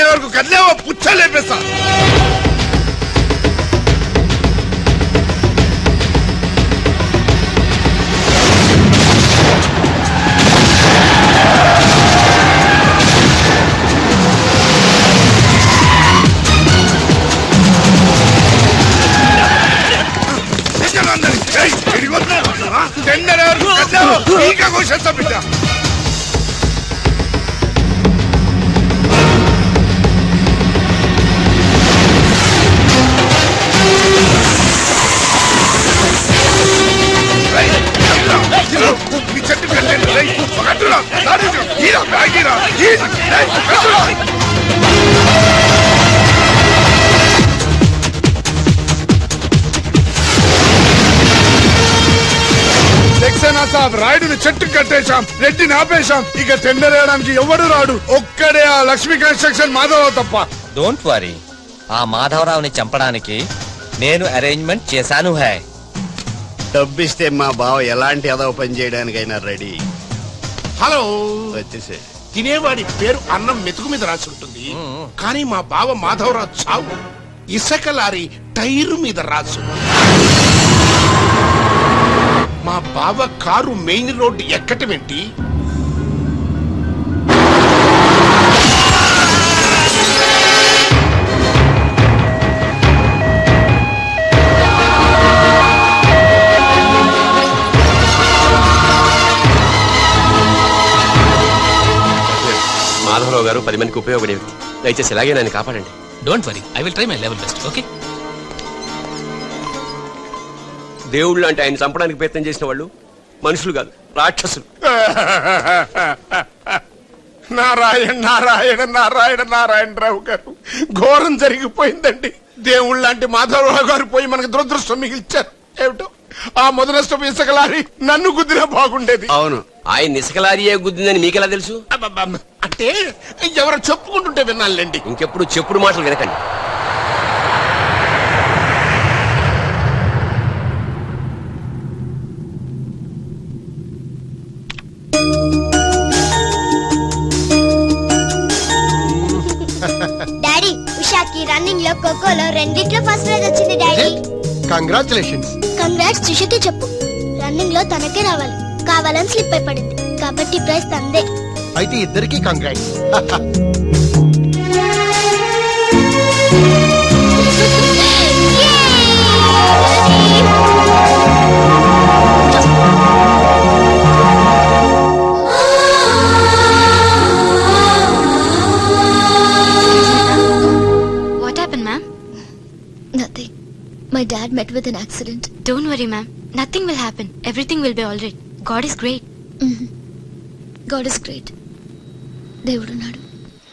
వరకు కదిలేవో పుచ్చ లేపేస్తా టెండర్ వరకు కదిలేవో ఇంకా కోసేస్తా బిడ్డ రేయ్, కట్టురా, ఇదిగో, ఈ చెట్టు కట్టండి, రేయ్, కట్టురా, దాటురా, ఈరా, బ్యాగ్ ఈరా, ఈ, రేయ్, కట్టురా. సక్సేనా సాబ్ రాయుడుని చెట్టు కట్టేశాం రెడ్డిని ఆపేశాం ఇక టెండర్ వేయడానికి ఎవడు రాడు ఒక్కడే ఆ లక్ష్మీ కన్స్ట్రక్షన్ మాధవ తప్ప డోంట్ వరీ ఆ మాధవరావుని చంపడానికి నేను అరేంజ్మెంట్ చేశాను హై డబ్బిస్తే మా బావ ఎలాంటి అదవ పని చేయడానికైనా రెడీ హలో వచ్చేసే తినేవాడి పేరు అన్నం మెతుకు మీద రాసి ఉంటుంది కానీ మా బావ మాధవరావు చావు ఇసక లారీ టైరు మీద రాసు మా బావ కారు మెయిన్ రోడ్డు ఎక్కటమేంటి మాధవరావు గారు పది మందికి ఉపయోగపడే వ్యక్తి దయచేసి ఇలాగే నన్ను కాపాడండి don't worry I will try my level best okay దేవుళ్ళు అంటే ఆయన చంపడానికి ప్రయత్నం చేసిన వాళ్ళు మనుషులు కాదు రాక్షసులు నారాయణ నారాయణ నారాయణ నారాయణరావు గారు ఘోరం జరిగిపోయిందండి దేవుళ్ళ లాంటి మాధవరావు గారు పోయి మనకు దురదృష్టం మిగిల్చారు ఏమిటో ఆ మొదలష్టం ఇసుక లారీ నన్ను గుద్దినా బాగుండేది అవును ఆయన నిసకలారియే గుద్దిందని మీకెలా తెలుసు అబ్బబ్బబ్బ. అంటే ఎవరో చెప్పుకుంటుంటే విన్నానులేండి ఇంకెప్పుడు చెప్పుడు మాటలు వినకండి డాడీ ఉషాకి రన్నింగ్ లో ఖోఖోలో రెండిట్లో ఫస్ట్ ప్రైజ్ వచ్చింది డాడీ కంగ్రాచులేషన్స్ కంగ్రాట్స్ సుషకి చెప్పు రన్నింగ్ లో తనకే రావాలి కావాలని స్లిప్ అయి పడింది కాబట్టి ప్రైజ్ తందే అయితే ఇద్దరికి congrats What happened, ma'am? Nothing my dad met with an accident Don't worry, ma'am. Nothing will happen. Everything will be all right. God is great. God is great దేవుడున్నాడు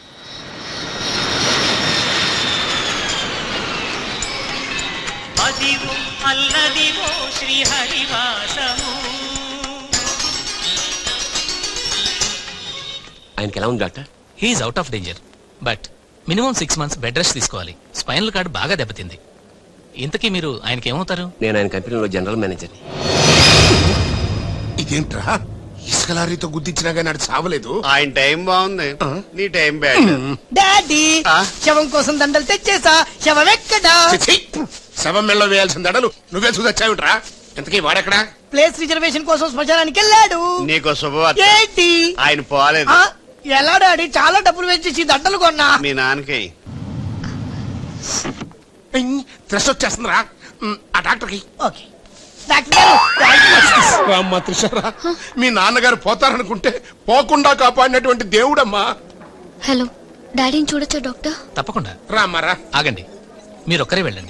అదివో అల్లదివో శ్రీహరివాసము ఆయనకి ఎలా ఉంది doctor he's out of danger but minimum six months bed rest తీసుకోవాలి spinal cord బాగా దెబ్బతింది ఇంతకీ మీరు ఆయనకి ఏమవుతారు నేను ఆయన కంపెనీలో జనరల్ మేనేజర్ని ఇదేంట్రా ఇసుక లారీతో గుద్దించినా కానీ నాడు సావలేదు ఆయన టైం బాగుంది నీ టైం బ్యాడ్ డాడీ ఆ? శవం కోసం దండలు తెచ్చేసా శవం ఎక్కడా చిచ్చి! శవం మెళ్ళలో వేయాల్సిన దడలు నువ్వే చూసొచ్చావిట్రా ఎంతకీ వాడెక్కడా ప్లేస్ రిజర్వేషన్ కోసం శ్మశానానికి వెళ్ళాడు నీకు శుభవార్త ఏంటి ఆయన పోలేదు ఆ? ఎలా డాడీ చాలా డబ్బులు వెచ్చేసి దండలు కొన్నా మీ నాన్నకి త్రెస్ వచ్చేస్తుందిరా ఉమ్, ఆ డాక్టర్కి ఓకే డాక్టర్ గారు అమ్మ త్రిషరా మీ నాన్నగారు పోతారనుకుంటే పోకుండా కాపాడినటువంటి దేవుడమ్మా హలో డాడీని చూడొచ్చా డాక్టర్ తప్పకుండా రామారా ఆగండి మీరు ఒక్కరే వెళ్ళండి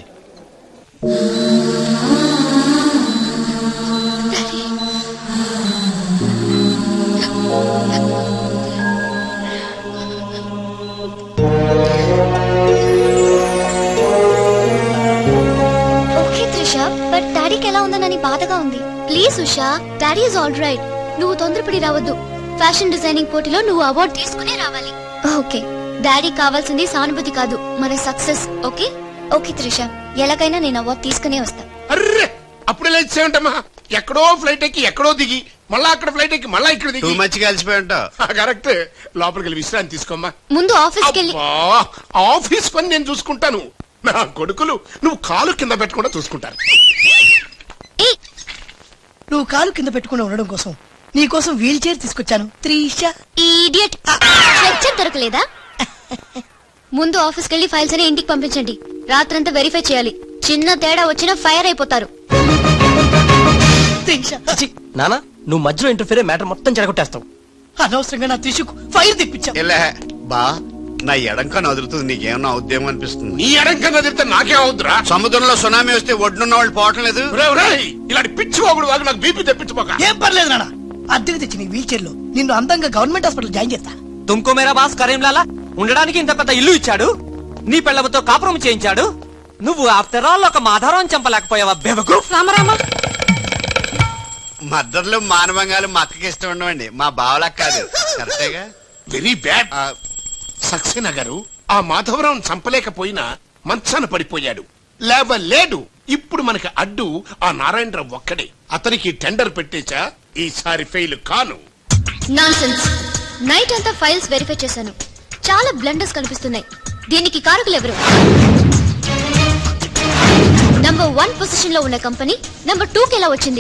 ఓకే త్రిష బట్ డాడీకి ఎలా ఉందనని బాధగా ఉంది please Usha daddy is all right నువ్వు తొందరపడి రావద్దు ఫ్యాషన్ డిజైనింగ్ పోటీలో నువ్వు అవార్డు తీసుకునే రావాలి ఓకే డాడీ కావాల్సింది సానుభూతి కాదు మన సక్సెస్ ఓకే ఓకే త్రిష ఎలాగైనా నేను అవార్డు తీసుకునే వస్తా అర్రే అప్పుడు ఇలా ఇచ్చేయంటమ్మా ఎక్కడో ఫ్లైట్ ఎక్కి ఎక్కడో దిగి మళ్ళా అక్కడ ఫ్లైట్ ఎక్కి మళ్ళా ఇక్కడ టూ దిగి మచ్ కలిసిపోయి ఉంటావు కరెక్ట్ లోపలికి వెళ్ళి విశ్రాంతి తీసుకోమ్మా ముందు ఆఫీస్కి వెళ్ళి అబ్బా, ఆఫీస్ పని నేను చూసుకుంటాను నా కొడుకులు నువ్వు కాలు కింద పెట్టకుండా చూసుకుంటారు ఏ నువ్వు కాలు కింద పెట్టుకుని ఉండడం కోసం నీ కోసం వీల్ చైర్ తీసుకొచ్చాను త్రీషా ఇడియట్ స్ట్రెచ్చర్ దొరకలేదా ముందు ఆఫీస్కి వెళ్ళి ఫైల్స్ అని ఇంటికి పంపించండి రాత్రంతా వెరిఫై చేయాలి చిన్న తేడా వచ్చినా ఫైర్ అయిపోతారు త్రీషా నానా నువ్వు మధ్యలో ఇంటర్ఫీరే మ్యాటర్ మొత్తం చెడగొట్టేస్తావు అనవసరంగా నా త్రిషుకు ఫైర్ తెప్పించావు వెళ్ళే బా నా ఎడంక నదురుతుంది నీకేమన్నా అవుద్దేమో అనిపిస్తుంది నీ ఎడంకన్నా తిరిగితే నాకేం అవుద్దురా సముద్రంలో సునామీ వస్తే ఒడ్డున్న వాళ్ళు పోవటం లేదు ఒరేయ్, ఒరేయ్, ఇలాంటి పిచ్చి వాగుడు వాగు నాకు బీపీ తెప్పించుకోక ఏం పర్లేదు నాన్న అద్దెకి తెచ్చి నీ వీల్ చైర్ లో నిన్ను అందంగా గవర్నమెంట్ హాస్పిటల్ జాయిన్ చేస్తా తుమ్కో మేరా బాస్ కరీంలాలా ఉండడానికి ఇంత పెద్ద ఇల్లు ఇచ్చాడు నీ పెళ్ళవతో కాపురం చేయించాడు నువ్వు ఆఫ్టర్ ఆల్ ఒక మాధారం చంపలేకపోయావా బెవకు రామరామ మద్దర్లు మానవంగాలు మా అక్కకి ఇష్టం ఉండవండి మా బావలకు కాదు కరెక్టేగా వెరీ బ్యాడ్ ఆ, సక్సేనా గారు ఆ మాధవరావు చంపలేకపోయినా మంచాన పడిపోయాడు లేవలేడు ఇప్పుడు మనకి అడ్డు ఆ నారాయణరావు ఒక్కడే అతనికి టెండర్ పెట్టేచా ఈసారి ఫెయిల్ కాను నాన్సెన్స్ నైట్ అంతా ఫైల్స్ వెరిఫై చేశాను చాలా బ్లండర్స్ కనిపిస్తున్నాయి దీనికి కారకులు ఎవరు నంబర్ వన్ పొజిషన్ లో ఉన్న కంపెనీ నంబర్ టూ కి ఎలా వచ్చింది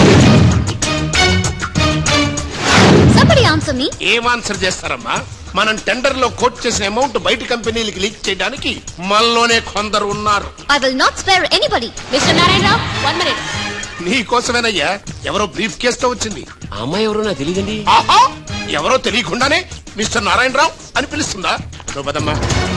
somebody answer me ఏం ఆన్సర్ చేస్తారమ్మా మనం టెండర్ లో కోట్ చేసిన అమౌంట్ బయట కంపెనీలకి లీక్ చేయడానికి మనలోనే కొందరు ఉన్నారు i will not spare anybody mr narayana one minute నీ కోసమేనయ్యా ఎవరో బ్రీఫ్ కేసుతో వచ్చింది ఆ అమ్మాయి ఎవరో నాకు తెలియదండి ఆహా ఎవరో తెలియకుండానే మిస్టర్ నారాయణరావు అని పిలుస్తుందా నువ్వు పదమ్మా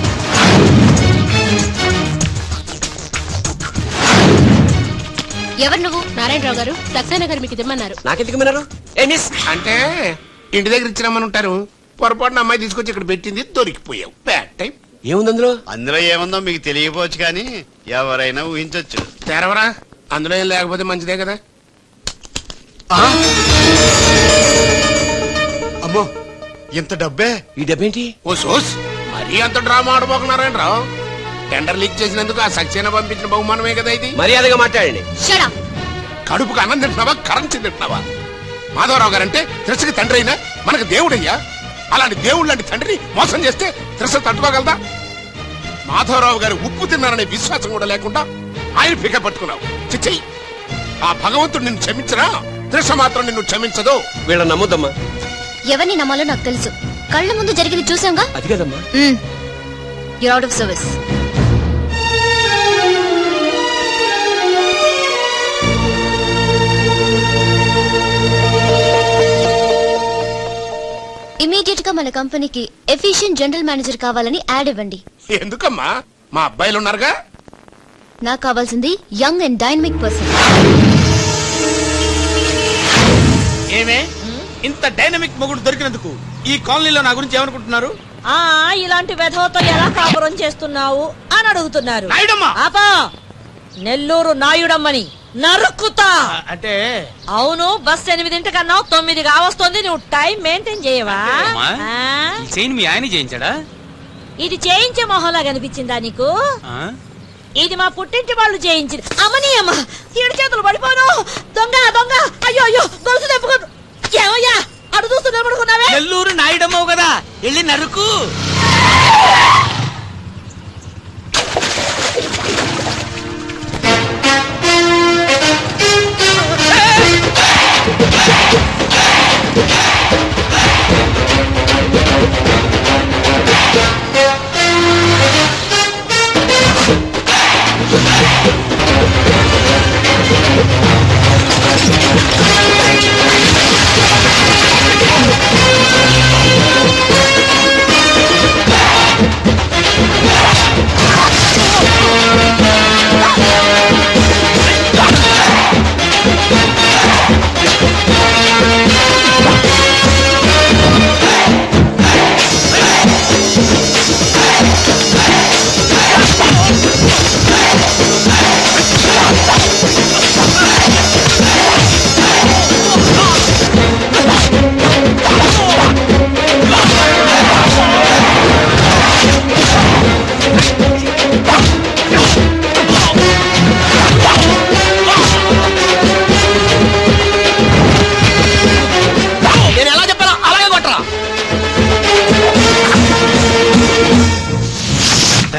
ఎవరు నువ్వు నారాయణరావు గారు సక్సేనా గారు మీకు ఇమ్మన్నారు నాకెందుకు విన్నారు ఏ మిస్ అంటే ఇంటి దగ్గర ఇచ్చినామని ఉంటారు పొరపాటున అమ్మాయి తీసుకొచ్చి ఇక్కడ పెట్టింది దొరికిపోయావు బ్యాడ్ టైం ఏముంది అందులో అందులో ఏముందో మీకు తెలియకపోవచ్చు కానీ ఎవరైనా ఊహించొచ్చు తెరవరా అందులో ఏం లేకపోతే మంచిదే కదా అమ్మో ఇంత డబ్బే ఈ డబ్బేంటి ఓ సోస్ మరీ అంత డ్రామా ఆడబోకున్నారాయణ టెండర్ లీక్ చేసినందుకు ఆ సక్సేనా పంపించిన బహుమానమే కదా ఇది మర్యాదగా మాట్లాడండి shut up కడుపుకు అన్నం తింటున్నావా కరెన్సీ తింటున్నావా మాధవరావు గారంటే త్రిసకి తండ్రి అయినా మనకు దేవుడయ్యా అలాంటి దేవుడు లాంటి తండ్రిని మోసం చేస్తే త్రిస తట్టుకోగలదా మాధవరావు గారు ఉప్పు తిన్నారనే విశ్వాసం కూడా లేకుండా ఆయన పిక పట్టుకున్నావు చిచ్చి ఆ భగవంతుడు నిన్ను క్షమించరా త్రిష మాత్రం నిన్ను క్షమించదు వీళ్ళని నమ్ముద్దమ్మా ఎవరిని నమ్మాలో నాకు తెలుసు కళ్ళ ముందు జరిగింది చూసాంగా అది కదమ్మా you're out of service immediate గా మన కంపెనీకి ఎఫిషియెంట్ జనరల్ మేనేజర్ కావాలని యాడ్ ఇవ్వండి ఎందుకమ్మా మా అబ్బాయిలు ఉన్నారుగా నాకు కావాల్సింది యంగ్ అండ్ డైనమిక్ పర్సన్ ఏమే ఇంత డైనమిక్ మొగుడు దొరికినందుకు ఈ కాలనీలో నా గురించి ఏమనుకుంటున్నారు ఆ ఇలాంటి వెధవతో ఎలా కాపురం చేస్తున్నావు అని అడుగుతున్నారు నాయుడమ్మా! ఆపా నెల్లూరు నాయుడమ్మని నరుక్కుతా అంటే అవును బస్ ఎనిమిదింటికన్నావు తొమ్మిది కావస్తుంది నువ్వు టైం మెయింటైన్ చేయవా అమ్మా, ఆ? ఈ చైన్ మీ ఆయన చేయించాడా ఇది చేయించే మొహంలా కనిపించిందా నీకు ఆ? ఇది మా పుట్టింటి వాళ్ళు చేయించింది అమ్మని అమ్మ ఏడు చేతులు పడిపోను దొంగ దొంగ అయ్యో అయ్యో గొలుసు తెప్పుకోను ఏమయ్యా అడు చూస్తూ నిలబడుకున్నావే నెల్లూరు నాయుడమ్మవు కదా వెళ్ళి నరుకు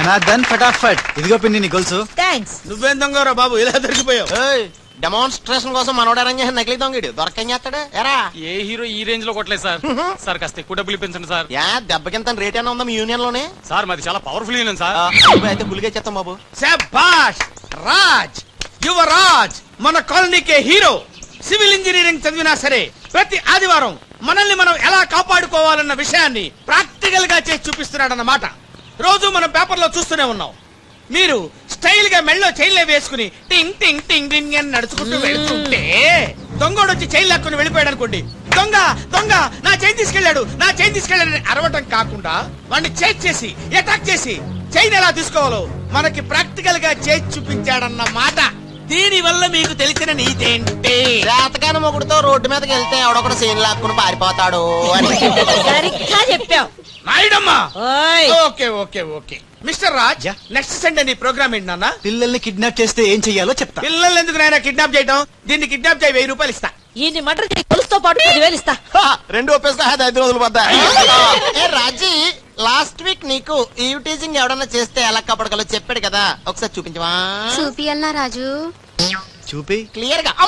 ధనాధన్ ఫటాఫట్ ఇదిగో పిన్ని నీ గొలుసు థ్యాంక్స్ నువ్వేం దొంగరా బాబు ఇలా దొరికిపోయావు డెమాన్స్ట్రేషన్ కోసం మనోడారంగా నకిలీ దొంగడు దొరకం చేస్తాడు ఎరా ఏ హీరో ఈ రేంజ్ లో కొట్టలేదు సార్ సార్ కాస్త ఎక్కువ డబ్బులు ఇప్పించండి సార్ యా దెబ్బకింత రేట్ అయినా ఉందా మీ యూనియన్ లోనే సార్ మాది చాలా పవర్ఫుల్ యూనియన్ సార్ అయితే గులిగా చేస్తాం బాబు శభాష్ రాజ్ యువరాజ్ మన కాలనీకే హీరో సివిల్ ఇంజనీరింగ్ చదివినా సరే ప్రతి ఆదివారం మనల్ని మనం ఎలా కాపాడుకోవాలన్న విషయాన్ని ప్రాక్టికల్ గా చేసి చూపిస్తున్నాడన్నమాట రోజు మనం పేపర్లో చూస్తూనే ఉన్నాం మీరు స్టైల్ గా మెళ్ళో చైన్లే వేసుకుని టింగ్ టింగ్ టింగ్ టింగ్ అని నడుచుకుంటూ వెళ్తుంటే దొంగోడు వచ్చి చైన్ లాక్కుని వెళ్ళిపోయాడు అనుకోండి దొంగ దొంగ నా చైన్ తీసుకెళ్ళాడు నా చైన్ తీసుకెళ్ళాడని అరవటం కాకుండా వాడిని చేజ్ చేసి అటాక్ చేసి చైన్ ఎలా తీసుకోవాలో మనకి ప్రాక్టికల్ గా చేసి చూపించాడన్న మాట దీని వల్ల మీకు తెలిసిన నీతేంటి జాతకాన మొగుడుతో రోడ్డు మీదకి వెళ్తే ఎవడొకడు సీన్ లాక్కుని పారిపోతాడు అని సరిగ్గా చెప్పావు నాయుడమ్మా ఓయ్ okay okay okay mister Raj next Sunday నీ ప్రోగ్రామ్ ఏంటి నాన్న పిల్లల్ని కిడ్నాప్ చేస్తే ఏం చెయ్యాలో చెప్తా పిల్లలు ఎందుకు నాయన కిడ్నాప్ చేయడం దీన్ని కిడ్నాప్ చేయి వెయ్యి రూపాయలు ఇస్తా ఈయన్ని మటర్ చేయి గొలుసుతో పాటు పదివేలు ఇస్తా రెండు ఒప్పేస్తా ఐదు రోజులు పడ్డా ఏ రాజీ లాస్ట్ వీక్ నీకు ఈవ్ టీజింగ్ ఎవడన్నా చేస్తే ఎలా కప్పడగలో చెప్పాడు కదా ఒకసారి చూపించవా చూపియల్నా రాజు చూపి క్లియర్ గా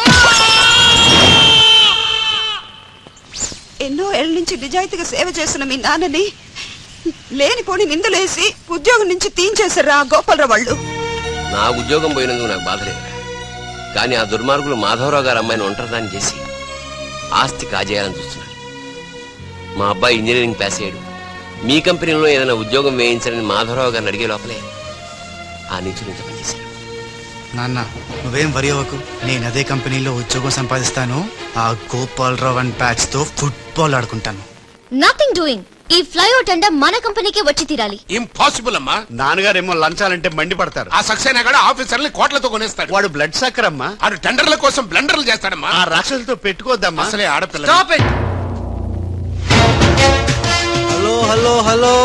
ఎన్నో ఏళ్ళ నుంచి నిజాయితీగా సేవ చేస్తున్న మీ నాన్నని లేనిపోని నిందలేసి ఉద్యోగం నుంచి తీయించేశారు ఆ గోపాలరావు వాళ్ళు నా ఉద్యోగం పోయినందుకు నాకు బాధ లేదు కానీ ఆ దుర్మార్గులు మాధవరావు గారు అమ్మాయిని ఒంటరిదాన్ని చేసి ఆస్తి కాజేయాలని చూస్తున్నారు మా అబ్బాయి ఇంజనీరింగ్ పాస్ అయ్యాడు మీ కంపెనీలో ఏదైనా ఉద్యోగం వేయించాలని మాధవరావు గారిని అడిగే లోపలే ఆ నుంచి నుంచి పనిచేశారు నాన్న నువ్వేం వరి అవ్వకు నేను అదే కంపెనీలో ఉద్యోగం సంపాదిస్తాను ఆ గోపాలరావు అండ్ బ్యాచ్ తో ఫుట్బాల్ ఆడుకుంటాను నథింగ్ డూయింగ్ ఈ ఫ్లైఓవర్ టెండర్ మన కంపెనీకే వచ్చి తీరాలి ఇంపాసిబుల్ అమ్మా నాన్నగారేమో లంచాలంటే మండి పడతారు ఆ సక్సేనా కూడా ఆఫీసర్ని కోట్లతో కొనేస్తాడు వాడు బ్లడ్ సక్కర్ అమ్మా ఆడు టెండర్ల కోసం బ్లండర్లు చేస్తాడమ్మా ఆ రాక్షసులతో పెట్టుకోద్దమ్మా అసలే ఆడపిల్ల Stop it! Hello hello hello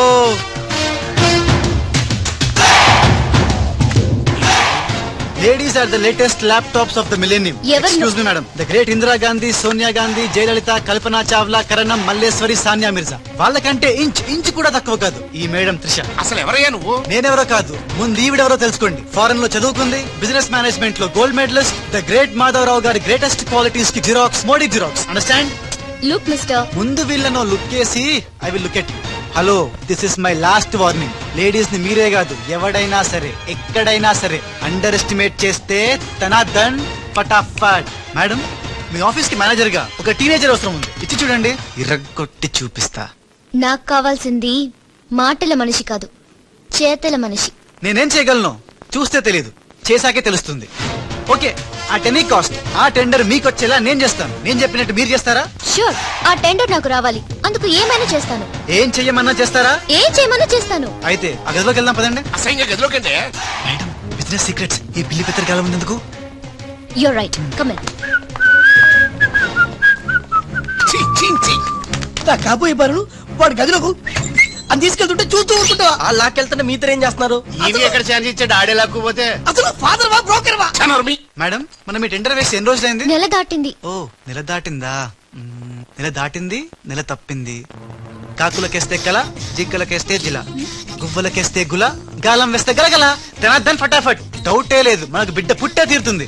ladies are the latest laptops of the millennium ఎవరు? Excuse me madam the great Indira Gandhi Sonia Gandhi Jayalalithaa Kalpana Chawla Karnam Malleswari Sania Mirza వాళ్ళకంటే ఇంచ్ ఇంచ్ కూడా తక్కువ కాదు ఈ మేడం త్రిష అసలు ఎవరయ్యా నువ్వు నేనెవరో కాదు ముందు ఈవిడెవరో తెలుసుకోండి ఫారెన్ లో చదువుకుంది బిజినెస్ మేనేజ్మెంట్ లో gold medalist the great Madhavarao గారి గ్రేటెస్ట్ క్వాలిటీస్ కి xerox Modi xerox understand look mister ముందు వీళ్ళను లుక్ చేసి I will look at hello this is my last warning ladies ని మీరే కాదు ఎవడైనా సరే ఎక్కడైనా సరే అండర్ ఎస్టిమేట్ చేస్తే తన దన్ ఫటాఫట్ మేడం మీ ఆఫీస్ కి మేనేజర్ గా ఒక టీనేజర్ అవసరం ఉంది ఇచ్చి చూడండి ఇరగొట్టి చూపిస్తా నాకు కావాల్సింది మాటల మనిషి కాదు చేతల మనిషి నేనేం చేయగలను చూస్తే తెలియదు చేశాకే తెలుస్తుంది ఓకే ఆ టెనీ కాస్ట్ ఆ టెండర్ మీకు వచ్చేలా నేను చేస్తాను నేను చెప్పినట్టు మీరు చేస్తారా షూర్ ఆ టెండర్ నాకు రావాలి అందుకు ఏమైనా చేస్తాను ఏం చెయ్యమన్నా చేస్తారా ఏం చేయమన్నా చేస్తాను అయితే ఆ గదిలోకి వెళ్దాం పదండి అసహ్యంగా గదిలోకంటే బిజినెస్ సీక్రెట్స్ ఈ పిల్లి పెద్దరు కాలం ఎందుకు యూర్ రైట్ కమెన్ నా కాబోయే బరులు వాడు గదిలోకు అని తీసుకెళ్తుంటే చూస్తూ ఊరుకుంటావా ఆ లాక్కెళ్తుంటే మీతో ఏం చేస్తున్నారు ఈయన ఎక్కడ ఛాన్స్ ఇచ్చాడు ఆడేలాక్కుపోతే అసలు ఫాదర్ వా బ్రోకర్ వా మేడం మనం ఈ టెండర్ వేసి ఎన్ని రోజులైంది నెల దాటింది ఓ నెల దాటిందా మ్మ్, నెల దాటింది నెల తప్పింది కాకులకేస్తే కల జింకలకేస్తే జిల గువ్వలకేస్తే గుల గాలం వేస్తే గలగల ధనార్దన్ ఫటాఫట్ డౌటే లేదు మనకు బిడ్డ పుట్టే తీరుతుంది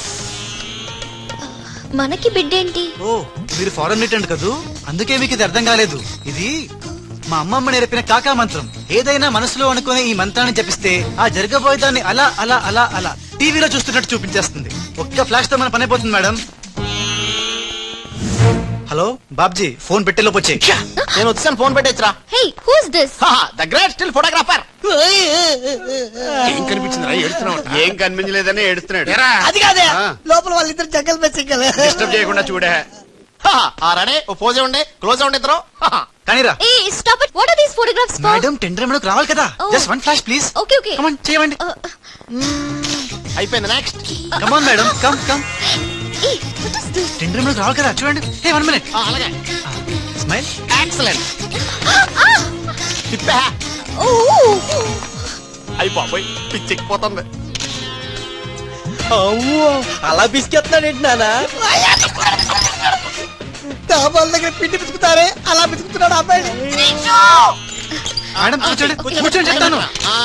మనకి బిడ్డేంటి ఓ మీరు ఫారెన్ రిటర్న్ కదూ అందుకే మీకు ఇది అర్థం కాలేదు ఇది మా అమ్మమ్మ నేర్పిన కాకా మంత్రం ఏదైనా మనసులో అనుకునే ఈ మంత్రాన్ని జపిస్తే ఆ జరగబోయే దాన్ని అలా అలా అలా అలా టీవీలో చూస్తున్నట్టు చూపించేస్తుంది ఒక్క ఫ్లాష్ తో మన పని అయిపోతుంది మేడం హలో బాబ్జీ ఫోన్ పెట్టేలోపు వచ్చే నేను వచ్చాను ఫోన్ పెట్టేచ్చరా hey who's this the great still photographer ఏం కనిపించిందిరా ఏడుతున్నావు ఏం కనిపించలేదని ఏడుస్తున్నాడు అది కాదే ఆ. లోపల వాళ్ళిద్దరు జంగల్ మెస్సింగ్ డిస్టర్బ్ చేయకుండా చూడే ఆ రడే ఓ పోజే ఉండే క్లోజ్ ఉండే ఇద్దరు కానీరా ఏ stop it what are these photographs for madam tender మనకు రావాలి కదా Oh. Just one flash please okay okay come on చేయండి అయిపోయింది next come on madam come come ఏ వాట్ ఇస్ దిస్ టెండర్ మనకు రావాలి కదా చూడండి హే వన్ మినిట్ అలాగే స్మైల్ ఎక్సలెంట్ తిప్పా ఓ అయి బాబోయ్ పిచ్చెక్కిపోతుంది అలా బిస్కెత్తున్నాడు ఏంటి నానా డాబాల దగ్గర పిండి పిసుకుతారే అలా పిసుకుతున్నాడు అబ్బాయి మేడం కూర్చోండి కూర్చోండి చెప్తాను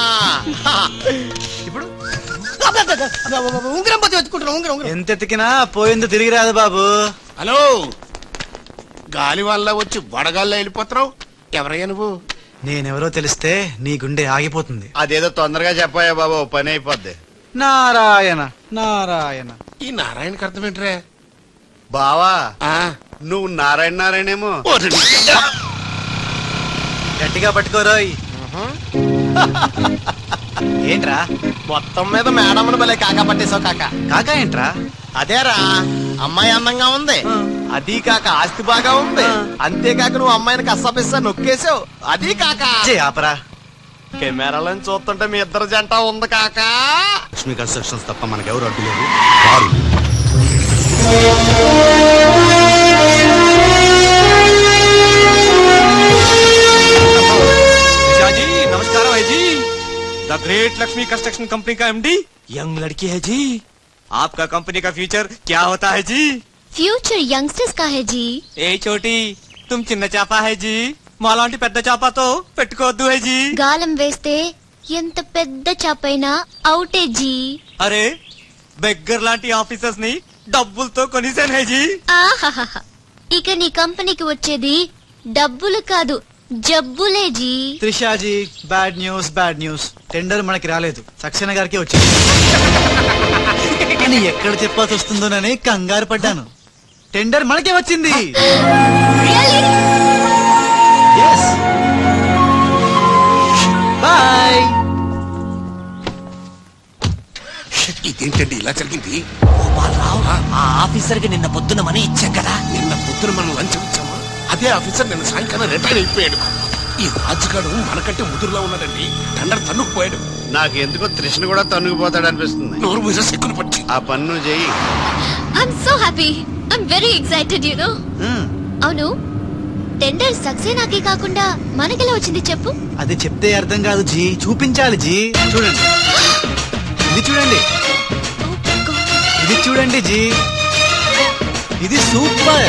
ఉంగరం పోతే వెతుకుంటున్నా ఉంగరం ఉంగరం ఎంత ఎతికినా పోయిందో తిరిగి రాదు బాబు హలో గాలి వల్ల వచ్చి వడగాల్లో వెళ్ళిపోతున్నావు ఎవరయ్యా నువ్వు నేనెవరో తెలిస్తే నీ గుండె ఆగిపోతుంది అదేదో తొందరగా చెప్పాయా బాబు ఓ పని అయిపోద్ది నారాయణ నారాయణ ఈ నారాయణకి అర్థం ఏంట్రా బావా నువ్వు నారాయణ నారాయణేమో గట్టిగా పట్టుకోరోయ్ ఏంట్రా మొత్తం మీద మేడంను భలే కాకా పట్టేశావు కాక కాకా ఏంట్రా అదేరా అమ్మాయి అందంగా ఉంది అది కాక ఆస్తి బాగా ఉంది అంతేకాక నువ్వు అమ్మాయిని కష్టపిస్తా నొక్కేసావు అది కాక జే ఆపరా కెమెరాలను చూస్తుంటే మీ ఇద్దరు జంట ఉంది కాక లక్ష్మీ కన్స్ట్రక్షన్స్ తప్ప మనకెవరు అడ్డు లేదు వారు निशा जी नमस्कार भाई जी the great Lakshmi construction company का एमडी यंग लड़की है जी आपका कंपनी का फ्यूचर क्या होता है जी ఫ్యూచర్ యంగ్స్టర్స్ కా హే జీ ఏ చోటి తుమ్ చిన్న చేప హై జీ మాలాంటి పెద్ద చేపతో పెట్టుకోవద్దు హై జీ గాలం వేస్తే ఎంత పెద్ద చాపైనా అవుటే జీ అరే బెగ్గర్ లాంటి ఆఫీసర్స్ ని డబ్బులతో కొనిసాను హై జీ ఆహాహాహా. ఇక నీ కంపెనీకి వచ్చేది డబ్బులు కాదు జబ్బులే జీ Trishaji bad news bad news tender మనకి రాలేదు సక్సేనా గారికి వచ్చింది కానీ ఎక్కడ చెప్పాల్సి వస్తుందోనని కంగారు పడ్డాను టెండర్ మనకే వచ్చింది బాయ్ ఇదేంటండి ఇలా జరిగింది ఆ ఆఫీసర్ కి నిన్న పొద్దున మనీ ఇచ్చాం కదా నిన్న పొద్దున మనం లంచం ఇచ్చామా అదే ఆఫీసర్ నిన్న సాయంకాలం రిటైర్ అయిపోయాడు ఈ రాజుగాడు మనకంటే ముదురులో ఉన్నాడండి టండర్ తన్నుకుపోయాడు నాకు ఎందుకో తృష్ణ కూడా తన్నుకుపోతాడు అనిపిస్తుంది నోరు మూసే సిక్కులు పట్టి ఆ పన్ను చెయ్యి I'm so happy I'm very excited you know అవును టెండర్ సక్సేనాకి కాకుండా మనకెలా వచ్చింది చెప్పు అది చెప్తే అర్థం కాదు జీ చూపించాలి జీ చూడండి ఇది చూడండి ఇది చూడండి జీ ఇది సూపర్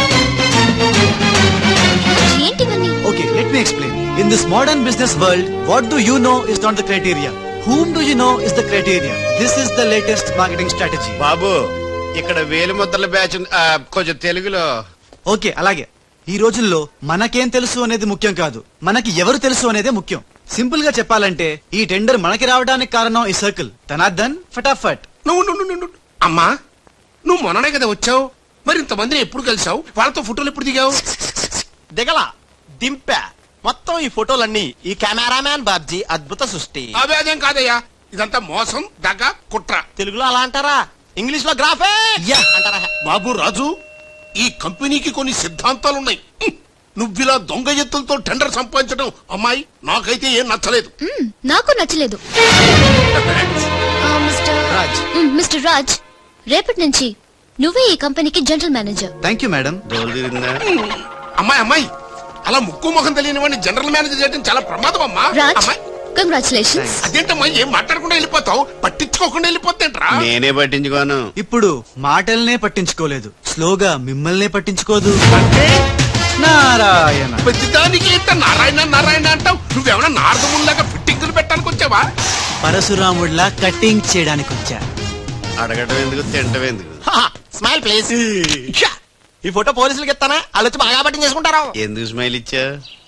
ఏంటివన్నీ okay let me explain in this modern business world what do you know is not the criteria whom do you know is the criteria this is the latest marketing strategy బాబు ఇక్కడ వేలు ముద్రల batch ఉంది. ఆ, కొంచెం తెలుగులో okay అలాగే ఈ రోజుల్లో మనకేం తెలుసు అనేది ముఖ్యం కాదు మనకి ఎవరు తెలుసు అనేదే ముఖ్యం సింపుల్ గా చెప్పాలంటే ఈ టెండర్ మనకి రావడానికి కారణం ఈ సర్కిల్ తనార్దన్ ఫటాఫట్ నువ్వు నువ్వు నువ్వు నువ్వు. అమ్మా నువ్వు మొన్ననే కదా వచ్చావు మరి ఇంతమందిని ఎప్పుడు కలిసావు వాళ్ళతో ఫోటోలు ఎప్పుడు దిగావు దిగల దింపా మొత్తం ఈ ఫోటోలన్నీ ఈ కెమెరామ్యాన్ బాబ్జీ అద్భుత సృష్టి అవే అదేం కాదయ్యా ఇదంతా మోసం దగ్గ కుట్ర తెలుగులో అలా అంటారా ఇంగ్లీష్ లో గ్రాఫే అంటారా బాబు రాజు ఈ కంపెనీకి కొన్ని సిద్ధాంతాలు ఉన్నాయి హ్మ్. నువ్విలా దొంగ ఎత్తులతో టెండర్ సంపాదించడం అమ్మాయి నాకైతే ఏం నచ్చలేదు మ్మ్, నాకు నచ్చలేదు ఆ, మిస్టర్ రాజ్ మ్మ్, మిస్టర్ రాజ్ రేపటి నుంచి నువ్వే ఈ కంపెనీకి general manager thank you madam అమ్మాయి అమ్మాయి అలా ముక్కు ముఖం తెలియని వాడిని జనరల్ మేనేజర్ చేయడం చాలా ప్రమాదం అమ్మా రాజ్ అమ్మాయి కంగ్రాచులేషన్స్ అదేంటమ్మా ఏం మాట్లాడకుండా వెళ్ళిపోతావు పట్టించుకోకుండా వెళ్ళిపోతేంట్రా నేనే పట్టించుకోను ఇప్పుడు మాటల్నే పట్టించుకోలేదు స్లోగా మిమ్మల్నే పట్టించుకోదు నారాయణ ప్రతిదానికి ఇంత నారాయణ నారాయణ అంటావు నువ్వేమన్నా నారదముల్లాగా ఫిట్టింగులు పెట్టడానికి వచ్చావా పరశురాముడిలా కటింగ్ చేయడానికి వచ్చా అడగటం ఎందుకు తింటం ఎందుకు స్మైల్ ప్లీజ్ ఈ ఫోటో పోలీసులకి ఇస్తానా వాళ్ళు వచ్చి బాగా పట్టింగ్ చేసుకుంటారు ఎందుకు స్మైల్ ఇచ్చా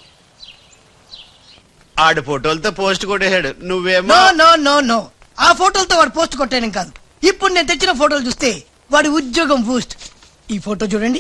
ఆడు ఫోటోలతో పోస్ట్ కొట్టేశాడు నువ్వేమో నో నో నో నో ఆ ఫోటోలతో వాడు పోస్ట్ కొట్టాను కాదు ఇప్పుడు నేను తెచ్చిన ఫోటోలు చూస్తే వాడి ఉద్యోగం బూస్ట్ ఈ ఫోటో చూడండి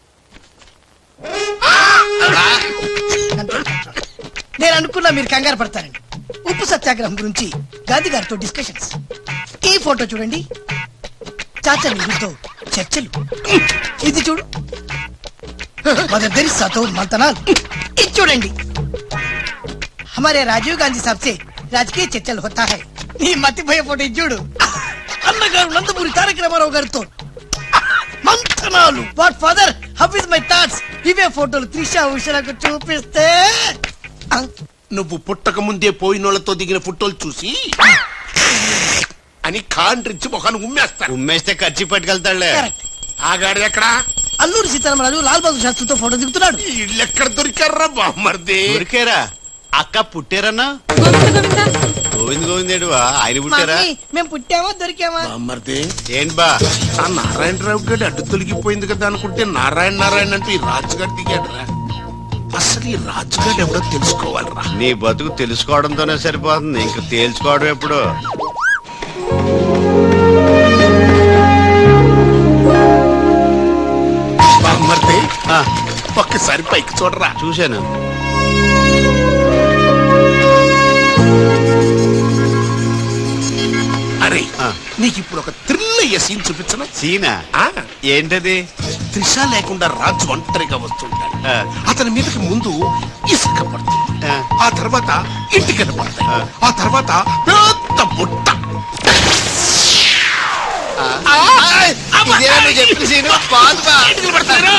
నేను అనుకున్నా మీరు కంగారు పడతారండి ఉప్పు సత్యాగ్రహం గురించి గాంధీ గారితో డిస్కషన్స్ ఈ ఫోటో చూడండి చాచా నెహ్రూతో చర్చలు ఇది చూడు మదర్ తెరిసాతో మంతనాలు ఇది చూడండి हमारे राजीव गांधी साहब से राजकीय చర్చలు होता है నీ మతిపోయే ఫోటో ఇది చూడు అన్నగారు నందమూరి తారక రామారావు గారితో మంతనాలు what father how is my thoughts ఇవే ఫోటోలు త్రిషా ఉషలకు చూపిస్తే నువ్వు పుట్టక ముందే పోయినోళ్లతో దిగిన ఫోటోలు చూసి అని కాండ్రించి మొఖాన్ని ఉమ్మేస్తాను ఉమ్మేస్తే ఖర్చు పట్టుకెళ్తాడులే ఆగాడు ఎక్కడ అల్లూరి సీతారామరాజు లాల్ బహదూర్ శాస్త్రితో ఫోటో దిగుతున్నాడు వీళ్ళెక్కడ దొరికారా బామ్మర్ది దొరికారా అక్క పుట్టారన్నా గోవింద్ గోవిందేడువా ఆయన పుట్టారా మమ్మీ, మేము పుట్టామా దొరికామా బామ్మర్ది ఏంటి బా ఆ నారాయణరావు గడి అడ్డు తొలగిపోయింది కదా అనుకుంటే నారాయణ నారాయణ అంటే ఈ రాజుగారు దిగాడురా అసలు ఈ రాజుగాడు ఎవడో తెలుసుకోవాలిరా నీ బతుకు తెలుసుకోవడంతోనే సరిపోతుంది ఇంక తేల్చుకోవడం ఎప్పుడు బామ్మర్ది ఒక్కసారి పైకి చూడరా చూశాను అరే నీకు ఇప్పుడు ఒక థ్రిల్ అయ్యే సీన్ చూపించను సీనా ఏంటది త్రిష లేకుండా రాజు ఒంటరిగా వస్తుంటాడు అతని మీదకి ముందు ఇసుక పడుతుంది ఆ తర్వాత ఇంటికి పడతాయి ఆ తర్వాత పెద్ద బుట్ట ఇదేనా నువ్వు చెప్పిన సీను? బాగుంది బా. ఇంటికి పడతారు.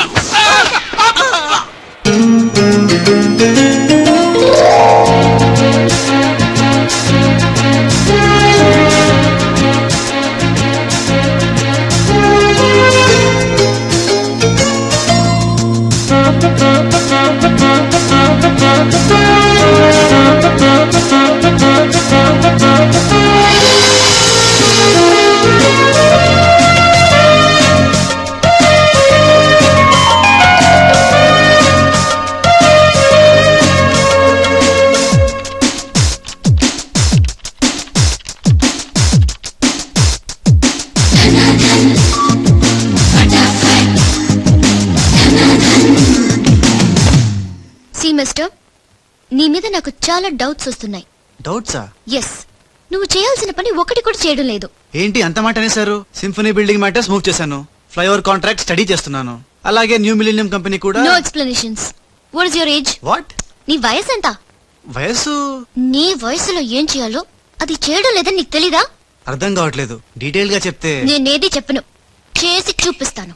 సి మిస్టర్ నీ మీద నాకు చాలా డౌట్స్ వస్తున్నాయి డౌట్సా ఎస్ నువ్వు చేయాల్సిన పని ఒకటి కూడా చేయడం లేదు ఏంటి అంత మాట అనేసారు సింఫనీ బిల్డింగ్ మ్యాటర్స్ మూవ్ చేశాను ఫ్లైఓవర్ కాంట్రాక్ట్ స్టడీ చేస్తున్నాను అలాగే న్యూ మిలీనియం కంపెనీ కూడా no explanations what is your age what నీ వయసు ఎంత వయస్సు నీ వయసులో ఏం చేయాలో అది చేయడం లేదని నీకు తెలీదా అర్థం కావట్లేదు డీటెయిల్ గా చెప్తే నేనేది చెప్పను చేసి చూపిస్తాను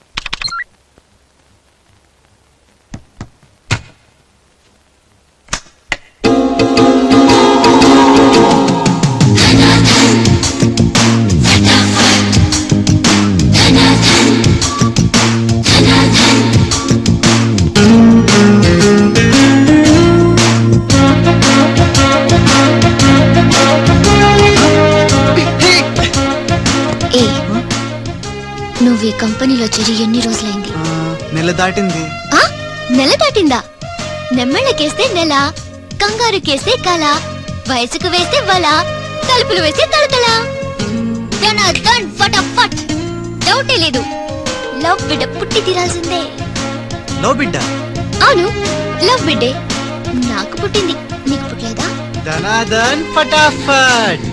ఏ నువ్వు ఈ కంపెనీలో చేరి ఎన్ని రోజులైంది నెల దాటింది ఆ నెల దాటిందా నెమ్మళ్ళకేస్తే నెల కంగారు కేస్తే కల వయసుకు వేస్తే వల తలుపులు వేస్తే తడతల ధనాధన్ ఫటాఫట్ డౌటే లేదు లవ్ బిడ్డ పుట్టి తీరాల్సిందే లో బిడ్డ అవును లవ్ బిడ్డే నాకు పుట్టింది నీకు పుట్టలేదా ధనాధన్ ఫటాఫట్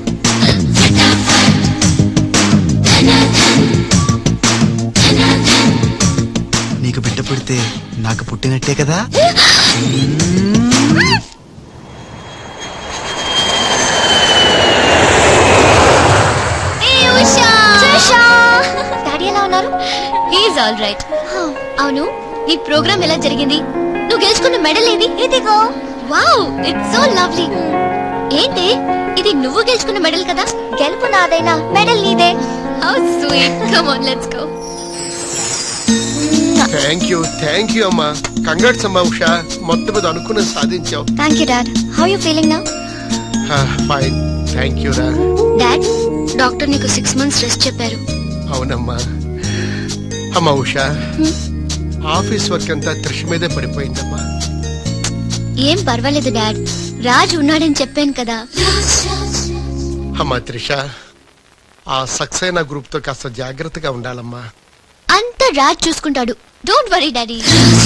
నీకు బిడ్డ పుడితే నాకు పుట్టినట్టే కదా ఏ ఉషా ఉషా డాడీ ఎలా ఉన్నారు హీఈస్ ఆల్ రైట్ అవును నీ ప్రోగ్రామ్ ఎలా జరిగింది నువ్వు గెలుచుకున్న మెడల్ ఏది ఇదిగో వావ్ ఇట్స్ సో లవ్లీ ఏంటి ఇది నువ్వు గెలుచుకున్న మెడల్ కదా గెలుపు నాదైనా మెడల్ నీదే how sweet come on let's go thank you thank you అమ్మా కంగ్రాట్స్ అమ్మా ఉషా మొత్తం మీద అనుకున్నది సాధించావు thank you dad how you feeling now fine thank you రా డాడ్ డాక్టర్ నీకు సిక్స్ మంత్స్ రెస్ట్ చెప్పారు అవునమ్మా అమ్మా ఉషా ఆఫీస్ వర్క్ అంతా త్రిష మీదే పడిపోయిందమ్మా ఏం పర్వాలేదు డాడ్ రాజ్ ఉన్నాడని చెప్పాను కదా అమ్మా త్రిష ఆ సక్సేనా గ్రూప్ తో కాస్త జాగ్రత్తగా ఉండాలమ్మా అంతా రాజ్ చూసుకుంటాడు don't worry daddy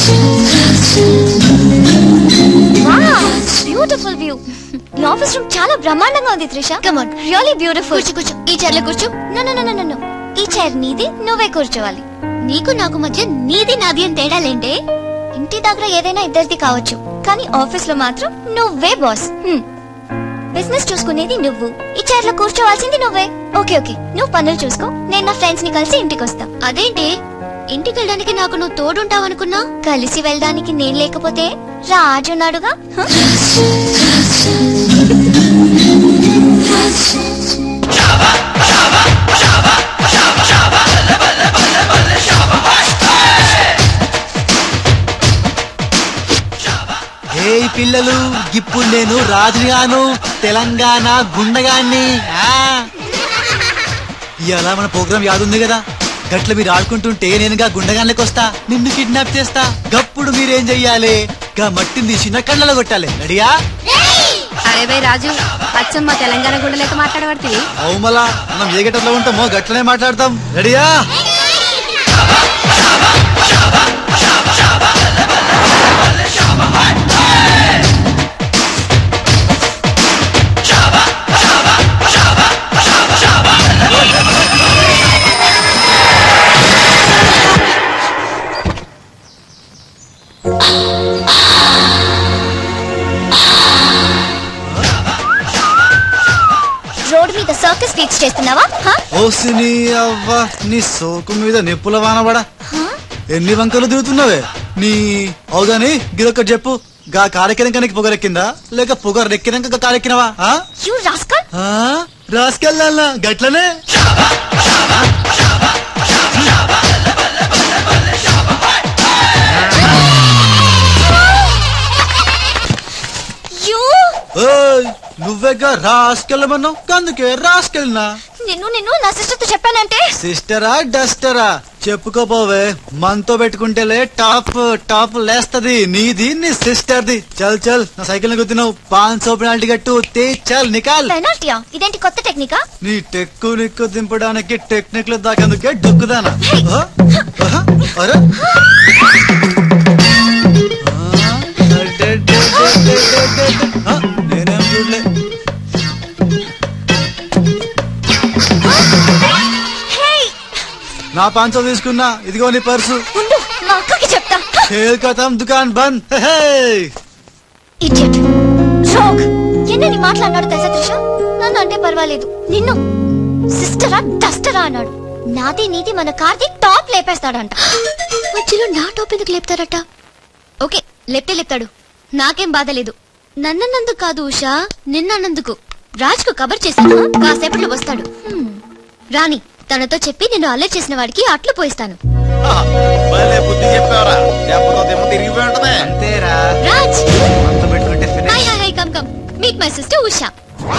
beautiful view ఈ ఆఫీస్ రూమ్ చాలా బ్రహ్మాండంగా ఉంది Trisha come on really beautiful కూర్చో కూర్చో ఈ చైర్ లో కూర్చో no no no no no ఈ చైర్ నీది నువ్వే కూర్చోవాలి నీకు నాకు మధ్య నీది నాది అని తేడాలేంటే ఇంటి దగ్గర ఏదైనా ఇద్దరిది కావచ్చు కానీ ఆఫీస్ లో మాత్రం నువ్వే బాస్ బిజినెస్ చూసుకునేది నువ్వు ఈ చైర్ లో కూర్చోవాల్సింది నువ్వే ఓకే ఓకే నువ్వు పనులు చూసుకో నేను నా ఫ్రెండ్స్ ని కలిసి ఇంటికి వస్తా అదేంటి ఇంటికి వెళ్ళడానికి నాకు నువ్వు తోడుంటావు అనుకున్నా కలిసి వెళ్ళడానికి నేను లేకపోతే రాజు ఉన్నాడుగా హ? ఏ పిల్లలు ఇప్పుడు నేను రాజుగాను తెలంగాణ గుండగాన్ని ఆ. ఇవాళ మన ప్రోగ్రామ్ యాదుంది కదా గట్ల మీరు ఆడుకుంటుంటే నేనుగా గుండగాన్లకి వస్తా నిన్ను కిడ్నాప్ చేస్తా గప్పుడు మీరేం చెయ్యాలి గా మట్టిని తీసి నా కళ్ళలో కొట్టాలి రెడీయా అరే బై రాజు అచ్చమ్మ తెలంగాణ గుండెలతో మాట్లాడబడుతుంది అవుమలా మనం ఏ గట్టలో ఉంటామో గట్లనే మాట్లాడతాం రెడీయా రోడ్ మీద సర్కస్ ఫీట్స్ చేస్తున్నావా హా? ఓసి నీ అవ్వ నీ సోకు మీద నిప్పుల వానబడా ఎన్ని వంకలు దిగుతున్నావే నీ అవుగాని గిదొక్కటి చెప్పు గా కారెక్కినాక నీకు పొగరెక్కిందా లేక పొగరెక్కినాక గా కారెక్కినవా ఆ? You rascal! ఆ? రాసుకెళ్ళాలా గట్లనే You! ఓయ్ నువ్వేగా రాసుకెళ్ళమన్నావు అందుకే రాసుకెళ్ళినా నిన్ను నిన్ను నా సిస్టర్ తో చెప్పానంటే సిస్టరా డస్టరా చెప్పుకోపోవే మనతో పెట్టుకుంటేలే టాప్ టాప్ లేస్తది నీది నీ సిస్టర్ది చల్ చల్ నా సైకిల్ గుద్దినావు పాన్ సో పెనాల్టీ కట్టు తే చల్ నికాల్ పెనాల్టీయా ఇదేంటి కొత్త టెక్నికా నీ టెక్కు నిక్కు దింపడానికి టెక్నిక్ లో దాకేందుకే డొక్కుదానా ఆ? ఆహా? అరే ఆ? అడ్డడ్డడ్డడ్డడ్డడ్డ. ఆ? నేనేం చూడలే నా పాంచో తీసుకున్నా ఇదిగో నీ పర్సు ఉండు మా అక్కకి చెప్తా ఖేల్ కథం దుకాన్ బంద్ హే, హే. ఇడియట్ రోగ్ ఎన్నని మాట్లాడినాడు తెలుసా త్రిష నన్ను అంటే పర్వాలేదు నిన్ను సిస్టరా డస్టరా అన్నాడు నాది నీది మన కార్ది టాప్ లేపేస్తాడంట మధ్యలో నా టాప్ ఎందుకు లేపుతారట ఓకే లేపితే లేపుతాడు నాకేం బాధ లేదు నన్నన్నందుకు కాదు ఉషా నిన్నన్నందుకు రాజ్కు కబర్ చేశాను కాసేపట్లో వస్తాడు హ్మ్. రాణి తనతో చెప్పి నిన్ను అల్లరి చేసిన వాడికి అట్లు పోయిస్తాను భలే బుద్ధి చెప్పావరా లేకపోతే ఏమో తిరిగిపోయి ఉంటదే అంతేరా రాజ్ మనతో పెట్టుకుంటే hi finish hi hi come come meet my sister Usha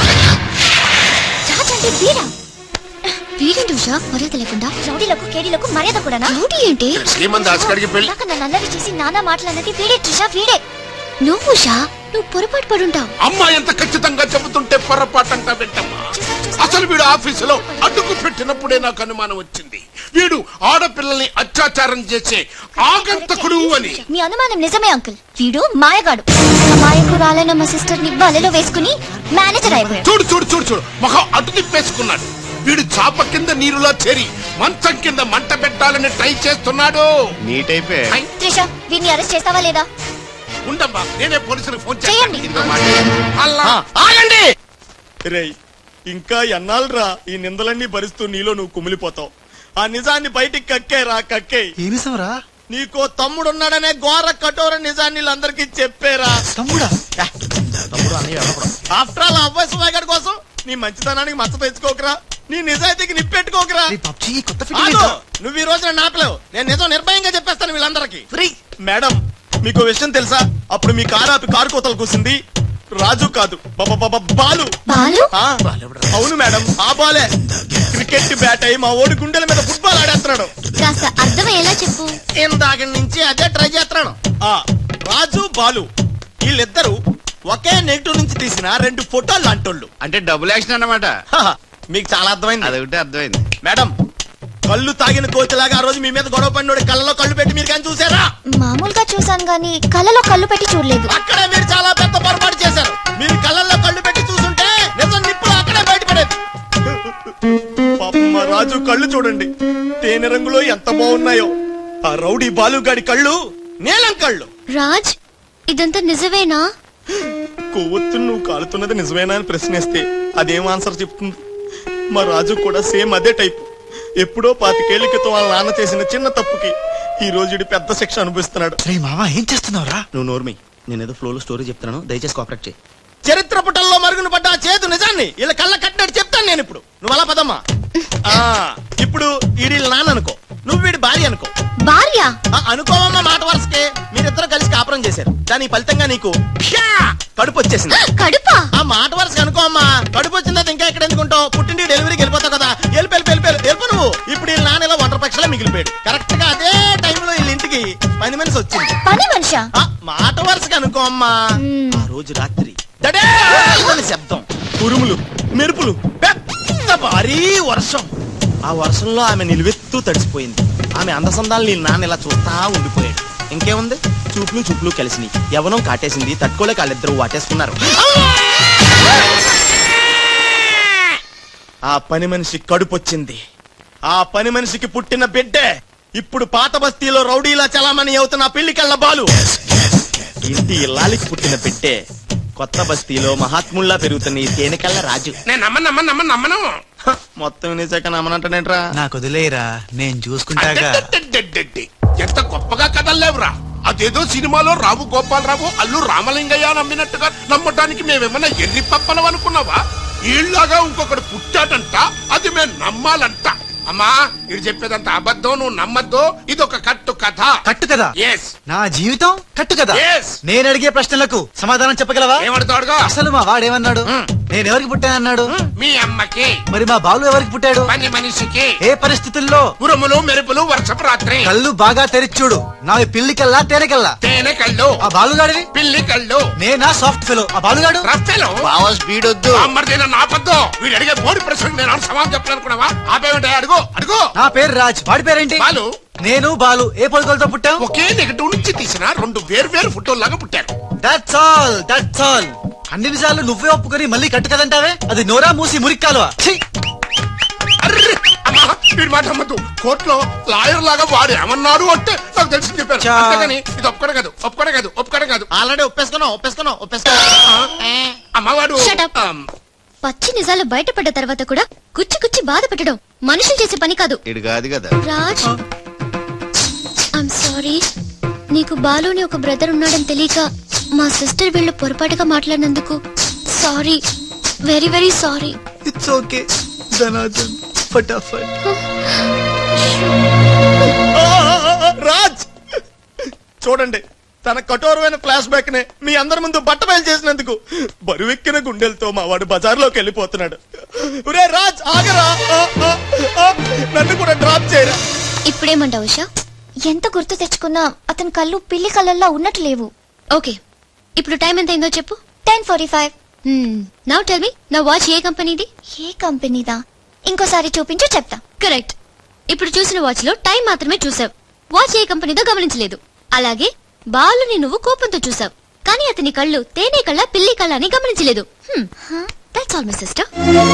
Raj అంటే వీరా వీడేంటి ఉషా మర్యాద లేకుండా రౌడీలకు కేడీలకు మర్యాద కూడా రౌడీ ఏంటి శ్రీమంత్ అస్కర్కి పెళ్లి ఇందాక నన్ను అల్లరి చేసి నానా మాటలన్నది వీడే ట్రిషా వీడే నువ్వు ఉషా నువ్వు పొరపాటు పడుంటావు అమ్మ ఎంత ఖచ్చితంగా చెబుతుంటే పొరపాటంట వింటమ్మా అసలు వీడు ఆఫీసులో అడ్డుకు పెట్టినప్పుడే నాకు అనుమానం వచ్చింది వీడు ఆడపిల్లల్ని అత్యాచారం చేసే ఆగంతకుడు అని మీ అనుమానం నిజమే అంకుల్ వీడు మాయగాడు మాయకు రాలైన మా సిస్టర్ ని బలలో వేసుకుని మేనేజర్ అయిపోయాడు చూడు చూడు చూడు చూడు మొహం అటు తిప్పేసుకున్నాడు వీడు చాప కింద నీరులో చేరి మంచం కింద మంట పెట్టాలని ట్రై చేస్తున్నాడు నీట్ అయిపోయి ఐ, త్రిష వీడిని అరెస్ట్ చేస్తావా లేదా ఉండమ్మా నేనే పోలీసులకు ఫోన్ చేస్తాను చేయండి. ఇదిగో మాట. అల్లా ఆగండి రేయ్ ఇంకా ఎన్నాళ్ళరా ఈ నిందలన్నీ భరిస్తూ నీలో నువ్వు కుమిలిపోతావు ఆ నిజాన్ని బయటికి కక్కేరా కక్కే ఏమిసవరా నీకో తమ్ముడున్నాడనే ఘోర కఠోర నిజాన్ని వీళ్ళందరికీ చెప్పేరా తమ్ముడా తమ్ముడు ఆఫ్టర్ ఆల్ అబ్బాయి సుధాగర్ కోసం నీ మంచితనానికి మచ్చ తెచ్చుకోకరా నీ నిజాయితీకి నిప్పెట్టుకోకరా పబ్జి కొత్త ఆగు! నువ్వు ఈ రోజున నాపలేవు నేను నిజం నిర్భయంగా చెప్పేస్తాను వీళ్ళందరికీ మేడం మీకు విషయం తెలుసా అప్పుడు మీ కారు ఆపి కారు కోతలు కూసింది రాజు కాదు బబ బబ బాలు బాలు ఆ, అవును మేడం ఆ బాలే క్రికెట్ బ్యాట్ అయి మా ఓడి గుండెల మీద ఫుట్బాల్ ఆడేస్తున్నాడు కాస్త అర్థమయ్యేలా చెప్పు ఇందాక నుంచి అదే ట్రై చేస్తున్నాను ఆ రాజు బాలు వీళ్ళిద్దరూ ఒకే నెగిటివ్ నుంచి తీసిన రెండు ఫోటోలు లాంటోళ్ళు అంటే డబుల్ యాక్షన్ అన్నమాట హహ, మీకు చాలా అర్థమైంది అదొకటి అర్థమైంది మేడం కళ్ళు తాగిన కోతిలాగా ఆ రోజు మీ మీద గొడవ పడినోడి కళ్ళలో కళ్ళు పెట్టి మీరు కానీ చూసారా మామూలుగా చూసాను గానీ కళ్ళలో కళ్ళు పెట్టి చూడలేదు అక్కడే మీరు చాలా పెద్ద పొరపాటు చేశారు మీరు కళ్ళల్లో కళ్ళు పెట్టి చూసుంటే నిజం నిప్పులు అక్కడే బయటపడేది పాపం మా రాజు కళ్ళు చూడండి తేనె రంగులో ఎంత బాగున్నాయో ఆ రౌడీ బాలుగాడి కళ్ళు నీలం కళ్ళు రాజ్ ఇదంతా నిజమేనా కొవ్వొత్తు నువ్వు కాలుతున్నది నిజమేనా అని ప్రశ్నిస్తే అదేం ఆన్సర్ చెప్తుంది మా రాజు కూడా సేమ్ అదే టైప్ ఎప్పుడో పాతికేళ్ల క్రితం వాళ్ళ నాన్న చేసిన చిన్న తప్పుకి ఈ రోజు ఈడు పెద్ద శిక్ష అనుభవిస్తున్నాడు మామ ఏం చేస్తున్నావురా నువ్వు నోర్మి నేనేదో ఫ్లోలో స్టోరీ చెప్తున్నాను దయచేసి కోఆపరేట్ చేయి చరిత్ర పుటల్లో మరుగున పడ్డ ఆ చేతు నిజాన్ని ఇలా కళ్ళ కట్టినట్టు చెప్తాను నేను ఇప్పుడు నువ్వు అలా పదమ్మా ఆ, ఇప్పుడు ఈడి నాన్న అనుకో నువ్వు వీడి భార్య అనుకో భార్య ఆ, అనుకోవమ్మ మాట వరుసకే మీరిద్దరు కలిసి కాపురం చేశారు దాని ఫలితంగా నీకు ప్యా! కడుపు వచ్చేసింది కడుపా ఆ మాట వరుసకి అనుకోమ్మా కడుపు వచ్చిన తర్వాత ఇంకా ఎక్కడ ఎందుకుంటావు పుట్టింటి డెలివరీకి వెళ్ళిపోతావు కదా వెళ్ళి వెళ్ళి వెళ్ళి వెళ్ళి వెళ్ళిపో నువ్వు ఇప్పుడు వీళ్ళ నాన్న ఇలా ఒంటరి పక్షలా మిగిలిపోయాడు కరెక్ట్ గా అదే టైంలో వీళ్ళ ఇంటికి పని మనిషి వచ్చింది పని మనిషా ఆ, మాట వరుసకి అనుకో అమ్మా ఆ రోజు రాత్రి దడే అని శబ్దం ఉరుములు మెరుపులు పెద్ద భారీ వర్షం ఆ వర్షంలో ఆమె నిలువెత్తు తడిసిపోయింది ఆమె అందసందాలు నీ నాన్న ఇలా చూస్తా ఉండిపోయాడు ఇంకేముంది చూపులు చూపులు కలిసినాయి యవనం కాటేసింది తట్టుకోలేక వాళ్ళిద్దరూ వాటేసుకున్నారు ఆ పని మనిషి కడుపొచ్చింది ఆ పని మనిషికి పుట్టిన బిడ్డే ఇప్పుడు పాత బస్తీలో రౌడీలా చలామణి అవుతున్న ఆ పెళ్లికెళ్ళ బాలు ఇంటి ఇల్లాలికి పుట్టిన బిడ్డే కొత్త బస్తీలో మహాత్ముల్లా పెరుగుతున్న ఈ తేనెకళ్ళ రాజు నేను నమ్మను నమ్మను నమ్మను నమ్మను హ, మొత్తం నిజాక నమ్మనంటానేంట్రా నాకు వదిలేయరా నేను చూసుకుంటాగా అడ్డడ్డడ్డడ్డి. ఎంత గొప్పగా కథలు లేవురా అదేదో సినిమాలో రావు గోపాలరావు అల్లు రామలింగయ్య నమ్మినట్టుగా నమ్మటానికి మేమేమన్నా ఎర్రి పప్పలం అనుకున్నావా ఈళ్ళగా ఇంకొకడు పుట్టాడంట అది మేము నమ్మాలంట అమ్మా ఇది చెప్పేదంత అబద్ధం నువ్వు నమ్మద్దు ఇది ఒక కట్టు కథ కట్టు కదా ఎస్ నా జీవితం కట్టు కదా Yes. నేను అడిగే ప్రశ్నలకు సమాధానం చెప్పగలవా ఏమడతాడుగా అసలు మా వాడేమన్నాడు నేను ఎవరికి పుట్టానన్నాడు మీ అమ్మకి మరి మా బాలు ఎవరికి పుట్టాడు పని మనిషికి ఏ పరిస్థితుల్లో ఉరుములు మెరుపులు వర్షపు రాత్రి కళ్ళు బాగా తెరిచూడు నావి పిల్లికల్లా తేనెకల్లా తేనె కళ్ళు ఆ బాలుగాడివి పిల్లి కళ్ళు నేనా సాఫ్ట్ ఫెలో ఆ బాలుగాడు రఫెలో బావ స్పీడ్ వద్దు అమ్మర్దైనా నాపద్దు వీడు అడిగే బోడి ప్రశ్నకు నేను సమాధానం చెప్పాలనుకున్నావా ఆపేమంటే అడుగు అడుగు నా పేరు రాజ్ వాడి పేరేంటి బాలు నేను బాలు ఏ పొలకలతో పుట్టాం ఒకే నెగటివ్ నుంచి తీసిన రెండు వేరు వేరు ఫోటోల్లాగా పుట్టారు దట్స్ ఆల్ దట్స్ ఆల్ అన్ని నిజాలు నువ్వే ఒప్పుకొని మళ్ళీ కట్టు కదంటావే అది నోరా మూసి మురిక్కాలువా ఛీ! అర్రే! అమ్మా వీడి మాట నమ్మద్దు కోర్టులో లాయర్ లాగా వాడు ఏమన్నాడు అంటే నాకు తెలిసి చెప్పారు చా. అంతేగాని ఇది ఒప్పుకోవడం కాదు ఒప్పుకోవడం కాదు ఒప్పుకోవడం కాదు ఆల్రెడీ ఒప్పేసుకున్నావు ఒప్పేసుకున్నావు ఒప్పేసుకున్నావు అమ్మవాడు Shut up. ఆమ్, పచ్చి నిజాలు బయటపడ్డ తర్వాత కూడా గుచ్చి గుచ్చి బాధ పెట్టడం మనుషులు చేసే పని కాదు ఇడు కాదు కదా రాజ్ ఐమ్ సారీ నీకు బాలుని ఒక బ్రదర్ ఉన్నాడని తెలియక మా సిస్టర్ వీళ్ళు పొరపాటుగా మాట్లాడినందుకు sorry very very sorry it's okay ధనాధన్ ఫటాఫట్ ఆ, ఆ, ఆ, రాజ్ చూడండి తన కఠోరమైన ఫ్లాష్ బ్యాక్ నే మీ అందరి ముందు బట్టబయలు చేసినందుకు బరువెక్కిన గుండెలతో మా వాడు బజార్లోకి వెళ్ళిపోతున్నాడు ఒరే రాజ్ ఆగరా ఆ, ఆ, ఆ, నన్ను కూడా డ్రాప్ చేయరా ఇప్పుడేమంటావు ఉషా ఎంత గుర్తు తెచ్చుకున్నా అతని కళ్ళు పిల్లి కళ్ళల్లో ఉన్నట్టు లేవు ఓకే ఇప్పుడు టైం ఎంత అయిందో చెప్పు ten forty five now tell me నా వాచ్ ఏ కంపెనీది ఏ కంపెనీదా ఇంకోసారి చూపించు చెప్తా కరెక్ట్ ఇప్పుడు చూసిన వాచ్ లో టైం మాత్రమే చూసావు వాచ్ ఏ కంపెనీదో గమనించలేదు అలాగే బాలుని నువ్వు కోపంతో చూసావు కానీ అతని కళ్ళు తేనె కళ్ళ పిల్లి కళ్ళ అని గమనించలేదు దట్స్ ఆల్ మై సిస్టర్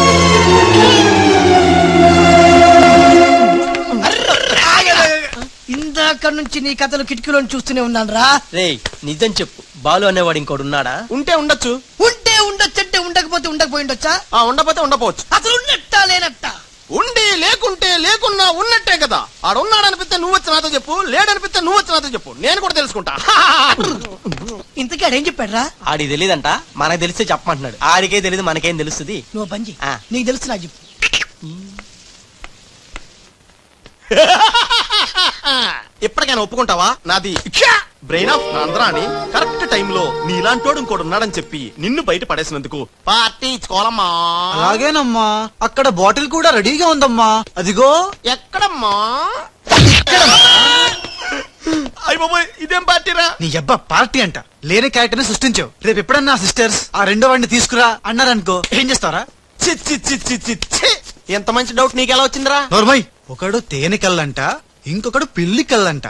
ఇందాక నుంచి నీ కథలు కిటికీలో చూస్తూనే ఉన్నాను రా రే నిజం చెప్పు బాలు అనేవాడు ఇంకోడు ఉన్నాడా ఉంటే ఉండొచ్చు ఉంటే ఉండొచ్చంటే ఉండకపోతే ఉండకపోయి ఉండొచ్చా ఆ ఉండపోతే ఉండపోవచ్చు అసలు ఉన్నట్టా లేనట్టా ఉండి లేకుంటే లేకున్నా ఉన్నట్టే కదా ఆడున్నాడనిపిస్తే నువ్వు వచ్చి నాతో చెప్పు లేడనిపిస్తే నువ్వు వచ్చి నాతో చెప్పు నేను కూడా తెలుసుకుంటా ఇంతకీ ఆడేం చెప్పాడు రా ఆడికి తెలియదంట మనకు తెలిస్తే చెప్పమంటున్నాడు ఆడికే తెలియదు మనకేం తెలుస్తుంది నువ్వు పని చెయ్యి. ఆ. నీకు తెలుసు నాకు చెప్పు ఇప్పటికైనా ఒప్పుకుంటావా నాది బ్రెయిన్ ఆఫ్ ఆంధ్రా అని కరెక్ట్ టైంలో నీలాంటోడు ఇంకోడు ఉన్నాడని చెప్పి నిన్ను బయట పడేసినందుకు పార్టీ ఇచ్చుకోవాలమ్మా అలాగేనమ్మా అక్కడ బాటిల్ కూడా రెడీగా ఉందమ్మా అదిగో ఎక్కడమ్మా అయ్య బాబోయ్ ఇదేం పార్టీరా నీ అబ్బా పార్టీ అంట లేని క్యారెక్టర్ ని సృష్టించావు రేపు ఎప్పుడన్నా సిస్టర్స్ ఆ రెండో వాడిని తీసుకురా అన్నారనుకో ఏం చేస్తారా చి చి చి చి చి చి. ఎంత మంచి డౌట్ నీకు ఎలా వచ్చిందిరా నోర్మై ఒకడు తేనె కళ్ళంట ఇంకొకడు పిల్లి కళ్ళంట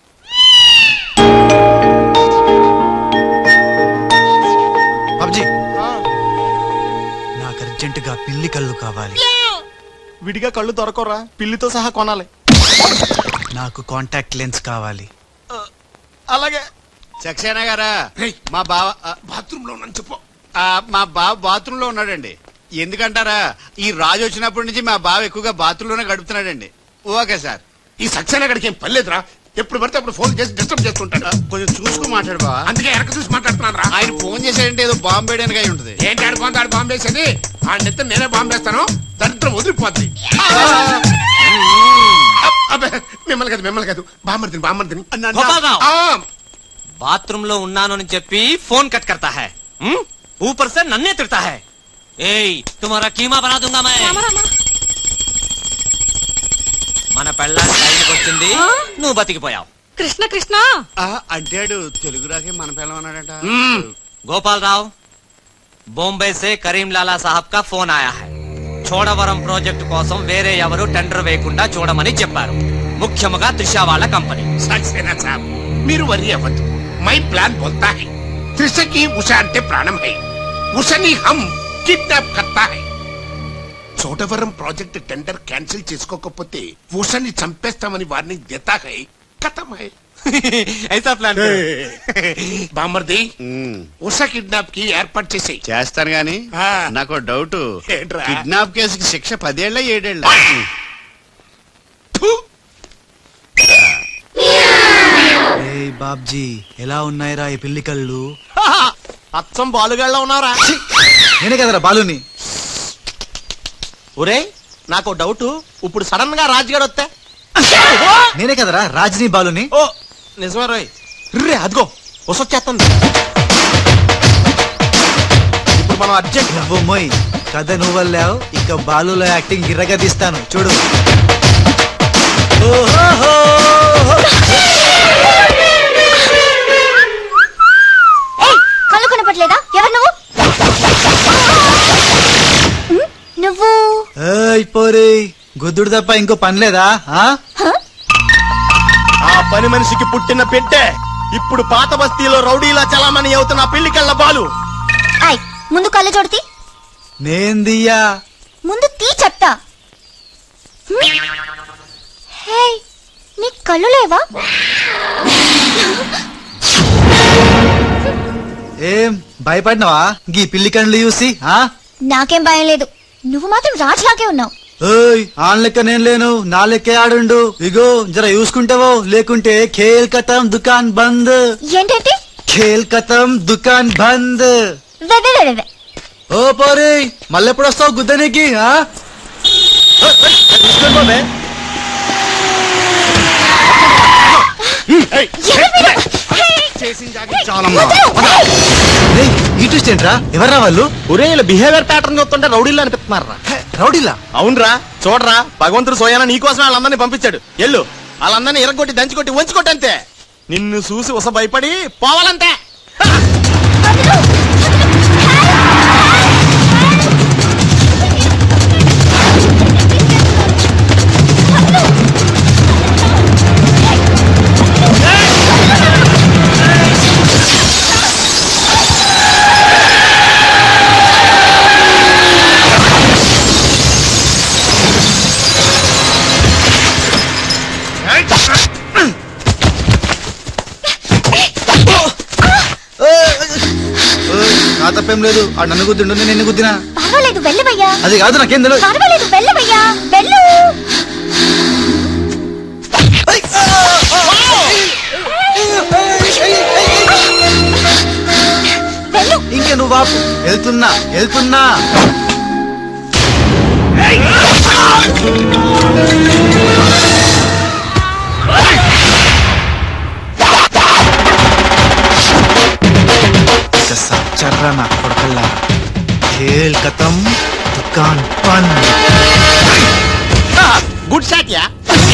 బాబ్జీ నాకు అర్జెంటుగా పిల్లి కళ్ళు కావాలి విడిగా కళ్ళు దొరకరా పిల్లితో సహా కొనాలి నాకు కాంటాక్ట్ లెన్స్ కావాలి అలాగే సక్సేనా గారా మా బావ బాత్రూమ్ లో ఉన్నాను చెప్పు ఆ, మా బావ బాత్రూమ్ లో ఉన్నాడండి ఎందుకంటారా ఈ రాజు వచ్చినప్పటి నుంచి మా బావ ఎక్కువగా బాత్రూమ్ లోనే గడుపుతున్నాడండి ఓకే సార్ ఈ సక్సేనా గడికి ఏం పర్లేదురా ఎప్పుడు పడితే అప్పుడు ఫోన్ చేసి డిస్టర్బ్ చేస్తుంటాడు కొంచెం చూసుకుని మాట్లాడు బావ అందుకే వెనక చూసి మాట్లాడుతున్నాను రా ఆయన ఫోన్ చేశాడంటే ఏదో బాంబు వేయడానికి అయి ఉంటుంది ఏంటి ఆడుకోండి ఆడు బాంబు వేసేది ఆ నెత్తి నేనే బాంబు వేస్తాను దరిద్రం వదిలిపోద్ది అబ్బే, మీ మిమ్మల్ని కాదు మిమ్మల్ని కాదు బామ్మర్దిని బామ్మర్దిని గోపాలరావు ఆ, బాత్రూమ్ లో ఉన్నాను అని చెప్పి ఫోన్ కట్ కర్తా హై హ్మ్? ఊపర్ సే నన్నే తిడతా హై ఏయ్ తుమారా కీమా బనా దుంగా మై మన పెళ్ళానికి టైంకి వచ్చింది నువ్వు బతికిపోయావు కృష్ణ కృష్ణ ఆ, అంటాడు తెలుగు రాకే మన పిల్లం అన్నాడట गोपाल राव बॉम्बे से करीम लाला साहब का ఫోన్ ఆయా है చోడవరం ప్రాజెక్టు కోసం వేరే ఎవరు టెండర్ వేయకుండా చూడమని చెప్పారు ముఖ్యముగా త్రిష వాళ్ళ కంపెనీ సక్సేనా సాబ్ మీరు వరి అవ్వద్దు మై ప్లాన్ బోల్తా హై త్రిషకి ఉష అంటే ప్రాణం హై ఉషని హమ్ కిడ్నాప్ కర్తా హై చోటవరం ప్రాజెక్ట్ టెండర్ క్యాన్సిల్ చేసుకోకపోతే ఉషని చంపేస్తామని వార్నింగ్ దేతా హై ఖతం హై ఐసా ప్లాన్ బామర్ది ఉష కిడ్నాప్ కి ఏర్పాటు చేసేయి చేస్తాను గాని నాకు డౌట్ ఏంట్రా? కిడ్నాప్ కేసుకి శిక్ష పదేళ్ల ఏడేళ్ల ఏయ్ బాబ్జీ ఎలా ఉన్నాయిరా ఈ పిల్లి కళ్ళు అచ్చం బాలుగాళ్ళ ఉన్నారా నేనే కదరా బాలుని ఒరే నాకు డౌట్ ఇప్పుడు సడన్ గా రాజుగారు వస్తే నేనే కదరా రాజనీ బాలుని ఓ నిజమే రోయ్ రే అదిగో వసొచ్చేస్తుంది ఇప్పుడు మనం అర్జెంట్ నువ్వు మొయ్ కథ నువ్వు వెళ్ళావు ఇక బాలులో యాక్టింగ్ గిర్రగా తీస్తాను చూడు ఓహోహో. కళ్ళు కనపట్లేదా ఎవరు నువ్వు హ్మ్? నువ్వు ఏయ్ పోరి గుద్దుడు తప్ప ఇంకో పని లేదా ఆ? ఆ పని మనిషికి పుట్టిన పెట్టే ఇప్పుడు పాత బస్తీలో రౌడీలా చలామణి అవుతున్న ఆ పెళ్లి కళ్ళ బాలు ఆయ్ ముందు కళ్ళు చూడతి నేను దియ్యా ముందు తీ చెప్తా హ్మ్? హే నీ కళ్ళు లేవా ఏం భయపడినావా గీ పిల్లి కండ్లు చూసి ఆ నాకేం భయం లేదు నువ్వు మాత్రం రాజులాగే ఉన్నావు ఏయ్ ఆన్ లెక్క నేను లేను నా లెక్కే ఆడుండు ఇగో జర చూసుకుంటావో లేకుంటే ఖేల్ కథం దుకాన్ బంద్ ఏంటంటే ఖేల్ కథం దుకాన్ బంద్ వే, వే, వే, వే, వే. ఓ పోరి మళ్ళెప్పుడు వస్తావు గుద్దనికి ఆ? ఏయ్, ఈ ట్విస్ట్ ఏంట్రా ఎవర్రా వాళ్ళు ఒరే ఇలా బిహేవియర్ ప్యాటర్న్ చూస్తుంటే రౌడీలు అనిపిస్తున్నారా రౌడీలా అవునరా చూడరా భగవంతుడు సోయాన నీకోసం వాళ్ళందరినీ పంపించాడు ఎల్లు వాళ్ళందరినీ ఇరగొట్టి దంచుకొట్టి వంచుకొట్టి అంతే నిన్ను చూసి ఉస భయపడి పోవాలంతే ఏయ్, నా తప్పేం లేదు ఆ నన్ను గుద్దిండు నేను నిన్ను గుద్దినా పర్వాలేదు వెళ్ళవయ్యా అది కాదు నాకేం తెలియదు పర్వాలేదు వెళ్ళవయ్యా వెళ్ళు ఇంకా నువ్వు ఆపు వెళ్తున్నా వెళ్తున్నా చర్రా నా కొడకల్లా ఖేల్ కథం దుకాన్ బంద్ గుడ్ షాట్ యా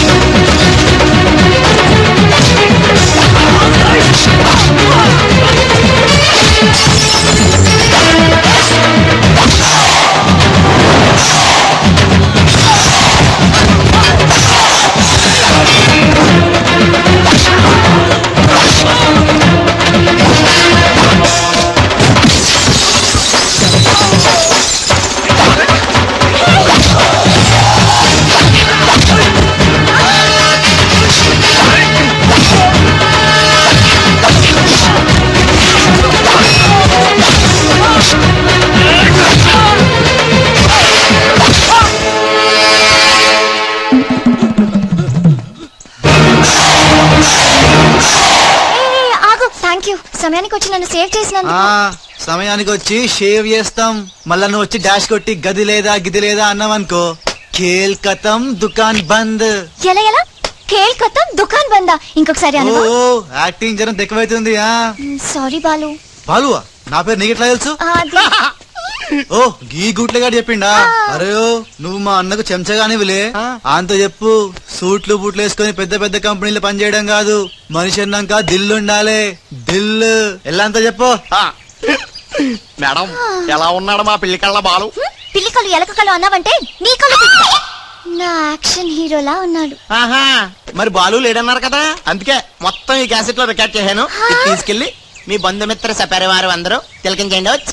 ఏ, ఆగు థ్యాంక్ యూ సమయానికి వచ్చి నన్ను సేవ్ చేసినందుకు ఆ సమయానికి వచ్చి షేవ్ చేస్తాం మళ్ళా నువ్వు వచ్చి డాష్ కొట్టి గది లేదా గిది లేదా అన్నావనుకో ఖేల్ కథం దుకాన్ బంద్ ఎలా ఎలా కేల్కతం దుకాన్ బందా ఇంకొకసారి ఓ అనవా యాక్టింగ్ జనం ఎక్కువైతుంది ఆ సారీ బాలు బాలువా నా పేరు నీకు ఎట్లా తెలుసు అది ఓ గీ గుట్లగాడు చెప్పిండా అరే ఓ, నువ్వు మా అన్నకు చెంచగానివిలే అంత చెప్పు సూట్లు బూట్లు వేసుకొని పెద్ద పెద్ద కంపెనీలు పనిచేయడం కాదు మనిషి అన్నాక దిల్లు ఉండాలి దిల్లు ఎలా అంత చెప్పు మేడం ఎలా ఉన్నాడు మా పిల్లి కళ్ళ బాలు పిల్లి కళ్ళు ఎలక కళ్ళు అన్నావంటే నీ కళ్ళు పిస్తా. నా యాక్షన్ హీరోలా ఉన్నాడు ఆహా మరి బాలు లేడన్నారు కదా అందుకే మొత్తం ఈ క్యాసెట్ లో రికార్డ్ చేశాను ఇది తీసుకెళ్లి మీ బంధుమిత్ర సపరివారు అందరూ తిలకించండి వచ్చి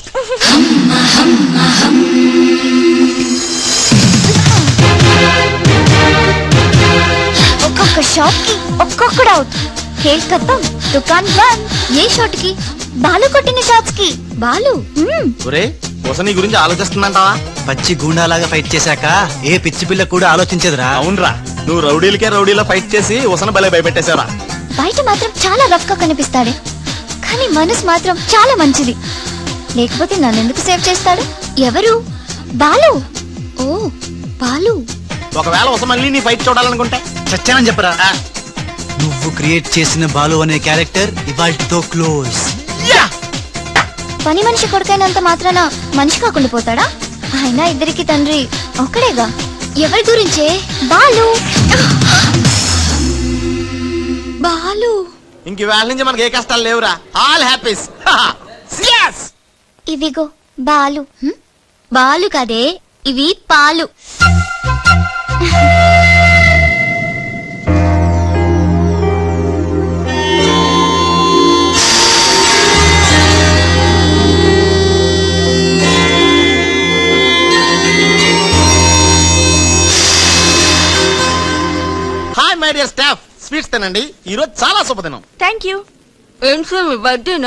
ఒక్కొక్క షాప్ కి ఒక్కొక్కడు అవుట్ కేల్కత్తం దుకాన్ బంద్ ఏ షాట్ కి బాలు కొట్టిన షాట్స్ కి బాలు మ్మ్. ఒరే నీ గురించి ఆలోచిస్తుందంటావా పచ్చి గూండాలాగా ఫైట్ చేశాక ఏ పిచ్చి పిల్ల కూడా ఆలోచించదురా అవునరా నువ్వు రౌడీలకే రౌడీలో ఫైట్ చేసి ఉసన బలే భయపెట్టేశారా బయట మాత్రం చాలా రఫ్ గా కనిపిస్తాడే కానీ మనసు మాత్రం చాలా మంచిది లేకపోతే నన్ను ఎందుకు సేవ్ చేస్తాడు ఎవరు బాలు ఓ బాలు ఒకవేళ ఉస మళ్ళీ నీ ఫైట్ చూడాలనుకుంటే చచ్చానని చెప్పరా నువ్వు క్రియేట్ చేసిన బాలు అనే క్యారెక్టర్ ఇవాల్టితో క్లోజ్ పని మనిషి కొడుకైనంత మాత్రాన మనిషి కాకుండా పోతాడా అయినా ఇద్దరికి తండ్రి ఒక్కడేగా ఎవరి గురించే బాలు బాలు ఇంక వేళ నుంచి మనకి ఏ కష్టాలు లేవురా ఆల్ హ్యాపీస్ ఇవిగో బాలు హ్మ్? బాలు కదే ఇవి పాలు hi my dear staff sweets తినండి ఈ రోజు చాలా శుభదినం థ్యాంక్ యూ ఏం సార్ మీ బర్త్డేనా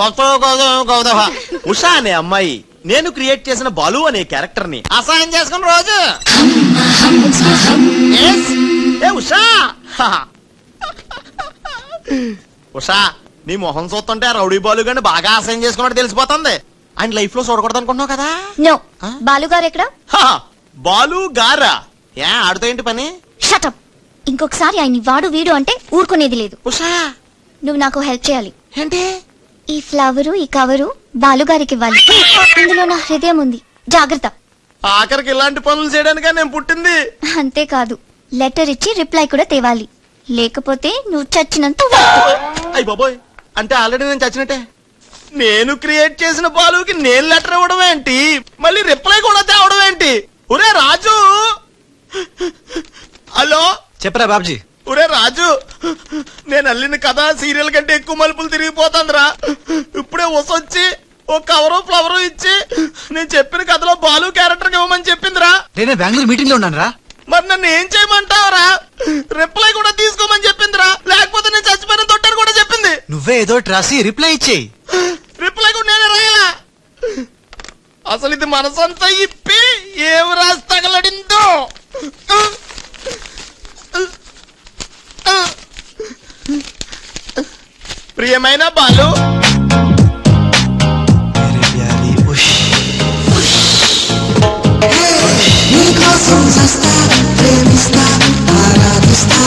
ఉషా అనే అమ్మాయి నేను క్రియేట్ చేసిన బాలు అనే క్యారెక్టర్ ని అసహాయం చేసుకున్న రోజు Yes. ఏ ఉషా ఉషా నీ మొహం చూస్తుంటే ఆ రౌడీ బాలు గాని బాగా అసహ్యం చేసుకున్నట్టు తెలిసిపోతుంది ఆయన లైఫ్ లో చూడకూడదు అనుకుంటున్నావు కదా నో బాలు గారు ఎక్కడ హా, బాలు గారా ఏ ఆడుతో ఏంటి పని షటప్ ఇంకొకసారి ఆయన వాడు వీడు అంటే ఊరుకునేది లేదు నువ్వు నాకు హెల్ప్ చేయాలి ఏంటి ఈ ఫ్లవరు ఈ కవరు బాలుగారికి ఇవ్వాలి ఇందులో నా హృదయం ఉంది జాగ్రత్త ఆఖరికి ఇలాంటి పనులు చేయడానికే నేను పుట్టింది అంతేకాదు లెటర్ ఇచ్చి రిప్లై కూడా తేవాలి లేకపోతే నువ్వు చచ్చినంత అయ్యి బాబోయ్ అంటే ఆల్రెడీ నేను చచ్చినట్టే నేను క్రియేట్ చేసిన బాలుకి నేను లెటర్ ఇవ్వడం ఏంటి మళ్ళీ రిప్లై కూడా తేవడం ఏంటి ఒరే రాజు హలో చెప్పరా బాబ్జీ ఒరే రాజు నేను అల్లిన కథ సీరియల్ కంటే ఎక్కువ మలుపులు తిరిగిపోతుందిరా ఇప్పుడే వసొచ్చి ఓ కవరు ఫ్లవరు ఇచ్చి నేను చెప్పిన కథలో బాలు క్యారెక్టర్ ఇవ్వమని చెప్పిందిరా నేను బెంగళూరు మీటింగ్ లో ఉన్నాను రా మరి నన్ను ఏం చేయమంటావురా రిప్లై కూడా తీసుకోమని చెప్పిందిరా లేకపోతే నేను చచ్చిపోయిన తొట్టని కూడా చెప్పింది నువ్వే ఏదో ఒకటి రాసి రిప్లై ఇచ్చేయి రిప్లై కూడా నేనే రాయలా అసలు ఇది మనసంతా ఇప్పి ఏం రాసి తగలడిందో ప్రియమైన బాలు నీకోసం చస్తా ప్రేమిస్తా ఆరాధిస్తా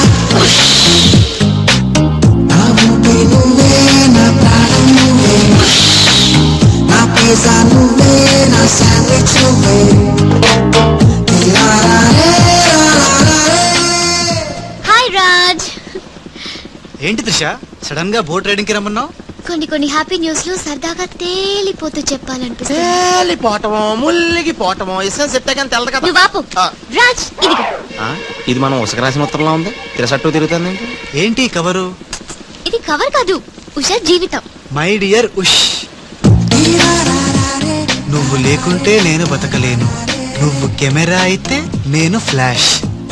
నా ఊపి నువ్వే నా ప్రాణం నువ్వే నా పిజ్జా నువ్వే నా శాండ్విచ్ నువ్వే తీరారే హాయ్ రాజ్ ఏంటి త్రిష సడన్ గా బోట్ రైడింగ్ కి రమ్మన్నావు కొన్ని కొన్ని హ్యాపీ న్యూస్ లు సరదాగా తేలిపోతూ చెప్పాలనిపిస్తుంది తేలిపోవటమో ముల్లిగిపోవటమో ఇష్టం చెప్తే కానీ తెలదు కదా నువ్వు ఆపు రాజ్ ఇదిగో ఆ, ఇది మనం ఉసక రాసిన ఉత్తరంలో ఉంది తిరసట్టు తిరుగుతుంది ఏంటి కవరు ఇది కవర్ కాదు ఉషా జీవితం మై డియర్ ఉష్ నువ్వు లేకుంటే నేను బతకలేను నువ్వు కెమెరా అయితే నేను ఫ్లాష్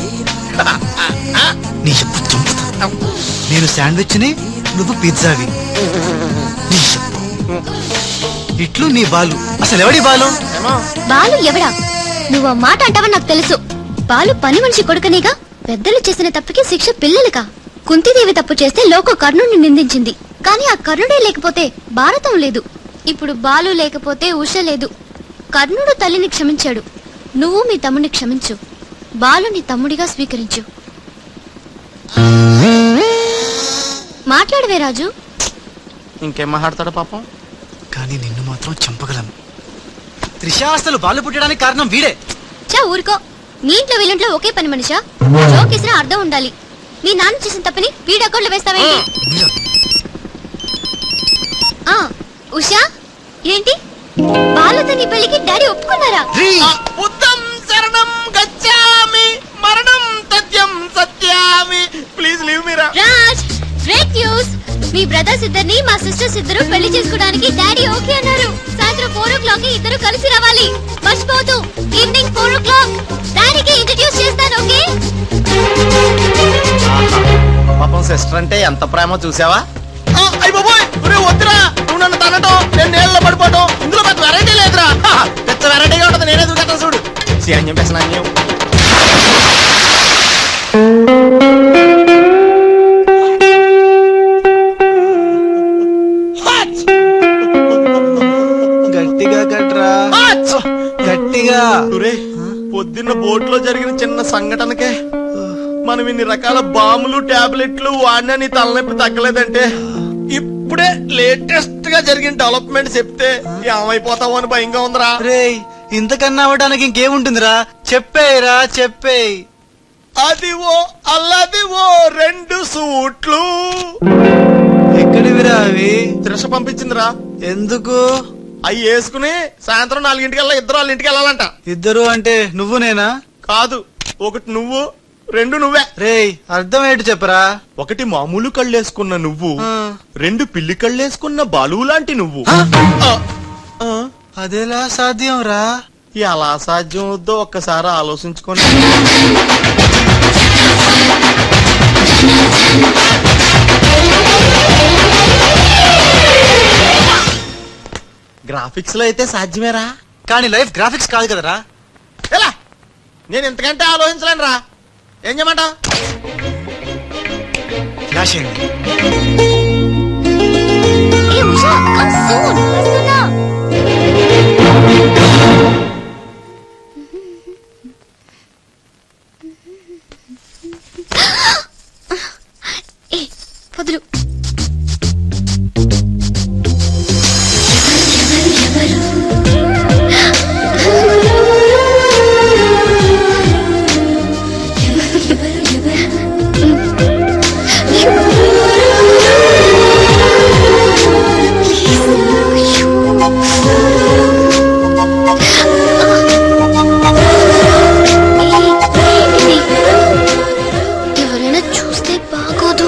నీ చెప్పు చంపుతా నేను శాండ్విచ్ ని నువ్వు పిజ్జావి నీ చెప్పు ఇట్లు నీ బాలు అసలు ఎవడి బాలు బాలు ఎవడా నువ్వు ఆ మాట అంటావని నాకు తెలుసు బాలు పని మనిషి కొడుకనేగా పెద్దలు చేసిన తప్పుకి శిక్ష పిల్లలుగా కుంతిదేవి తప్పు చేస్తే లోక కర్ణుడిని నిందించింది కానీ ఆ కర్ణుడే లేకపోతే భారతం లేదు ఇప్పుడు బాలు లేకపోతే ఉష లేదు కర్ణుడు తల్లిని క్షమించాడు నువ్వు మీ తమ్ముడిని క్షమించు బాలు నీ తమ్ముడిగా స్వీకరించు మాట్లాడవే రాజు ఇంకేం మాట్లాడతాడు పాపం కానీ నిన్ను మాత్రం చంపగలను త్రిష అసలు బాలు పుట్టడానికి కారణం వీడే చా ఊరుకో మీ ఇంట్లో వీళ్ళింట్లో ఒకే పని మనిషా జోక్ ఇసినా అర్థం ఉండాలి మీ నాన్న చేసిన తప్పని వీడి అకౌంట్లో వేస్తావేంటి ఆ, ఉషా ఏంటి బాలుతో నీ పెళ్లికి డాడీ ఒప్పుకున్నారా బుద్ధం శరణం గచ్చామి మరణం తథ్యం సత్యామి ప్లీజ్ లీవ్ మీరా రాజ్ గ్రేట్ న్యూస్ మీ బ్రదర్స్ ఇద్దరిని మా సిస్టర్స్ ఇద్దరు పెళ్లి చేసుకోవడానికి డాడీ ఓకే అన్నారు సాయంత్రం ఫోర్ ఓ క్లాక్ కి ఇద్దరు కలిసి రావాలి మర్చిపోవద్దు ఈవినింగ్ ఫోర్ ఓ క్లాక్ డాడీకి ఇంట్రడ్యూస్ చేస్తాను ఓకే పాపం సిస్టర్ అంటే ఎంత ప్రేమ చూసావా అయ్యి బాబోయ్ ఒరే వద్దురా నువ్వు నన్ను తనటం నేను నీళ్ళలో పడిపోవటం ఇందులో పెద్ద వెరైటీ లేదురా హా, పెద్ద వెరైటీగా ఉంటుంది నేనే దూకేస్తాను చూడు సీన్యం పెసనాన్యం గట్టిగా కట్రా గట్టిగా ఒరే పొద్దున్న బోట్లో జరిగిన చిన్న సంఘటనకే మనం ఇన్ని రకాల బాంబులు టాబ్లెట్లు వాడినా నీ తలనొప్పి తగ్గలేదంటే ఇప్పుడే లేటెస్ట్ గా జరిగిన డెవలప్మెంట్ చెప్తే ఏమైపోతావు అని భయంగా ఉందిరా రేయ్ ఇంతకన్నా అవ్వడానికి ఇంకేముంటుందిరా చెప్పేయరా చెప్పేయ్ అదివో అల్లదివో రెండు సూట్లు ఎక్కడివిరా అవి త్రిష పంపించిందిరా ఎందుకు అవి వేసుకుని సాయంత్రం నాలుగింటికల్లా ఇద్దరు వాళ్ళ ఇంటికి వెళ్ళాలంట ఇద్దరు అంటే నువ్వు నేనా కాదు ఒకటి నువ్వు రెండు నువ్వే రేయ్ అర్థం ఏంటి చెప్పరా ఒకటి మామూలు కళ్ళేసుకున్న నువ్వు రెండు పిల్లి కళ్ళేసుకున్న బాలువు లాంటి నువ్వు అదెలా సాధ్యం రా ఎలా సాధ్యం అవుద్దో ఒక్కసారి ఆలోచించుకొని గ్రాఫిక్స్ లో అయితే సాధ్యమేరా కానీ లైఫ్ గ్రాఫిక్స్ కాదు కదరా ఎలా నేను ఇంతకంటే ఆలోచించలేను రా ఏం చేయమంటావు ఫ్లాష్ అయింది ఏ ఉషా కమ్ సూన్ వస్తున్నా ఏ వదులు ఎవరైనా చూస్తే బాగోదు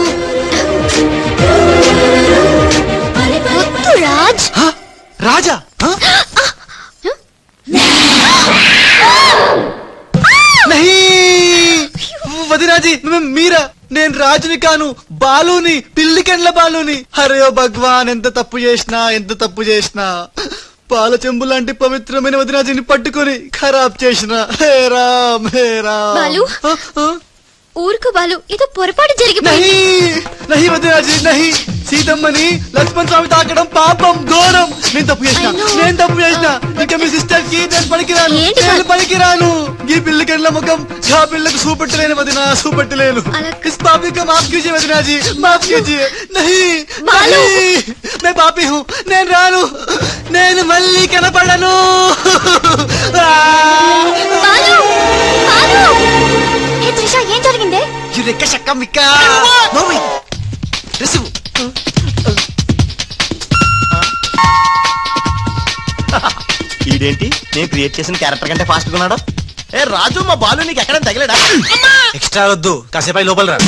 వద్దు రాజ్ రాజా నహీ! వదిరాజీ మ- మీరా నేను రాజుని కాను బాలుని పిల్లికెండ్ల బాలుని హరే ఓ భగవాన్ ఎంత తప్పు చేసినా ఎంత తప్పు చేసినా పాల చెంబు లాంటి పవిత్రమైన వదిరాజీని పట్టుకొని ఖరాబ్ చేసిన హే రామ్ హే రామ్ బాలు ఊరుకు బాలు ఏదో పొరపాటు నహీ జరిగిపోయింది నహి వదిరాజీ నహి సీతమ్మని లక్ష్మణ్ స్వామి తాకడం పాపం ఘోరం నేను తప్పు చేసిన నేను తప్పు చేసిన ఇంకా మీ సిస్టర్ కి నేను పనికిరాను నేను పనికిరాను ఈ పిల్లకెళ్ళ ముఖం ఆ పిల్లకు చూపెట్టలేను వదిన చూపెట్టలేను ఇస్ పాపి का माफ कीजिए वदना जी माफ कीजिए नहीं नहीं मैं पापी हूँ నేను రాను నేను మళ్ళీ కనపడను ఏ త్రిష ఏం జరిగిందే ఈ రెక్క శక్క మిక్క మోమి రిసివ్ ఈడేంటి నేను క్రియేట్ చేసిన క్యారెక్టర్ కంటే ఫాస్ట్ ఉన్నాడు ఏ రాజు మా బాలు నీకు ఎక్కడ తగిలాడా ఎక్స్ట్రా వద్దు కాసేపు లోపల రా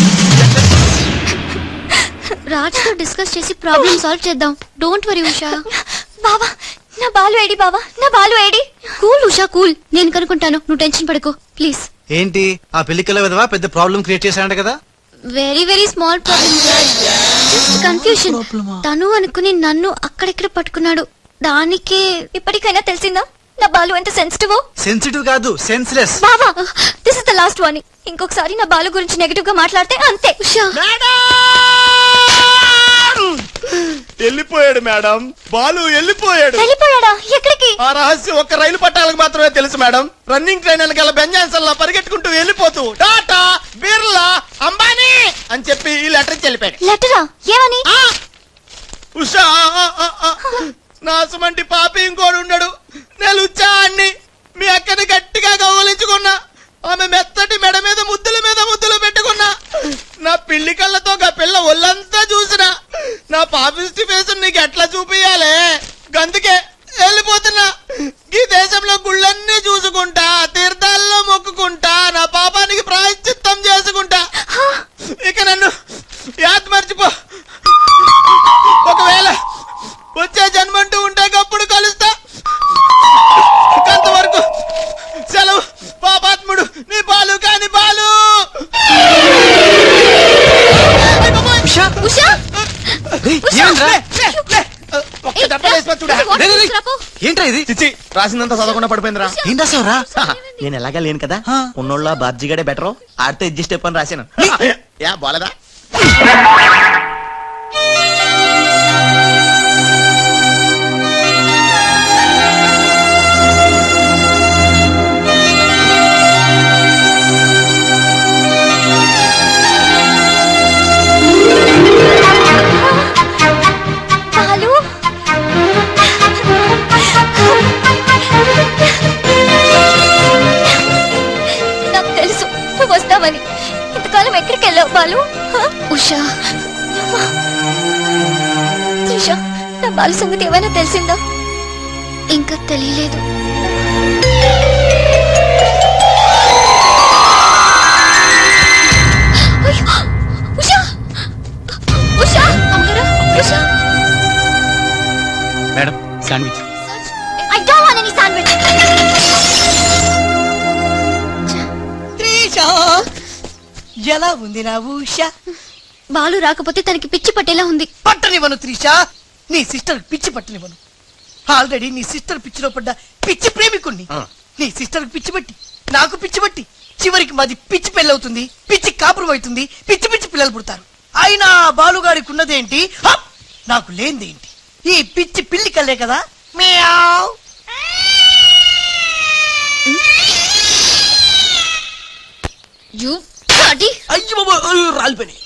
రాజ్ తో డిస్కస్ చేసి ప్రాబ్లం సాల్వ్ చేద్దాం డోంట్ వరీ ఉషా బావా నా బాలు ఏడి బావా నా బాలు ఏడి కూల్ ఉషా కూల్ నేను కనుక్కుంటాను నువ్వు టెన్షన్ పడకు ప్లీజ్ ఏంటి ఆ పెళ్లికల విధవా పెద్ద ప్రాబ్లం క్రియేట్ చేశాడంట కదా very very small problem confusion తను అనుకుని నన్ను అక్కడెక్కడ పట్టుకున్నాడు దానికే ఇప్పటికైనా తెలిసిందా నా బాలు ఎంత సెన్సిటివ్ సెన్సిటివ్ కాదు సెన్స్లెస్ బావా this is the last warning ఇంకొకసారి నా బాలు గురించి నెగటివ్ గా మాట్లాడితే అంతే ఉషా వెళ్ళిపోయాడు మేడం బాలు వెళ్ళిపోయాడు వెళ్ళిపోయాడా ఎక్కడికి ఆ రహస్యం ఒక్క రైలు పట్టాలకు మాత్రమే తెలుసు మేడం రన్నింగ్ ట్రైన్ వెనకాల బెంజాన్సన్ లా పరిగెట్టుకుంటూ వెళ్ళిపోతూ టాటా బిర్లా అంబానీ అని చెప్పి ఈ లెటర్ ఇచ్చి వెళ్ళిపోయాడు లెటరా ఏమని ఉషా ఆ, ఆ, ఆ. నా సుమంటి పాపి ఇంకోడు ఉండడు నేను ఉచ్చాన్ని మీ అక్కని గట్టిగా గౌరవించుకున్నా ఆమె మెత్తటి మెడ మీద ముద్దుల మీద ముద్దులు పెట్టుకున్నా నా పిల్లి కళ్ళతో గా పిల్ల ఒళ్ళంతా చూసినా నా పాపిస్టి ఫేస్ నీకు ఎట్లా చూపియాలే గందుకే వెళ్ళిపోతున్నా ఈ దేశంలో గుళ్ళన్నీ చూసుకుంటా తీర్థాల్లో మొక్కుకుంటా నా పాపానికి ప్రాయశ్చిత్తం చేసుకుంటా ఇక నన్ను యాద్ మర్చిపో ఒకవేళ వచ్చే జన్మంటూ ఉంటే అప్పుడు కలుస్తా అంతవరకు సెలవు పాపాత్ముడు నీ బాలు కాని బాలు ఉషా ఒక్క దెబ్బ వేసి చూడా ఏంట్రా ఇది చిచ్చి రాసిందంతా చదవకుండా పడిపోయిందిరా ఏం రాసావురా నేను ఎలాగా లేను కదా ఉన్నోళ్ళ బాబ్జీగాడే బెటర్ ఆడితే అడ్జస్ట్ అయిపోయి రాశాను యా బాలేదా బాలు నాకు తెలుసు నువ్వు వస్తావని ఇంతకాలం ఎక్కడికి వెళ్ళావు బాలు హ? ఉషా త్రిష నా బాలు సంగతి ఏమైనా తెలిసిందా ఇంకా తెలియలేదు అయ్యో! ఉషా ఉషా అమ్మగారు Usha madam sandwich I don't want any sandwich. Trisha ఎలా ఉంది నా ఉష బాలు రాకపోతే తనకి పిచ్చి పట్టేలా ఉంది పట్టనివ్వను త్రిష నీ సిస్టర్ పిచ్చి పట్టనివ్వను ఆల్రెడీ నీ సిస్టర్ పిచ్చిలో పడ్డ పిచ్చి ప్రేమికుణ్ణి నీ సిస్టర్ పిచ్చి పట్టి నాకు పిచ్చి పట్టి చివరికి మాది పిచ్చి పెళ్ళవుతుంది పిచ్చి కాపురం అవుతుంది పిచ్చి పిచ్చి పిల్లలు పుడతారు అయినా ఆ బాలుగాడికి ఉన్నదేంటి హప్! నాకు లేనిదేంటి ఈ పిచ్చి పిల్లి కల్లే కదా మియావ్. యు డాడీ అయ్యో బాబోయ్, అయ్యో, రాలిపోయినాయి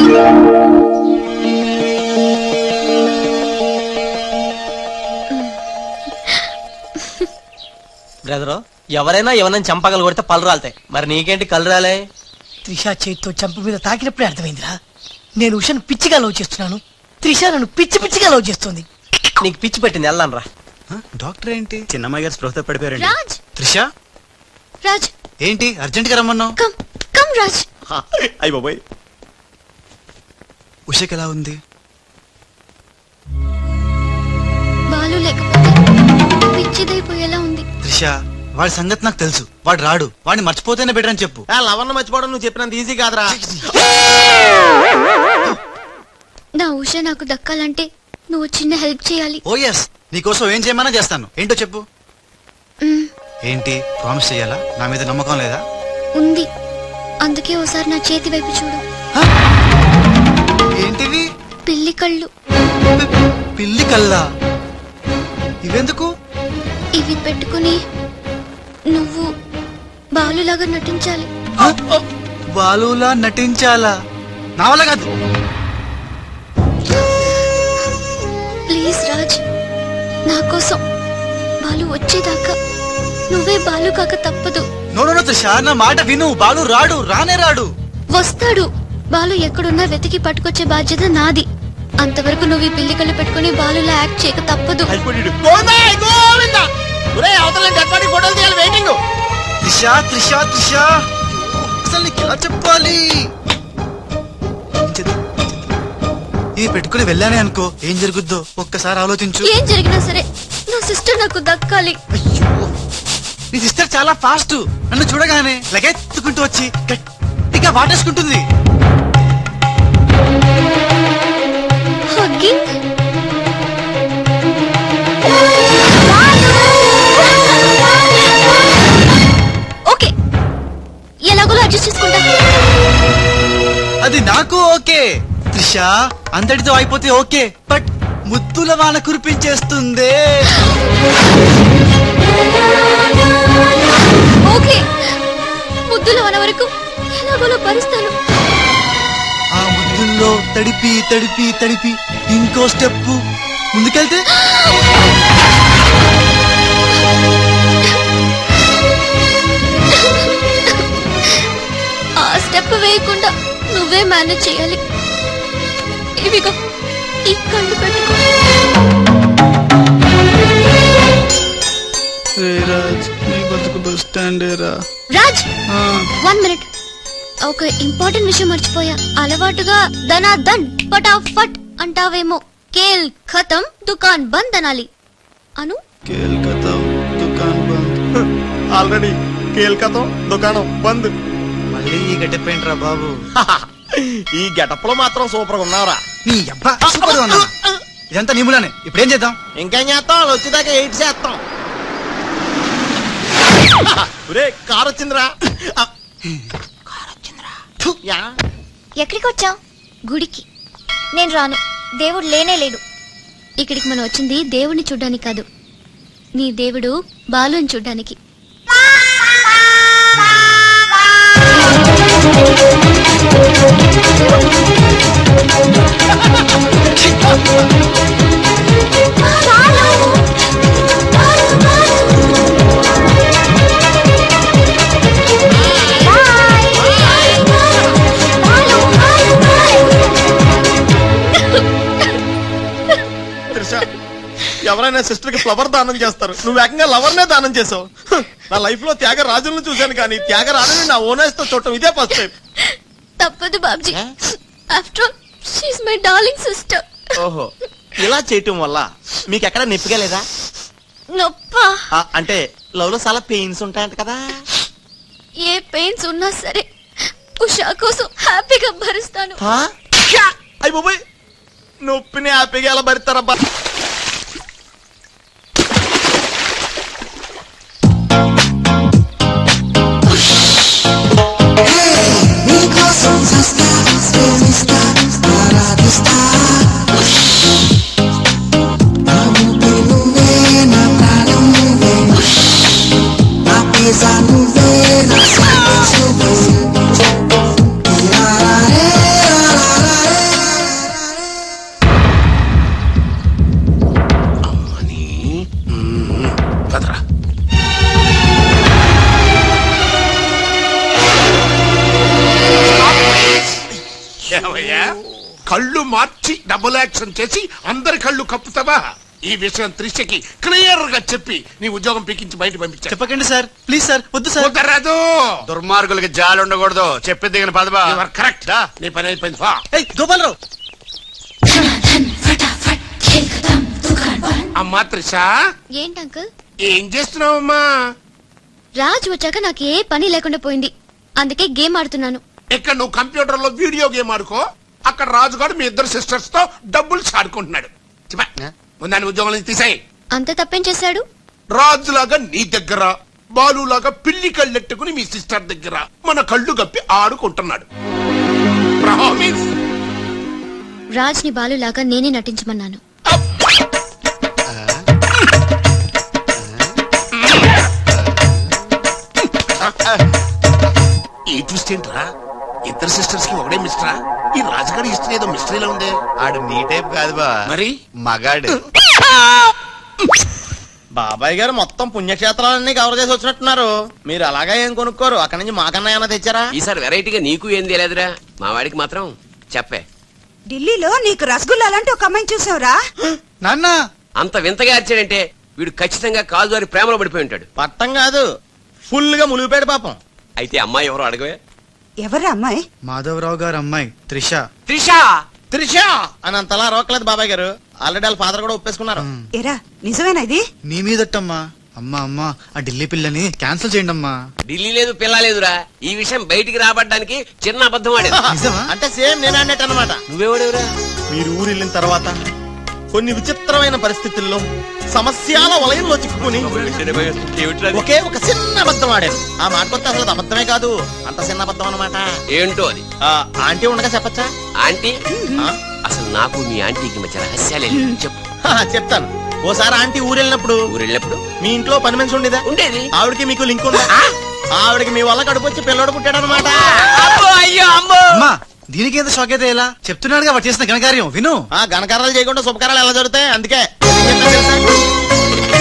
బ్రదరు ఎవరైనా ఎవరైనా చంపగలు కొడితే పళ్ళు రాలుతాయి మరి నీకేంటి కళ్ళు రాలే త్రిష చేతితో చంప మీద తాకినప్పుడే అర్థమైందిరా నేను ఉషను పిచ్చిగా లవ్ చేస్తున్నాను త్రిష నన్ను పిచ్చి పిచ్చిగా లవ్ చేస్తుంది నీకు పిచ్చి పెట్టింది వెళ్ళను రా డాక్టర్ ఏంటి చిన్నమ్మాయి గారు స్పృహతో పడిపోయారండి రాజ్ త్రిష రాజ్ ఏంటి అర్జెంట్ గా రమ్మన్నావు కమ్ రాజ్ అయ్యి బాబాయ్ ఉషకి ఎలా ఉంది బాలు లేకపోతే పిచ్చిదైపోయేలా ఉంది త్రిష వాడి సంగతి నాకు తెలుసు వాడు రాడు వాడిని మర్చిపోతేనే బెటర్ అని చెప్పు లవన్న మర్చిపోవడం నువ్వు చెప్పినంత ఈజీ కాదురా నా ఉష నాకు దక్కాలంటే నువ్వు చిన్న హెల్ప్ చేయాలి ఓ ఎస్ నీకోసం ఏం చేయమన్నా చేస్తాను ఏంటో చెప్పు మ్, ఏంటి ప్రామిస్ చెయ్యాలా నా మీద నమ్మకం లేదా ఉంది అందుకే ఓసారి నా చేతి వైపు చూడు ఏంటివి పిల్లి కళ్ళు పిల్లి కల్లా ఇవెందుకు ఇవి పెట్టుకుని నువ్వు బాలులాగా నటించాలి బాలులా నటించాలా నా వల్ల కాదు ప్లీజ్ రాజ్ నా కోసం బాలు వచ్చేదాకా నువ్వే బాలు కాక తప్పదు నో నో, నో త్రిష నా మాట విను బాలు రాడు రానే రాడు వస్తాడు బాలు ఎక్కడున్నా వెతికి పట్టుకొచ్చే బాధ్యత నాది అంతవరకు నువ్వు ఈ పిల్లి కళ్ళు పెట్టుకుని బాలులా యాక్ట్ చేయక తప్పదు గోవిందా గోవిందా ఒరే అవతల గట్టాడి ఫోటోలు తీయాలి వెయిటింగ్ త్రిష త్రిష త్రిష అసలు నీకు ఎలా చెప్పాలి ఇది పెట్టుకుని వెళ్ళానే అనుకో ఏం జరుగుద్దో ఒక్కసారి ఆలోచించు ఏం జరిగినా సరే నా సిస్టర్ నాకు దక్కాలి నీ సిస్టర్ చాలా ఫాస్ట్ నన్ను చూడగానే లగెత్తుకుంటూ వచ్చి గట్టిగా వాటేసుకుంటుంది హగ్గింగ్ ఓకే ఎలాగోలా అడ్జస్ట్ చేసుకుంటా అది నాకు ఓకే త్రిష త్రిష అంతటితో అయిపోతే ఓకే బట్ ముద్దుల వాన కురిపించేస్తుందే ఓకే ముద్దుల వన వరకు ఎలాగోలో భరిస్తాను ఆ ముద్దుల్లో తడిపి తడిపి తడిపి ఇంకో స్టెప్ ముందుకెళ్తే ఆ స్టెప్ వేయకుండా నువ్వే మేనేజ్ చేయాలి ఇవిగో ఈ కళ్ళు పెట్టుకో రాజ్ నీ బతుకు బస్ స్టాండ్ రా రాజ్ వన్ మినిట్ ఒక ఇంపార్టెంట్ విషయం మర్చిపోయా అలవాటుగా ధనా ధన్ ఫటాఫట్ అంటావేమో కేల్ ఖతం దుకాన్ బంద్ అనాలి అను కేల్కతా దుకాన్ బంద్ ఆల్రెడీ కేల్కతం దుకాణం బంద్ మళ్ళీ ఈ గట్టెప్పేంట్రా బాబు ఈ గెటప్ లో మాత్రం సూపర్ గా ఉన్నావురా నీ అబ్బా సూపర్ ఉన్నా ఇదంతా నిములానే ఇప్పుడు ఏం చేద్దాం ఇంకేం చేస్తాం వాళ్ళు వచ్చేదాకా ఎయిట్ చేస్తాం ఒరే కార్ వచ్చిందిరా యా ఎక్కడికి వచ్చావు గుడికి నేను రాను దేవుడు లేనే లేడు ఇక్కడికి మనం వచ్చింది దేవుడిని చూడ్డానికి కాదు నీ దేవుడు బాలుని చూడ్డానికి త్రిష ఎవరైనా సిస్టర్ కి ఫ్లవర్ దానం చేస్తారు నువ్వు ఏకంగా లవర్ నే దానం చేసావు హ్, నా లైఫ్ లో త్యాగరాజులను చూశాను కానీ త్యాగరాజుని నా ఓనర్స్ తో చూడటం ఇదే ఫస్ట్ టైం తప్పదు Babji after all she my darling sister ఓహో ఇలా చేయటం వల్ల మీకు ఎక్కడ నొప్పిగా లేదా నొప్పా ఆ, అంటే లవ్ లో చాలా పెయిన్స్ ఉంటాయంట కదా ఏ పెయిన్స్ ఉన్నా సరే ఉషా కోసం హ్యాపీగా భరిస్తాను అయ్యి బాబాయ్ నొప్పిని హ్యాపీగా ఎలా భరిస్తారబ్బా నీకోసం సస్తా ప్రేమిస్తా ఆరాధిస్తా నా ఊపిరి నువ్వే నా ప్రాణం నువ్వే నా పిజ్జా నువ్వే నా శాండ్విచ్ నువ్వే రారే, రారే. పదరా ఏమయ్యా కళ్ళు మార్చి డబుల్ యాక్షన్ చేసి అందరి కళ్ళు కప్పుతావా ఈ విషయం త్రిషకి క్లియర్ గా చెప్పి నీ ఉద్యోగం పీకించి బయట పంపించా చెప్పకండి సార్ ప్లీజ్ సార్ వద్దు సార్ కుదరదు దుర్మార్గులకి జాలి ఉండకూడదు చెప్పి దిగిన పదబా కరెక్ట్ నీ పని అయిపోయింది ఫా. గోపాలరావు అమ్మా త్రిష ఏంటి అంకుల్ ఏం చేస్తున్నావమ్మా రాజ్ వచ్చాక నాకు ఏ పని లేకుండా పోయింది అందుకే గేమ్ ఆడుతున్నాను ఇక్కడ నువ్వు కంప్యూటర్ లో వీడియో గేమ్ ఆడుకో అక్కడ రాజుగాడు మీ ఇద్దరు సిస్టర్స్ తో డబ్బులు ఆడుకుంటున్నాడు చెప్పా ముందాని ఉద్యోగం నుంచి తీసాయి అంత తప్పేం చేశాడు రాజులాగా నీ దగ్గర బాలులాగా పిల్లి కళ్ళెట్టుకుని మీ సిస్టర్ దగ్గర మన కళ్ళు గప్పి ఆడుకుంటున్నాడు ప్రామిస్ రాజ్ ని బాలులాగా నేనే నటించమన్నాను ఈ ట్విస్ట్ ఏంట్రా ఇద్దరు సిస్టర్స్ కి ఒకటే మిస్టరా ఈ రాజుగారి హిస్టరీ ఏదో మిస్టరీలో ఉంది ఆడు నీ టైప్ కాదు బా మరి మగాడు బాబాయ్ గారు మొత్తం పుణ్యక్షేత్రాలన్నీ కవర్ చేసి వచ్చినట్టున్నారు మీరు అలాగా ఏం కొనుక్కోరు అక్కడి నుంచి మాకన్నా ఏమైనా తెచ్చారా ఈసారి వెరైటీగా నీకు ఏం తెలియదురా మా వాడికి మాత్రం చెప్పే ఢిల్లీలో నీకు రసగుల్లా లాంటి ఒక అమ్మాయిని చూసావురా నాన్న అంత వింతగా అరిచాడంటే వీడు ఖచ్చితంగా కాలు దారి ప్రేమలో పడిపోయి ఉంటాడు పట్టం కాదు ఫుల్ గా మునిగిపోయాడు పాపం అయితే అమ్మాయి ఎవరో అడగవే ఎవరా అమ్మాయి మాధవరావు గారు అమ్మాయి త్రిష త్రిష త్రిష అని అంతలా రోకలేదు బాబాయ్ గారు ఆల్రెడీ వాళ్ళ ఫాదర్ కూడా ఒప్పేసుకున్నారు ఎరా నిజమేనా ఇది నీ మీదట్టమ్మా అమ్మా అమ్మా ఆ ఢిల్లీ పిల్లని క్యాన్సిల్ చేయండి అమ్మా ఢిల్లీ లేదు పిల్ల లేదురా ఈ విషయం బయటికి రాబడ్డానికి చిన్న అబద్ధం ఆడేది అంటే సేమ్ నేను అన్నట్టు అనమాట నువ్వెవడెవరా మీరు ఊరు వెళ్ళిన తర్వాత కొన్ని విచిత్రమైన పరిస్థితుల్లో సమస్యల వలయంలో చిక్కుకుని ఒకే ఒక చిన్న అబద్ధం అబద్ధం ఆడాను ఆ మాట కొత్త అసలు అది అబద్ధమే కాదు అంత చిన్న అబద్ధం అన్నమాట ఏంటో అది ఆ, ఆంటీ ఉండగా చెప్పచ్చా ఆంటీ అసలు నాకు మీ ఆంటీకి మధ్య రహస్యాలే లేవు. చెప్పు చెప్తాను ఓసారి ఆంటీ ఊరు వెళ్ళినప్పుడు ఊరు వెళ్ళినప్పుడు మీ ఇంట్లో పని మనిషి ఉండేదా ఉండేది ఆవిడకి మీకు లింక్ ఉందా ఆవిడకి మీ వల్ల కడుపు వచ్చి పిల్లడు పుట్టాడు అనమాట అయ్యో అమ్మో అమ్మా దీనికి ఎంత షాక్ అయితే ఎలా చెప్తున్నాడుగా వాడు చేసిన ఘనకార్యం విను ఆ ఘనకారాలు చేయకుండా శుభకారాలు ఎలా జరుగుతాయి అందుకే ఏం చెప్పాను తెలుసా?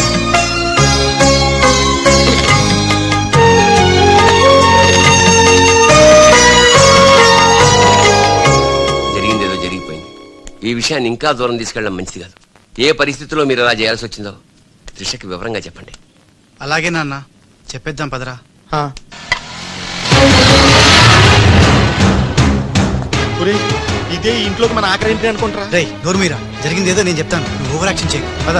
జరిగిందేదో జరిగిపోయింది ఈ విషయాన్ని ఇంకా దూరం తీసుకెళ్ళడం మంచిది కాదు ఏ పరిస్థితిలో మీరు అలా చేయాల్సి వచ్చిందో త్రిషకి వివరంగా చెప్పండి అలాగే నాన్న చెప్పేద్దాం పదరా ఒరేయ్, ఇదే ఈ ఇంట్లోకి మన ఆఖరి ఇంటి అనుకుంటారా రేయ్ నోరు మీరా జరిగింది ఏదో నేను చెప్తాను నువ్వు ఓవర్ యాక్షన్ చేయి పదా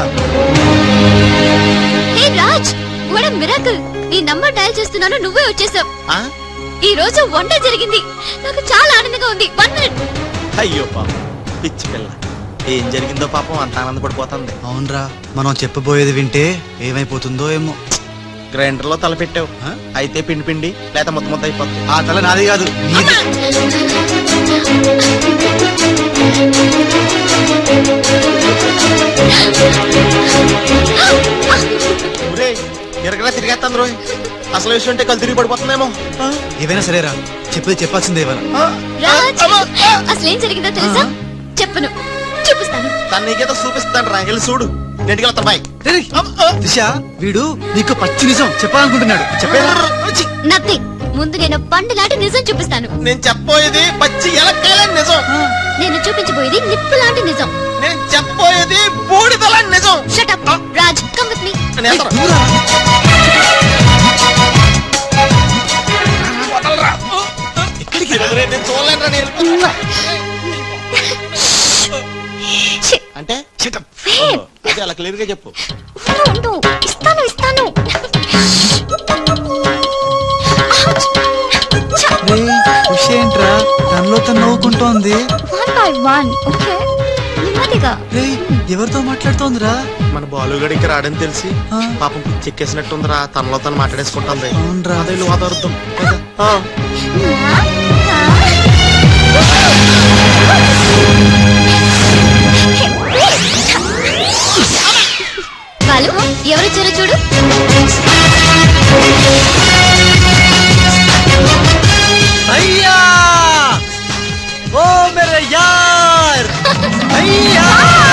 హే రాజ్ వాట్ మిరాకిల్ నీ నంబర్ డయల్ చేస్తున్నాను నువ్వే వచ్చేసావు ఈ రోజు వండర్ జరిగింది నాకు చాలా ఆనందంగా ఉంది వన్ మినిట్ అయ్యో పాపం పిచ్చి పిల్ల ఏం జరిగిందో పాపం అంత ఆనందపడిపోతుంది అవునరా మనం చెప్పబోయేది వింటే ఏమైపోతుందో ఏమో గ్రైండర్ లో తల పెట్టావు అయితే పిండి పిండి లేక మొత్తం మొత్తం అయిపోతుంది ఆ తల నాది కాదు నీది ఒరేయ్, ఎరగరా తిరిగేస్తాను రోయ్ అసలు విషయం ఉంటే కళ్ళు తిరిగి పడిపోతుందేమో ఏవైనా సరేరా చెప్పేది చెప్పాల్సిందే ఇవాళ రాజ్ అసలు ఏం జరిగిందో తెలుసా చెప్పను చూపిస్తాను తను నీకేదో చూపిస్తాను రా వెళ్ళి చూడు ఇంటికి వెళ్తా బాయ్ దిశ వీడు నీకు పచ్చి నిజం చెప్పాలనుకుంటున్నాడు చెప్పేదా నథింగ్ ముందు నేను పండు లాంటి నిజం చూపిస్తాను నేను చెప్పబోయేది పచ్చి ఎలక్కాయలని నిజం నేను చూపించబోయేది నిప్పు లాంటి నిజం నేను చెప్పబోయేది బూడిదలని నిజం shut up Raj come with me నేను వెళ్తాను. ఒరేయ్, నేను చూడలేనురా, నేను వెళ్ళిపోతాను. అంటే ఓహో, అదే అలా క్లియర్ గా చెప్పు ఉండు, ఉండు. ఇస్తాను ఇస్తాను ఏంట్రా తనలో తను నవ్వుకుంటోంది వన్ బై వన్ ఓకే నెమ్మదిగా రేయ్ ఎవరితో మాట్లాడుతోందిరా మన బాలుగడికి రాడని తెలిసి పాపం చెక్కేసినట్టుందిరా తనలో తను మాట్లాడేసుకుంటుంది అవునరా అదే ఇల్లు వాతావరణం బాలు ఎవరొచ్చారో చూడు అయ్యా ఓ మేరే యార్ అయ్యా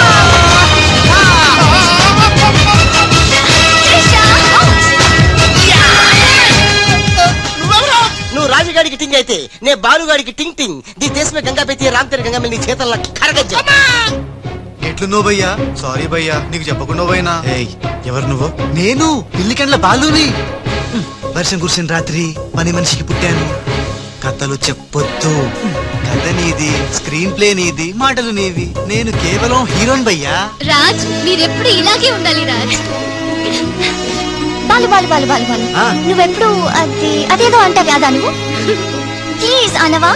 నువ్వు రాజుగాడికి టింగ్ అయితే నే బాలుగాడికి టింగ్ టింగ్ నీ దేశ में गंगा बेती राम तेरे गंगा में నీ చేతల్లో కరగజ్జ ఎట్లు నువ్వు భయ్యా సారీ భయ్యా నీకు చెప్పకుండా పోయినా ఏయ్ ఎవరు నువ్వు నేను పిల్లికండ్ల బాలుని హ్మ్, వర్షం కురిసిన రాత్రి పని మనిషికి పుట్టాను కథలు చెప్పొద్దు కథ నీది స్క్రీన్ ప్లే నీది మాటలు నీవి నేను కేవలం హీరోన్ భయ్యా రాజ్ మీరెప్పుడు ఇలాగే ఉండాలి రాజ్ బాలు బాలు బాలు బాలు బాలు ఆ. నువ్వెప్పుడు అది అదేదో అంటావు కదా నువ్వు ప్లీజ్ అనవా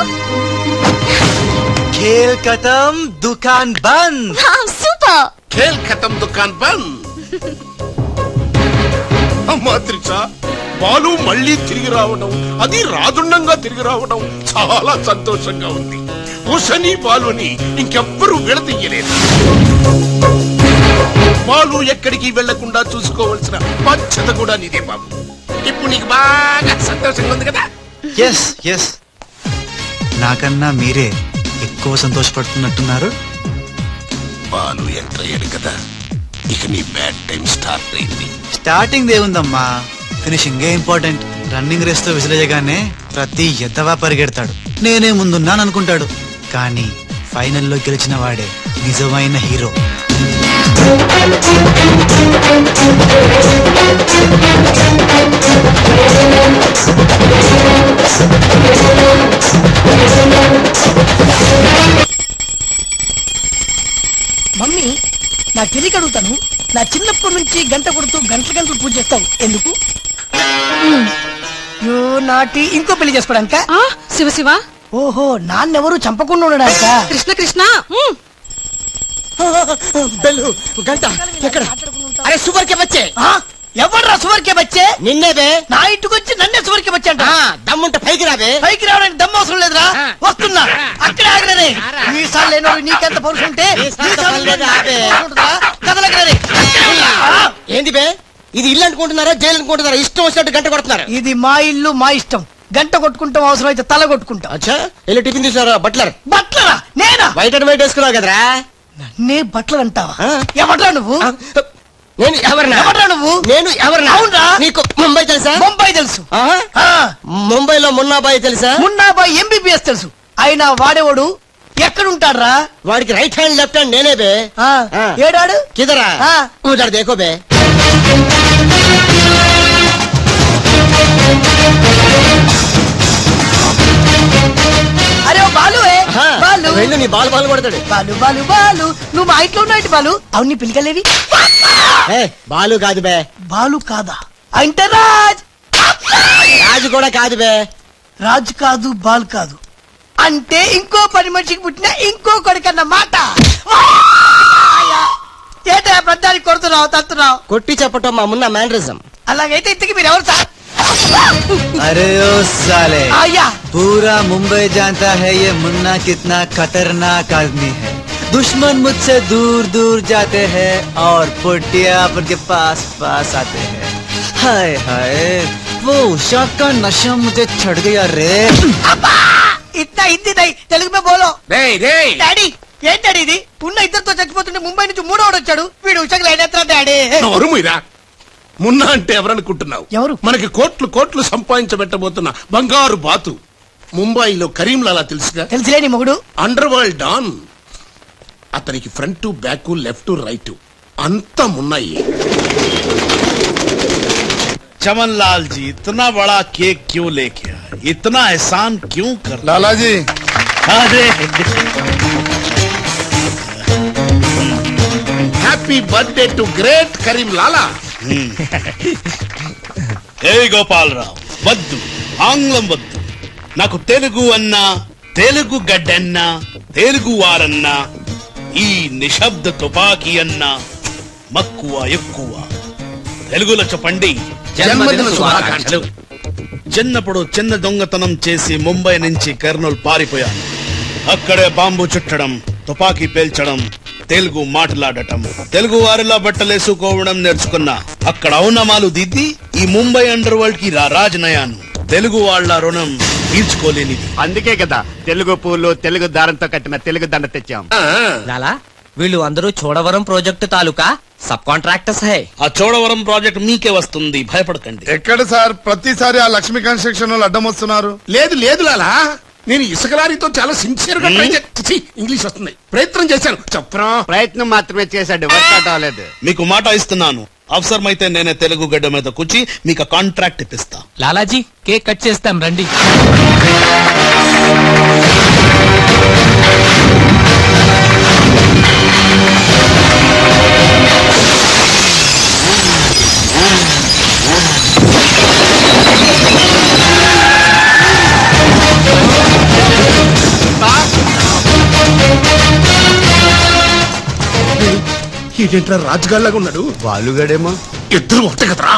ఖేల్ కథం దుకాన్ బంద్ సూపర్ ఖేల్ ఖతం దుకాన్ బంద్ అమ్మా త్రిష బాలు మళ్ళీ తిరిగి రావడం అది రాజుండంగా తిరిగి రావడం చాలా సంతోషంగా ఉంది ఉషని బాలుని ఇంకెవ్వరూ విడదీయలేదు బాలు ఎక్కడికి వెళ్లకుండా చూసుకోవాల్సిన బాధ్యత కూడా నీదే బాబు ఇప్పుడు నీకు బాగా సంతోషంగా ఉంది కదా ఎస్ ఎస్ నాకన్నా మీరే ఎక్కువ సంతోషపడుతున్నట్టున్నారు బాలు ఎంటర్ అయ్యాడు కదా ఇక నీ బ్యాడ్ టైం స్టార్ట్ అయింది స్టార్టింగ్ దేవుందమ్మా ఫినిషింగ్ ఏ ఇంపార్టెంట్ రన్నింగ్ రేస్ తో విసిరేయగానే ప్రతి ఎద్దవా పరిగెడతాడు నేనే ముందున్నాను అనుకుంటాడు కానీ ఫైనల్లో గెలిచిన వాడే నిజమైన హీరో మమ్మీ నా తెలియక అడుగుతాను నా చిన్నప్పటి నుంచి గంట కొడుతూ గంటల గంటలు పూజ చేస్తావు ఎందుకు యో నాటి ఇంకో పెళ్లి చేసుకోవడానిక శివ శివ ఓహో నాన్నెవరు చంపకుండా ఉండడానిక కృష్ణ కృష్ణ బెల్లు గంట ఎక్కడ అరే సూపర్ కే బచ్చే ఎవడ్రా సువర్కే బచ్చే నిన్నే బే నా ఇంటికి వచ్చి నన్నే సువర్కే బచ్చే అంట ఆ, దమ్ముంటే పైకి రాబే పైకి రావడానికి దమ్ము అవసరం లేదురా వస్తున్నా అక్కడే ఆగరే మీసాలు లేనోడు నీకెంత పరుసు ఉంటే మీసాలతో మీసాలు పని లేదా, ఆపే. పరుసు ఉంటుందా? కదలగరే ఏంది బే ఇది ఇల్లు అనుకుంటున్నారా జైలు అనుకుంటున్నారా ఇష్టం వచ్చినట్టు గంట కొడుతున్నారు ఇది మా ఇల్లు మా ఇష్టం గంట కొట్టుకుంటాం అవసరం అయితే తల కొట్టుకుంటాం అచ్చా వెళ్ళి టిఫిన్ తీసుకురా బట్లర్ బట్లరా నేనా వైట్ అండ్ వైట్ వేసుకున్నావు కదరా నే బట్టలు అంటావా ఎవడ్రా నువ్వు నేను ఎవరినా ఎవడ్రా నువ్వు నేను ఎవరినా అవునరా నీకు ముంబై తెలుసా ముంబై తెలుసు ఆహా. ఆ, ముంబైలో మున్నాబాయి తెలుసా మున్నాబాయ్ ఎంబీబీఎస్ తెలుసు అయినా వాడేవాడు ఎక్కడుంటాడ్రా వాడికి రైట్ హ్యాండ్ లెఫ్ట్ హ్యాండ్ నేనే బే ఆ, ఆ. ఏడాడు కిదరా ఆ. ఉదర్ దేఖో బే అరే ఓ బాలు ఏ, ఆహా. బాలు వెళ్ళు నీ బాల్ బాల్ కొడతాడు బాలు బాలు బాలు నువ్వు మా ఇంట్లో ఉన్నావు బాలు అవును నీ పిలికలేవి ఏ బాలు కాదు బే బాలు కాదా అంటే రాజ్ రాజు కూడా కాదు బే రాజు కాదు బాల్ కాదు అంటే ఇంకో పని మనిషికి పుట్టిన ఇంకో కొడుకన్న మాట ఏటా పెద్దానికి కొడుతున్నావు తత్తున్నావు కొట్టి చెప్పటం మా మున్న మేనరిజం అలాగైతే ఇంతకి మీరు ఎవరు సార్ अरे ओ साले आया पूरा मुंबई जानता है ये मुन्ना कितना खतरनाक आदमी है दुश्मन मुझसे दूर दूर जाते हैं और पुटिया के पास पास आते हैं हाय हाय वो उषा का नशा मुझे चढ़ गया रे ఇట్లా హిందీ దై తెలుగు మే బోలో రేయ్ రేయ్ డాడీ ఏం డాడీ ఇది ఉన్న ఇద్దరితో చచ్చిపోతుంటే ముంబై నుంచి మూడోడు వచ్చాడు వీడు ఉషకు లైన్ ఎత్తరా డాడీ నోరు మీరా మున్నా అంటే ఎవరనుకుంటున్నావు ఎవరు మనకి కోట్లు కోట్లు సంపాదించబెట్టబోతున్న బంగారు బాతు ముంబైలో కరీంలాలా తెలుసుగా తెలుసులేని మొగుడు అండర్ వరల్డ్ డాన్ అతనికి ఫ్రంట్ బ్యాక్ లెఫ్ట్ రైట్ అంతా మున్నాయి चमन लाल जी इतना बड़ा केक क्यों लेके आए इतना एहसान क्यों कर लाला जी अरे happy birthday to great Karim Lala ఏ గోపాలరావు వద్దు ఆంగ్లం వద్దు నాకు తెలుగు అన్నా తెలుగు గడ్డన్నా తెలుగు వారన్నా ఈ నిశ్శబ్ద తుపాకీ అన్నా మక్కువ ఎక్కువ తెలుగులో చెప్పండి జన్మదిన శుభాకాంక్షలు చిన్నప్పుడు చిన్న దొంగతనం చేసి ముంబై నుంచి కర్నూలు పారిపోయాను అక్కడే బాంబు చుట్టడం తుపాకీ పేల్చడం తెలుగు మాట్లాడటం తెలుగు వారిలా బట్టలేసుకోవడం నేర్చుకున్నా అక్కడ ఔనమాలు దిద్ది ఈ ముంబై అండర్ వరల్డ్ కి రా రాజనయాను తెలుగు వాళ్ళ రుణం తీర్చుకోలేనిది అందుకే కదా తెలుగు పూలు తెలుగు దారంతో కట్టిన తెలుగు దండ తెచ్చాం లాలా వీళ్ళు అందరూ చోడవరం ప్రాజెక్టు తాలూకా సబ్ కాంట్రాక్టర్స్ హై ఆ చోడవరం ప్రాజెక్ట్ మీకే వస్తుంది భయపడకండి ఎక్కడ సార్ ప్రతిసారి ఆ లక్ష్మీ కన్స్ట్రక్షన్ వాళ్ళు అడ్డం వస్తున్నారు లేదు లేదు లాలా నేను ఇసుక లారీతో చాలా సిన్సియర్ గా ట్రై చే- ఛీ, ఇంగ్లీష్ వస్తుంది ప్రయత్నం చేశాను చెప్పరా ప్రయత్నం మాత్రమే చేశాడు వర్కౌట్ అవ్వలేదు మీకు మాట ఇస్తున్నాను అవసరమైతే నేనే తెలుగు గడ్డ మీద కూర్చి మీకు కాంట్రాక్ట్ ఇప్పిస్తా లాలాజీ కేక్ కట్ చేస్తాం రండి ఏంటంటే రాజుగాళ్ళగా ఉన్నాడు బాలుగడేమో ఇద్దరు ఒకటే కదరా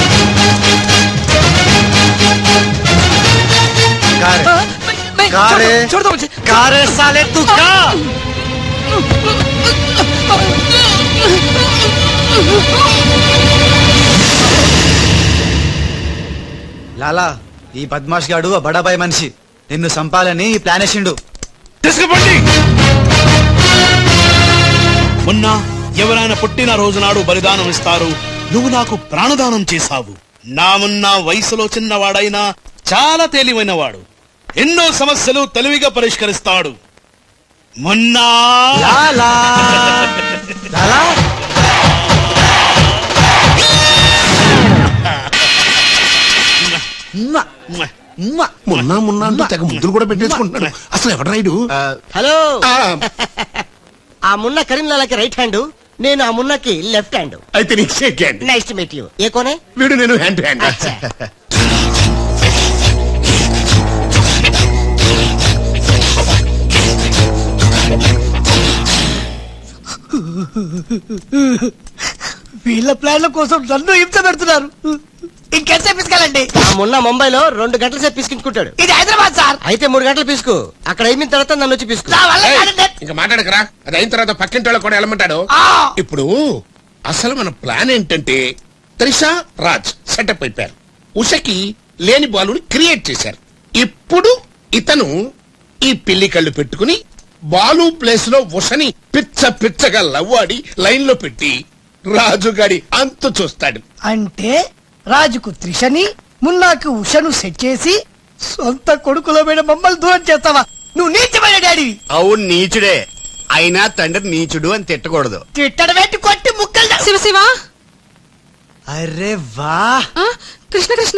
कारे कारे साले तू क्या లాలా ఈ బద్మాష్ గాడు ఆ బడాబాయ్ మనిషి నిన్ను సంపాలని ఈ ప్లాన్ వేసిండు తీసుకుపండి మొన్న ఎవరైనా పుట్టిన రోజు నాడు బలిదానం ఇస్తారు నువ్వు నాకు ప్రాణదానం చేశావు నా మున్న వయసులో చిన్నవాడైనా చాలా తేలివైనవాడు ఎన్నో సమస్యలు తెలివిగా పరిష్కరిస్తాడు మొన్నా లాలా లాలా మొన్న మొన్న అంటూ తెగ ముద్దులు కూడా పెట్టేసుకుంటున్నాడు అసలు ఎవడు రైడు హలో ఆ మున్న కరీంలాలకి రైట్ హ్యాండ్ నేను ఆ మున్నకి లెఫ్ట్ హ్యాండ్ అయితే నీకు shake hand nice to meet you ఏ కోనే వీడు నేను హ్యాండ్ టు హ్యాండ్ వీళ్ళ ప్లాన్ల కోసం నన్ను హింస పెడుతున్నారు ఇంకెంతసేపు పిసుకాలండి ఆ మొన్న ముంబైలో రెండు గంటల సేపు పిసుకుంటాడు ఇది హైదరాబాద్ సార్ అయితే మూడు గంటలు పిసుకు అక్కడ అయిన తర్వాత నన్ను వచ్చి పిసుకు ఏయ్, ఇంకా మాట్లాడకరా అది అయిన తర్వాత పక్కింటి వాళ్ళు కూడా వెళ్ళమంటాడు ఇప్పుడు అసలు మన ప్లాన్ ఏంటంటే త్రిష రాజ్ సెటప్ అయిపోయారు ఉషకి లేని బాలుని క్రియేట్ చేశారు ఇప్పుడు ఇతను ఈ పిల్లి కళ్ళు పెట్టుకుని బాలు ప్లేస్ లో ఉషని పిచ్చ పిచ్చగా లవ్వాడి లైన్ లో పెట్టి రాజుగాడి అంతు చూస్తాడు అంటే రాజుకు త్రిషని మున్నాకు ఉషను సెట్ చేసి సొంత కొడుకులో మీద మమ్మల్ని దూరం చేస్తావా నువ్వు నీచమైన డాడీ అవును నీచుడే అయినా తండ్రి నీచుడు అని తిట్టకూడదు తిట్టడం ఏంటి కొట్టి ముక్కలు శివ శివ అరే వా కృష్ణ కృష్ణ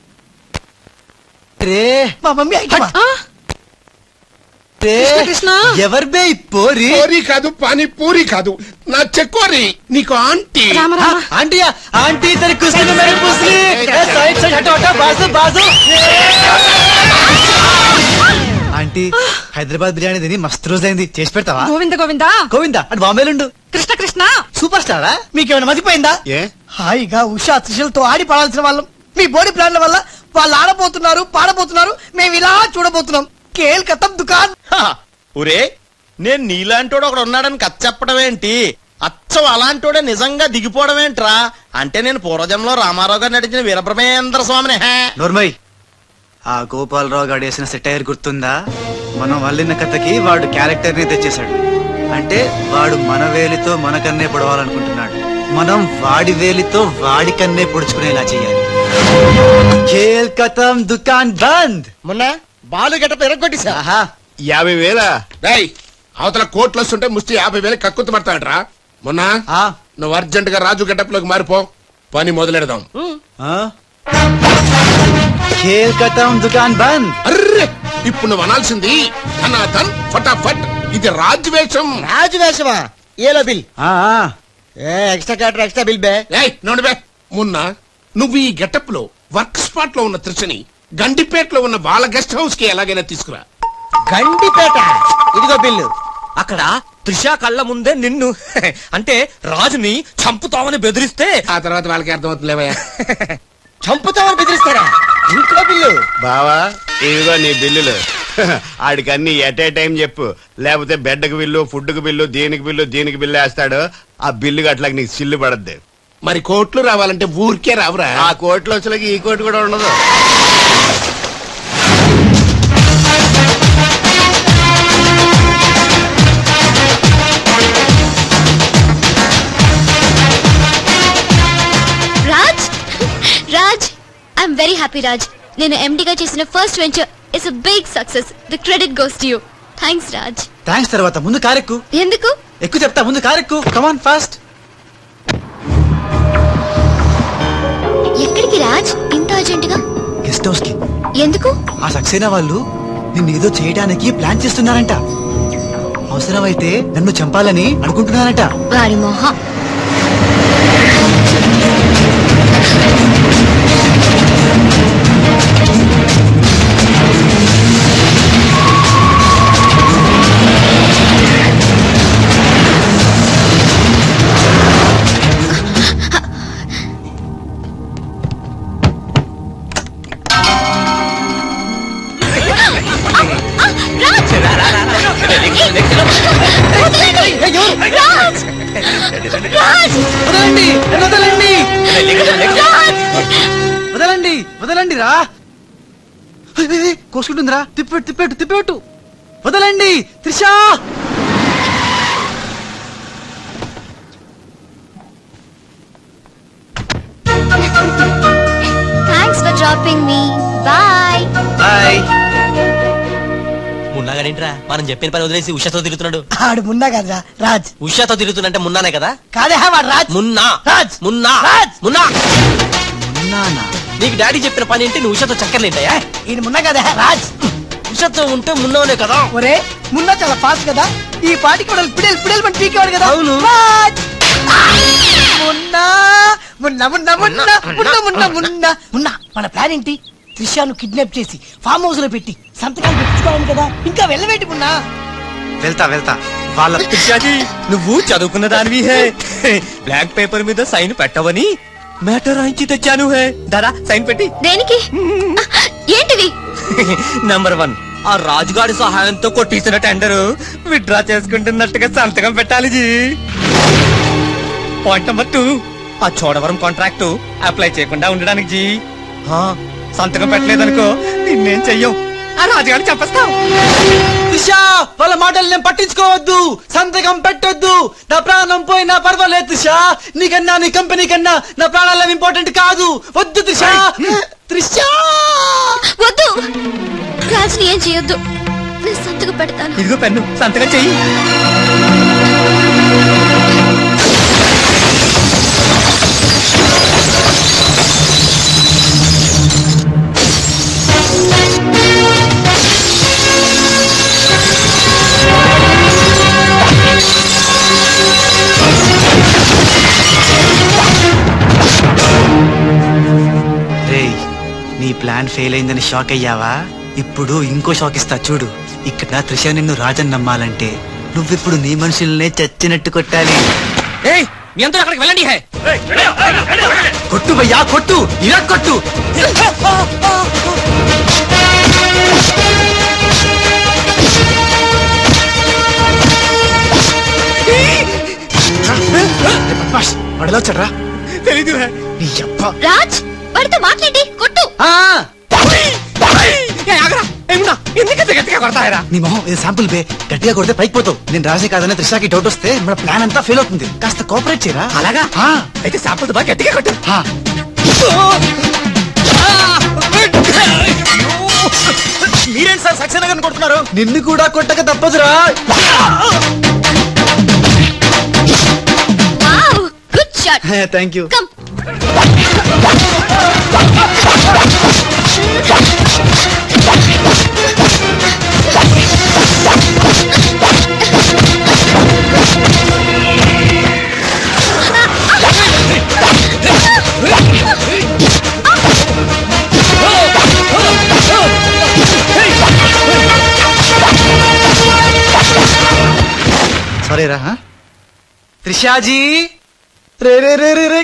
రే మా మమ్మీ ఐటమా రే కృష్ణ, కృష్ణ. ఎవరు బే ఈ పోరి పూరి కాదు పానీ పూరి కాదు నా చెక్కోరి నీకు ఆంటీ ఆంటీయా ఆంటీ तेरी कुश्ती में मेरी पुसली ए साइड साइड हटो हटो बाजू बाजू ఆంటీ హైదరాబాద్ బిర్యానీ తిని మస్తు రోజైంది చేసి పెడతావా గోవింద గోవింద గోవిందా అటు బాంబేలుండు కృష్ణ కృష్ణ సూపర్ స్టారా మీకేమైనా మతిపోయిందా ఏ హాయిగా ఉషా త్రిషలతో ఆడి పాడాల్సిన వాళ్ళం మీ బోడీ ప్లాన్ల వల్ల వాళ్ళు ఆడబోతున్నారు పాడబోతున్నారు మేము ఇలా చూడబోతున్నాం కేల్ కథం దుకాన్ ఒరే నేను నీలాంటోడు ఒకడు ఉన్నాడని కథ చెప్పడం ఏంటి అచ్చం అలాంటోడే నిజంగా దిగిపోవడం ఏంట్రా అంటే నేను పూర్వజంలో రామారావు గారు నటించిన వీరబ్రహ్మేంద్ర స్వామిని హే నోర్మయ్ ఆ గోపాలరావు గారు వేసిన సెటైర్ గుర్తుందా మనం వల్లిన కథకి వాడు క్యారెక్టర్ ని తెచ్చేశాడు అంటే వాడు మన వేలితో మన కన్నే పొడవాలనుకుంటున్నాడు మనం వాడి వేలితో వాడి కన్నే పొడుచుకునేలా చేయాలి ఖేల్ కథం దుకాన్ బంద్ మొన్న బాలు గెటప్ ఎరగొట్టేశా యాభై వేల రేయ్ అవతల కోట్లు వస్తుంటే ముష్టి యాభై వేలు కక్కుతు పడతాడరా మొన్న నువ్వు అర్జెంట్ గా రాజు గెటప్ లోకి మారిపో పని మొదలెడదాం ఖేల్ కథం దుకాన్ బంద్ అర్రే ఇప్పుడు నువ్వు అనాల్సింది ధనాధన్ ఫటాఫట్ ఇది రాజు వేషం రాజు వేషమా ఏలో బిల్ ఏ ఎక్స్ట్రా క్యాటర్ ఎక్స్ట్రా బిల్ బే ఏయ్ నోడు బే మొన్న నువ్వు ఈ గెటప్ లో వర్క్ స్పాట్ లో ఉన్న త్రిషని గండిపేటలో ఉన్న వాళ్ళ గెస్ట్ హౌస్ కి ఎలాగైనా తీసుకురా గండిపేట ఇదిగో బిల్లు అక్కడ త్రిష కళ్ళ ముందే నిన్ను అంటే రాజుని చంపుతామని బెదిరిస్తే ఆ తర్వాత వాళ్ళకి అర్థమవుతుందిలేవయ్యా చంపుతామని బెదిరిస్తారా ఇంకో బిల్లు బావా ఇదిగో నీ బిల్లులు ఆడికి అన్ని ఎట్ ఏ టైం చెప్పు లేకపోతే బెడ్కి బిల్లు ఫుడ్కి బిల్లు దీనికి బిల్లు దీనికి బిల్లు వేస్తాడు ఆ బిల్లు అట్లాగ నీకు సిల్లు పడద్ది మరి కోట్లు రావాలంటే ఊరికే రావురా ఆ కోట్లు వచ్చేలాగా ఈ కోటి కూడా ఉండదు Raj Raj I'm very happy Raj నేను ఎండిగా చేసిన first venture it's a big success the credit goes to you thanks Raj thanks తర్వాత ముందు కారెక్కు ఎందుకు ఎక్కువ చెప్తా ముందు కారెక్కు కమాన్ ఫాస్ట్ ఎక్కడికి రాజ్ ఇంత అర్జెంట్ గా గెస్ట్ హౌస్ కి ఎందుకు ఆ సక్సేనా వాళ్ళు నిన్ను ఏదో చేయడానికి ప్లాన్ చేస్తున్నారంట అవసరమైతే నన్ను చంపాలని అనుకుంటున్నారంట వారి మొహ వదలండి వదలండి వదలండి వదలండి రా కోసుకుంటుందిరా తిప్పెట్టు తిప్పెట్టు తిప్పెట్టు వదలండి Trisha thanks for dropping me bye bye మున్నాగానేంట్రా మనం చెప్పిన పని వదిలేసి ఉషాతో తిరుగుతున్నాడు ఆడు మున్నా కదరా రాజ్ ఉషాతో తిరుగుతున్నంటే మున్నానే కదా కాదే వాడు రాజ్ మున్నా రాజ్ మున్నా రాజ్ మున్నా మున్నానా నీకు డాడీ చెప్పిన పని ఏంటి నువ్వు ఉషాతో చక్కర్లేంటయా ఈయన మున్నా కదా రాజ్ ఉషాతో ఉంటే మున్నావునే కదా ఒరే మున్నా చాలా ఫాస్ట్ కదా ఈ పాటికి వాడు పిడేలు పిడేలు మన పీకేవాడు కదా అవును. రాజ్! మున్నా మున్నా మున్నా మున్నా మున్నా మున్నా మున్నా మున్నా మన ప్లాన్ ఏంటి త్రిషాను కిడ్నాప్ చేసి ఫామ్ హౌస్ లో పెట్టి సంతకాలు పెట్టించుకోవాలి కదా ఇంకా వెళ్ళవేంటి మున్నా వెళ్తా వెళ్తా వాళ్ళ పిచ్చాజీ నువ్వు చదువుకున్న దానివి హే బ్లాక్ పేపర్ మీద సైన్ పెట్టవని మ్యాటర్ రాయించి తెచ్చాను హే దాదా సైన్ పెట్టి దేనికి ఏంటివి నంబర్ వన్ ఆ రాజుగాడి సహాయంతో కొట్టేసిన టెండర్ విత్డ్రా చేసుకుంటున్నట్టుగా సంతకం పెట్టాలి జీ పాయింట్ నెంబర్ టూ ఆ చోడవరం కాంట్రాక్ట్ అప్లై చేయకుండా ఉండడానికి జీ ఆ, సంతకం పెట్టలేదనుకో నిన్నేం చెయ్యం ఆ రాజుగాడిని చెప్పేస్తాం దిశా వాళ్ళ మాటలు నేను పట్టించుకోవద్దు సంతకం పెట్టొద్దు నా ప్రాణం పోయినా పర్వాలేదు దిశా నీకన్నా నీ కంపెనీ కన్నా నా ప్రాణాలు ఇంపార్టెంట్ కాదు వద్దు దిశా త్రిషా వద్దు రాజుని ఏం చేయొద్దు నేను సంతకు పెడతాను ఇదిగో పెన్ను సంతకం చెయ్యి రేయ్ నీ ప్లాన్ ఫెయిల్ అయిందని షాక్ అయ్యావా ఇప్పుడు ఇంకో షాక్ ఇస్తా చూడు ఇక్కడ త్రిష నిన్ను రాజన్ నమ్మాలంటే నువ్విప్పుడు నీ మనుషుల్నే చచ్చినట్టు కొట్టాలి ఏయ్ మీ అందరూ అక్కడికి వెళ్ళండి హే కొట్టు భయ్యా కొట్టు ఇలా కొట్టు వాడిలో వచ్చాడ్రా తెలీదు హే నీ అబ్బ రాజ్ వాడితో మాట్లాడి కొట్టు ఎందుకంత గట్టిగా కొడతాయరా నీ మొహం ఇది శాంపుల్ బే గట్టిగా కొడితే పైకి పోతావు నేను రాజే కాదని త్రిషాకి డౌట్ వస్తే మన ప్లాన్ అంతా ఫెయిల్ అవుతుంది కాస్త కోఆపరేట్ చేయరా అలాగా ఆ. అయితే శాంపుల్ బాగా గట్టిగా కొట్టు ఆ. మీరేంటి సార్ సక్సేనా గారిని కొడుతున్నారు నిన్ను కూడా కొట్టక తప్పదురా wow good shot thank you come sorry రా త్రిషాజీ రే రే రే రే రే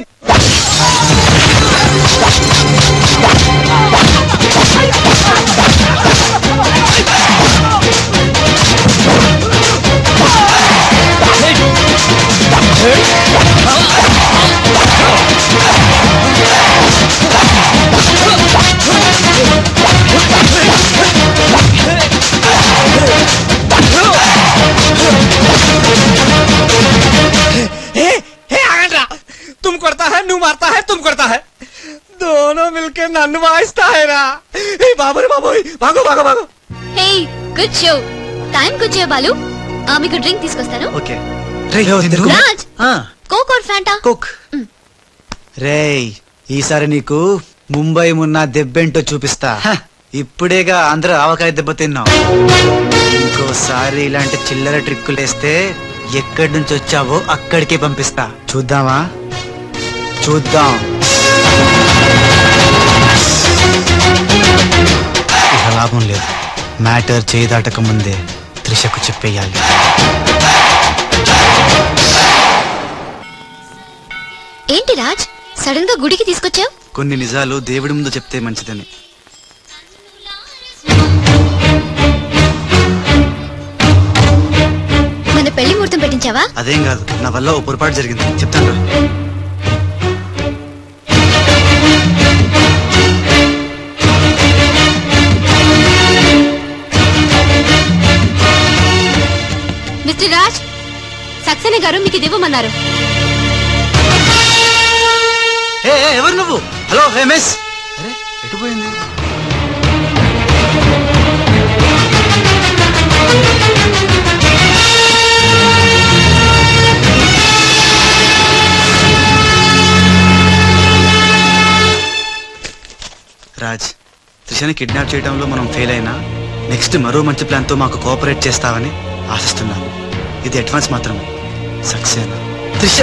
हे हे आगंड्रा तुम करता है नू मारता है तुम करता है दोनों मिलके नन्नु वाइस्ता है रा हे बाबू रे बाबू भागो भागो भागो హే గుడ్ షో టైం వచ్చే బాలు ఆ, మీకు డ్రింక్ తీసుకొస్తాను ఓకే రే ఎందుకు? రాజ్ ఆ, కోక్ ఆర్ ఫ్యాంటా కోక్ రేయ్ ఈసారి నీకు ముంబై మున్న దెబ్బేంటో చూపిస్తా ఇప్పుడేగా అందరూ ఆవకాయ దెబ్బ తిన్నావు ఇంకోసారి ఇలాంటి చిల్లర ట్రిక్కులేస్తే ఎక్కడి నుంచి వచ్చావో అక్కడికే పంపిస్తా చూద్దామా చూద్దాం ఇక లాభం లేదు మ్యాటర్ చేయి దాటక ముందే త్రిషకు చెప్పేయాలి ఏంటి రాజ్ సడన్ గా గుడికి తీసుకొచ్చావు కొన్ని నిజాలు దేవుడి ముందు చెప్తే మంచిదని మన పెళ్లి ముహూర్తం పెట్టించావా అదేం కాదు నా వల్ల ఓ పొరపాటు జరిగింది చెప్తాను రా. మిస్టర్ రాజ్ సక్సేనా గారు మీకు ఇది ఇవ్వమన్నారు ఏ ఏ, ఎవరు నువ్వు హలో హే మిస్ అరే ఎటు పోయింది రాజ్ త్రిషని కిడ్నాప్ చేయడంలో మనం ఫెయిల్ అయినా నెక్స్ట్ మరో మంచి ప్లాన్తో మాకు కోఆపరేట్ చేస్తావని ఆశిస్తున్నాను ఇది అడ్వాన్స్ మాత్రమే సక్సేనా త్రిష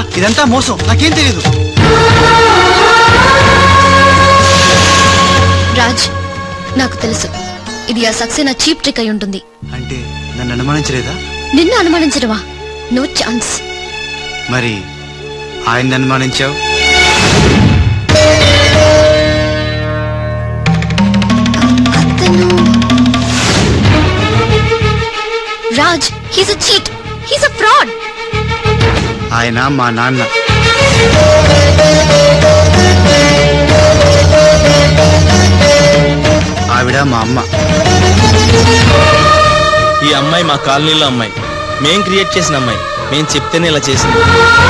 ఇదంతా మోసం నాకేం తెలీదు రాజ్ నాకు తెలుసు ఇది ఆ సక్సేనా చీప్ ట్రిక్ అయి ఉంటుంది అంటే నన్ను అనుమానించలేదా నిన్ను అనుమానించడమా నో ఛాన్స్ మరి ఆయన అనుమానించావు Raj he's a cheat he's a fraud ఆయన మా నాన్న ఆవిడ మా అమ్మ ఈ అమ్మాయి మా కాలనీలో అమ్మాయి మేం క్రియేట్ చేసిన అమ్మాయి మేం చెప్తేనే ఇలా చేసింది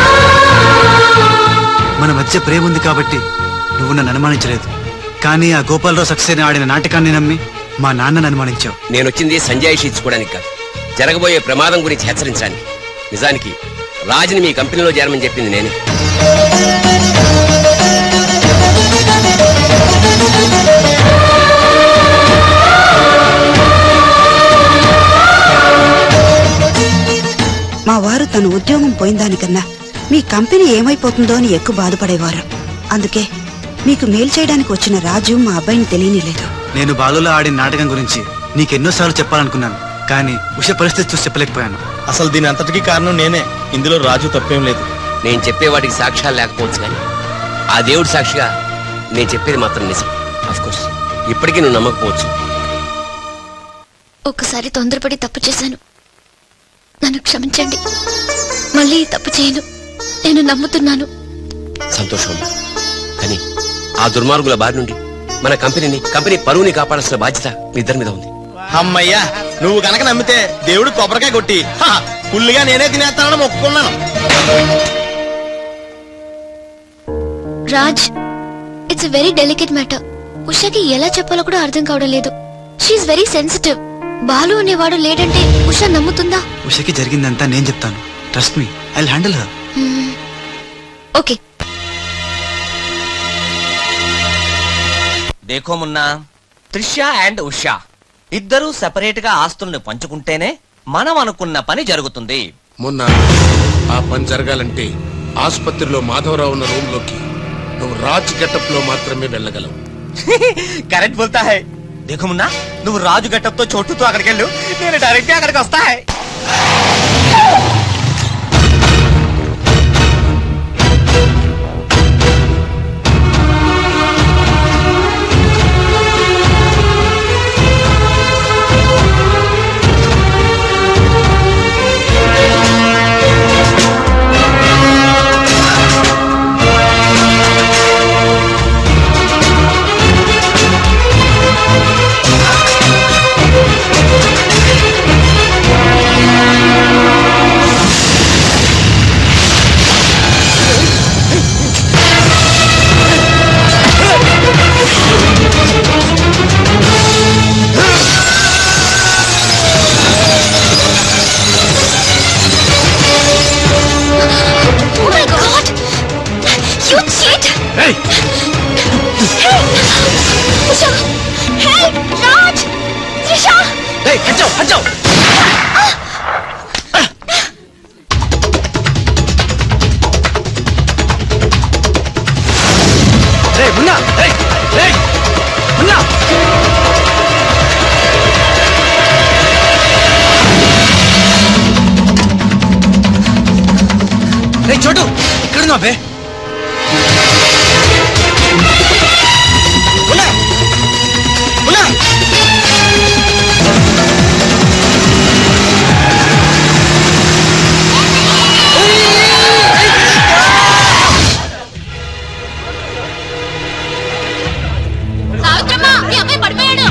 మన మధ్య ప్రేమ ఉంది కాబట్టి నువ్వు నన్ను అనుమానించలేదు కానీ ఆ గోపాలరావు సక్సేనా ఆడిన నాటకాన్ని నమ్మి మా నాన్నను అనుమానించావు నేను వచ్చింది సంజాయిషి ఇచ్చుకోవడానికి కాదు జరగబోయే ప్రమాదం గురించి హెచ్చరించడానికి నిజానికి రాజుని మీ కంపెనీలో చేరమని చెప్పింది నేనే మా వారు తన ఉద్యోగం పోయిన దానికన్నా మీ కంపెనీ ఏమైపోతుందో అని ఎక్కువ బాధపడేవారు అందుకే మీకు మేలు చేయడానికి వచ్చిన రాజు మా అబ్బాయిని తెలియనిలేదు నేను బాలులో ఆడిన నాటకం గురించి నీకెన్నోసార్లు చెప్పాలనుకున్నాను కానీ ఉష పరిస్థితి చూసి చెప్పలేకపోయాను అసలు దీని అంతటికీ కారణం నేనే ఇందులో రాజు తప్పేం లేదు నేను చెప్పేవాటికి సాక్ష్యాలు లేకపోవచ్చు కానీ ఆ దేవుడి సాక్షిగా నేను చెప్పేది మాత్రం నిజం కోర్స్ ఇప్పటికీ నువ్వు నమ్మకపోవచ్చు ఒక్కసారి తొందరపడి తప్పు చేశాను నన్ను క్షమించండి మళ్ళీ ఈ తప్పు చేయను నేను నమ్ముతున్నాను సంతోషం అమ్మా. కానీ ఆ దుర్మార్గుల బారి నుండి మన కంపెనీని కంపెనీ పరువుని కాపాడాల్సిన బాధ్యత మీ ఇద్దరి మీద ఉంది అమ్మయ్యా నువ్వు గనక నమ్మితే దేవుడు కొబ్బరికాయ కొట్టి హా, ఫుల్లుగా నేనే తినేస్తానని మొక్కుకున్నాను Raj it's very delicate matter ఉషకి ఎలా చెప్పాలో కూడా అర్థం కావడం లేదు షీఈ్ వెరీ సెన్సిటివ్ బాలు అనేవాడు లేడంటే ఉష నమ్ముతుందా ఉషకి జరిగిందంతా నేను చెప్తాను trust me I handle her okay దేఖో మున్నా త్రిష అండ్ ఉషా ఇద్దరూ సెపరేట్ గా ఆస్తుల్ని పంచుకుంటేనే మనం అనుకున్న పని జరుగుతుంది మొన్న ఆ పని జరగాలంటే ఆసుపత్రిలో మాధవరావు ఉన్న రూమ్ లోకి నువ్వు రాజ్ గెటప్ లో మాత్రమే వెళ్ళగలవు కరెక్ట్ బోల్తా హై దేఖో మున్నా నువ్వు రాజు గెటప్ తో చోటుతో అక్కడికి వెళ్ళు నేను డైరెక్ట్ గా అక్కడికి వస్తా హై Oh my god! You cheat! Hey! Hey! Usha! Help! Raj! Trisha! Hey, హచ్చావు హచ్చావు రే మున్నా రే రే మున్నా రే చోటు ఇక్కడ ఉన్నావు బే మున్నా మున్నా సావిత్రమ్మ మీ అబ్బాయి పడిపోయాడు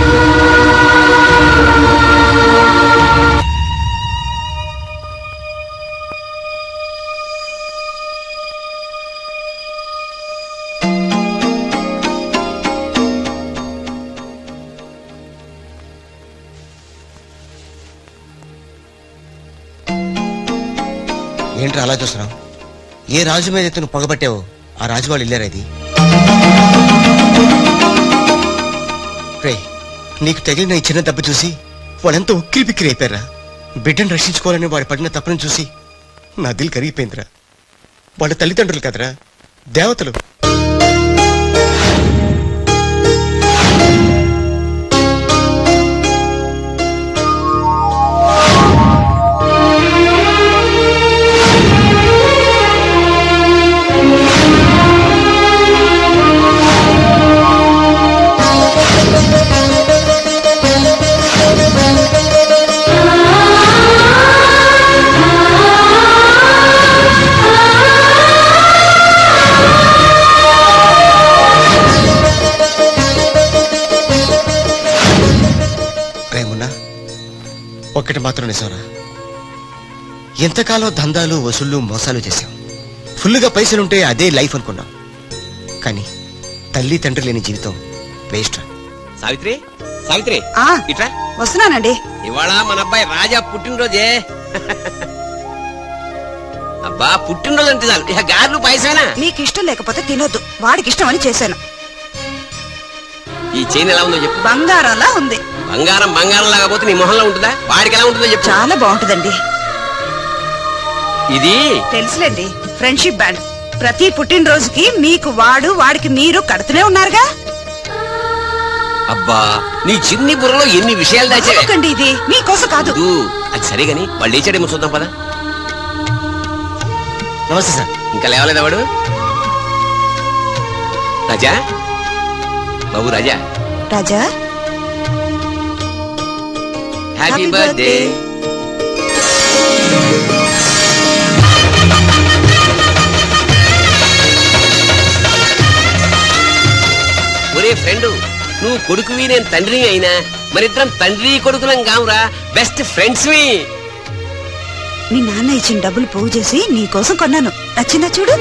ఏంట్రా అలా చూస్తున్నావు ఏ రాజు మీద అయితే నువ్వు పగబట్టావో ఆ రాజు వాళ్ళు ఇల్లారా ఇది రే నీకు తగిలిన ఈ చిన్న దెబ్బ చూసి వాళ్ళెంత ఉక్కిరి బిక్కిరి అయిపోయారా బిడ్డను రక్షించుకోవాలని వాడు పడిన తప్పును చూసి నా దిల్ కరిగిపోయిందిరా వాళ్ళ తల్లిదండ్రులు కదరా దేవతలు రేమున్నా ఒక్కటి మాత్రం నిజంరా ఎంతకాలం దందాలు వసూళ్ళు మోసాలు చేశాం ఫుల్గా పైసలుంటే అదే లైఫ్ అనుకున్నాం కానీ తల్లి తండ్రి లేని జీవితం వేస్ట్ సావిత్రి సావిత్రి ఆ ఇట్రా వస్తున్నానండి ఇవాళ మన అబ్బాయి రాజా పుట్టినరోజే అబ్బా పుట్టినరోజు అంటే చాలు ఇక గారెలు పాయసమేనా మీకు ఇష్టం లేకపోతే తినొద్దు వాడికి ఇష్టం అని చేశాను ఈ చైన్ ఎలా ఉందో చెప్పు బంగారంలా ఉంది బంగారం బంగారం లాగా పోతే నీ మొహంలో ఉంటుందా వాడికి ఎలా ఉంటుందో చెప్పు చాలా బాగుంటుందండి ఇది తెలుసులేండి ఫ్రెండ్షిప్ బ్యాండ్ ప్రతి పుట్టినరోజుకి మీకు వాడు వాడికి మీరు కడుతూనే ఉన్నారుగా అబ్బా నీ చిన్ని బుర్రలో ఎన్ని విషయాలు దాచావే ఎందుకండి ఇది మీకోసం కాదు ఊ, అది సరే గాని వాళ్ళు లేచాడేమో చూద్దాం పదా నమస్తే సార్ ఇంకా లేవలేదా వాడు Raja Babu Raja Raja happy Happy birthday ఒరే ఫ్రెండ్ నువ్వు కొడుకువి నేను తండ్రిని అయినా మరిద్దరం తండ్రి కొడుకులం కావురా బెస్ట్ ఫ్రెండ్స్ వి మీ నాన్న ఇచ్చిన డబ్బులు పోగు చేసి నీకోసం కొన్నాను నచ్చిందా చూడు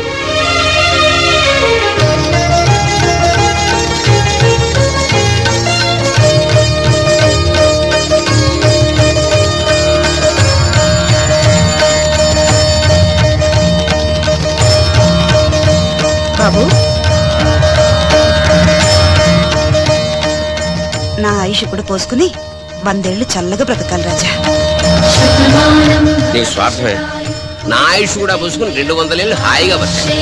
బాబు నా ఆయుష్ కూడా పోసుకుని వందేళ్లు చల్లగా బ్రతకాలి రాజా నీకు స్వార్థమే నా ఆయుష్ కూడా పూసుకుని రెండు వందలేళ్ళు హాయిగా బతాయి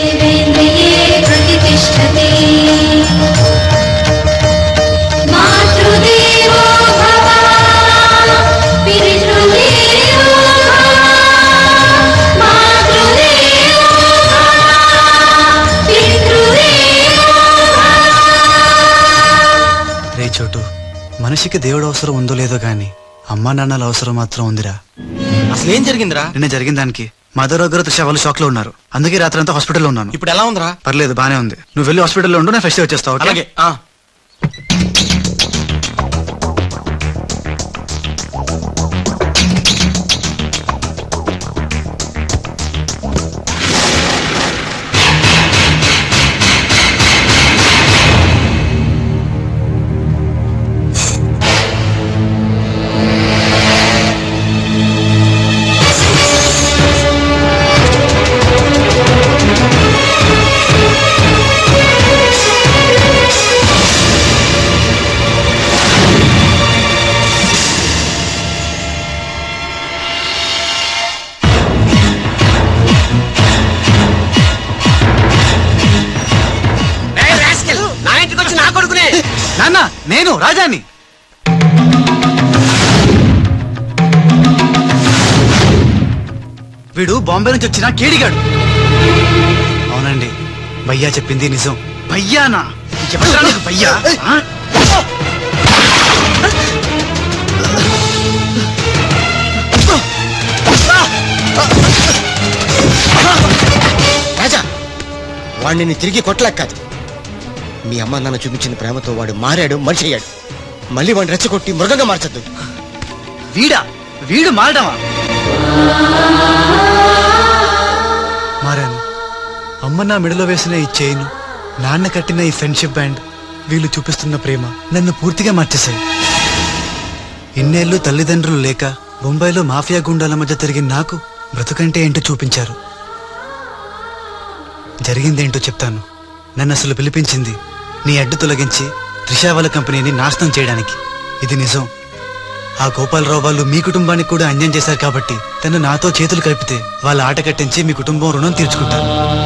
రే చోటు మనిషికి దేవుడు అవసరం ఉందో లేదో గాని అమ్మా నాన్నల అవసరం మాత్రం ఉందిరా అసలు ఏం జరిగిందిరా నిన్న జరిగిన దానికి మదర్ దగ్గర త్రిష వాళ్ళు షాక్ లో ఉన్నారు అందుకే రాత్రి అంతా హాస్పిటల్లో ఉన్నాను ఇప్పుడు ఎలా ఉందిరా పర్లేదు బానే ఉంది నువ్వు వెళ్ళి హాస్పిటల్లో ఉండు నేను ఫెస్ట్ వచ్చేస్తావు ఓకే? అలాగే ఆ. నా ఇంటికి వచ్చి నా కొడుకునే నాన్న నేను రాజాని వీడు బాంబే నుంచి వచ్చిన కేడిగాడు అవునండి భయ్యా చెప్పింది నిజం భయ్యానా ఎవరురా నీకు భయ్యా ఆ? రాజా వాడిని నీ తిరిగి కొట్టలేక కాదు మీ అమ్మ నాన్న చూపించిన ప్రేమతో వాడు మారాడు మనిషి అయ్యాడు మళ్ళీ వాడిని రెచ్చగొట్టి మృగంగా మార్చద్దు వీడా వీడు మారడమా మారాను అమ్మ నా మెడలో వేసిన ఈ చైన్ నాన్న కట్టిన ఈ ఫ్రెండ్షిప్ బ్యాండ్ వీళ్ళు చూపిస్తున్న ప్రేమ నన్ను పూర్తిగా మార్చేశాయి ఇన్నేళ్ళు తల్లిదండ్రులు లేక బొంబాయిలో మాఫియా గుండాల మధ్య తిరిగిన నాకు బ్రతుకంటే ఏంటో చూపించారు జరిగిందేంటో చెప్తాను నన్ను అసలు పిలిపించింది నీ అడ్డు తొలగించి త్రిషావల కంపెనీని నాశనం చేయడానికి ఇది నిజం ఆ గోపాలరావు వాళ్ళు మీ కుటుంబానికి కూడా అన్యాయం చేశారు కాబట్టి తను నాతో చేతులు కలిపితే వాళ్ళ ఆట కట్టించి మీ కుటుంబం రుణం తీర్చుకుంటాను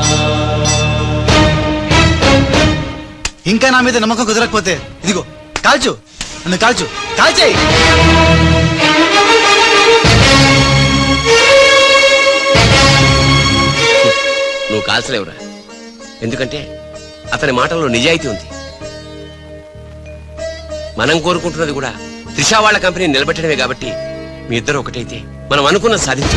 ఇంకా నా మీద నమ్మకం కుదరకపోతే ఇదిగో కాల్చు నన్ను కాల్చు కాల్చేయి నువ్వు కాల్చలేవురా ఎందుకంటే అతని మాటల్లో నిజాయితీ ఉంది మనం కోరుకుంటున్నది కూడా త్రిషా వాళ్ళ కంపెనీ నిలబెట్టడమే కాబట్టి మీ ఇద్దరు ఒకటైతే మనం అనుకున్న సాధించు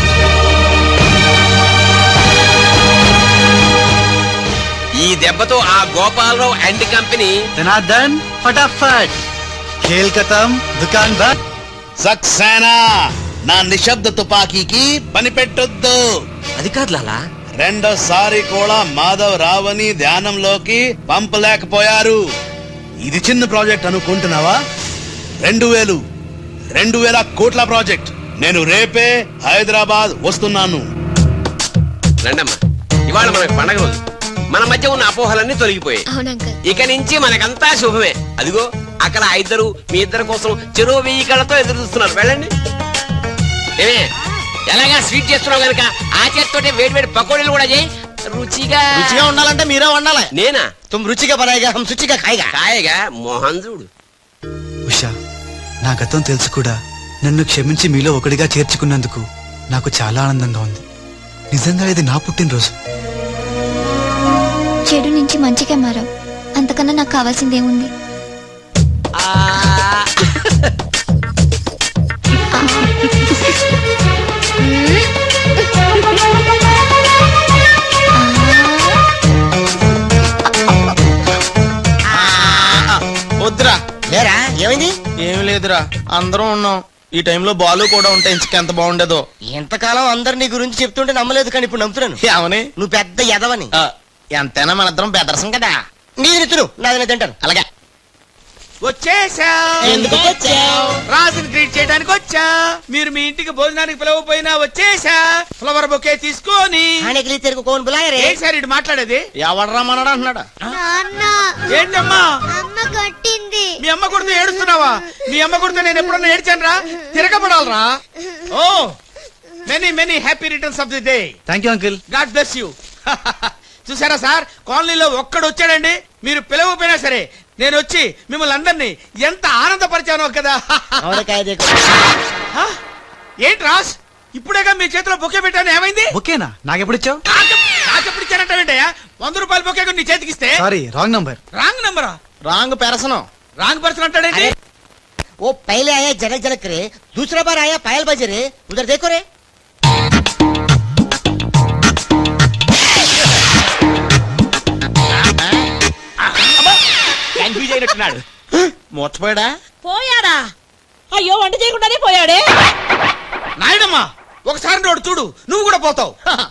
ఈ దెబ్బతో ఆ గోపాలరావు అండ్ కంపెనీ ధనార్దన్ ఫటాఫట్ ఖేల్ ఖతం దుకాన్ బంద్ సక్సేనా నా నిశ్శబ్ద తుపాకీకి పని పెట్టొద్దు అది కాదు లాలా రెండోసారి కూడా మాధవ్ రావని ధ్యానంలోకి పంపలేకపోయారు ఇది చిన్న ప్రాజెక్ట్ అనుకుంటున్నావా రెండు వేలు రెండు వేల కోట్ల ప్రాజెక్ట్ నేను రేపే హైదరాబాద్ వస్తున్నాను రండమ్మా ఇవాళ మనకు పండగ రోజు మన మధ్య ఉన్న అపోహలన్నీ తొలగిపోయాయి అవునంకల్ ఇక నుంచి మనకంతా శుభమే అదిగో అక్కడ ఆ ఇద్దరు మీ ఇద్దరి కోసం చెరువు వెయ్యి కళ్ళతో ఎదురు చూస్తున్నారు వెళ్ళండి ఏమే ఎలాగా స్వీట్ చేస్తున్నావు గనుక ఆ చేతితోటే వేడి వేడి పకోడీలు కూడా చేయి రుచిగా రుచిగా ఉండాలంటే మీరే వండాలి నేనా తుమ్ రుచిగా బనాయిగా హం శుచిగా ఖాయిగా కాయగా మోహన్ చూడు ఉషా నా గతం తెలుసు కూడా నన్ను క్షమించి మీలో ఒకటిగా చేర్చుకున్నందుకు నాకు చాలా ఆనందంగా ఉంది నిజంగా ఇది నా పుట్టినరోజు చెడు నుంచి మంచిగా మారావు అంతకన్నా నాకు కావాల్సిందేముంది వద్దురా లేరా ఏమైంది ఏం లేదురా అందరం ఉన్నాం ఈ టైంలో బాలు కూడా ఉంటే ఇంకెంత బాగుండేదో ఎంతకాలం అందరు నీ గురించి చెప్తుంటే నమ్మలేదు కానీ ఇప్పుడు నమ్ముతున్నాను ఏమని నువ్వు పెద్ద ఎదవని ఆ, ఎంతైనా మన ఇద్దరం బెదరసం కదా నీది తిను నాది తింటాను అలాగే వచ్చేసా ఎందుకు వచ్చావ్? రాజుని గ్రీట్ చేయడానికి వచ్చా మీరు మీ ఇంటికి భోజనానికి పిలవపోయినా వచ్చేసా ఫ్లవర్ బొకే తీసుకొని ఆనెకిలి తిరుగు కోన్ బులాయరే ఏంటి సార్ ఇటు మాట్లాడేది ఎవడరా మనడా అంటున్నాడా ఏంటమ్మా అమ్మ కొట్టింది మీ అమ్మ కొడితే ఏడుస్తున్నావా మీ అమ్మ కొడితే నేను ఎప్పుడన్నా ఏడ్చాను రా తిరగబడాలరా ఓ many many happy returns of the day thank you uncle God bless you చూసారా సార్ కాలనీలో ఒక్కడు వచ్చాడండి మీరు పిలవపోయినా సరే నేను వచ్చి మిమ్మల్ని అందరినీ ఎంత ఆనందపరిచానో కదా ఆవిడకాయ దేకు హ? ఏంటి రాస్ ఇప్పుడేగా మీ చేతిలో బొకే పెట్టాను ఏమైంది ఓకేనా నాకెప్పుడు ఇచ్చావు నాకెప్పుడు ఇచ్చానంటావేంటయ్యా వంద రూపాయల బొకే నీ చేతికి ఇస్తే సారీ రాంగ్ నంబర్ రాంగ్ నంబరా రాంగ్ పెరసనం రాంగ్ పర్సన్ అంటాడేంటి वो पहले आया जनक जनक रे दूसरा बार आया पायल बजे रे उधर देखो रे కన్ఫ్యూజ్ అయినట్టున్నాడు మోర్చిపోయాడా పోయాడా అయ్యో వంట చేయకుండానే పోయాడే నాయుడమ్మా ఒకసారి నోడు చూడు నువ్వు కూడా పోతావు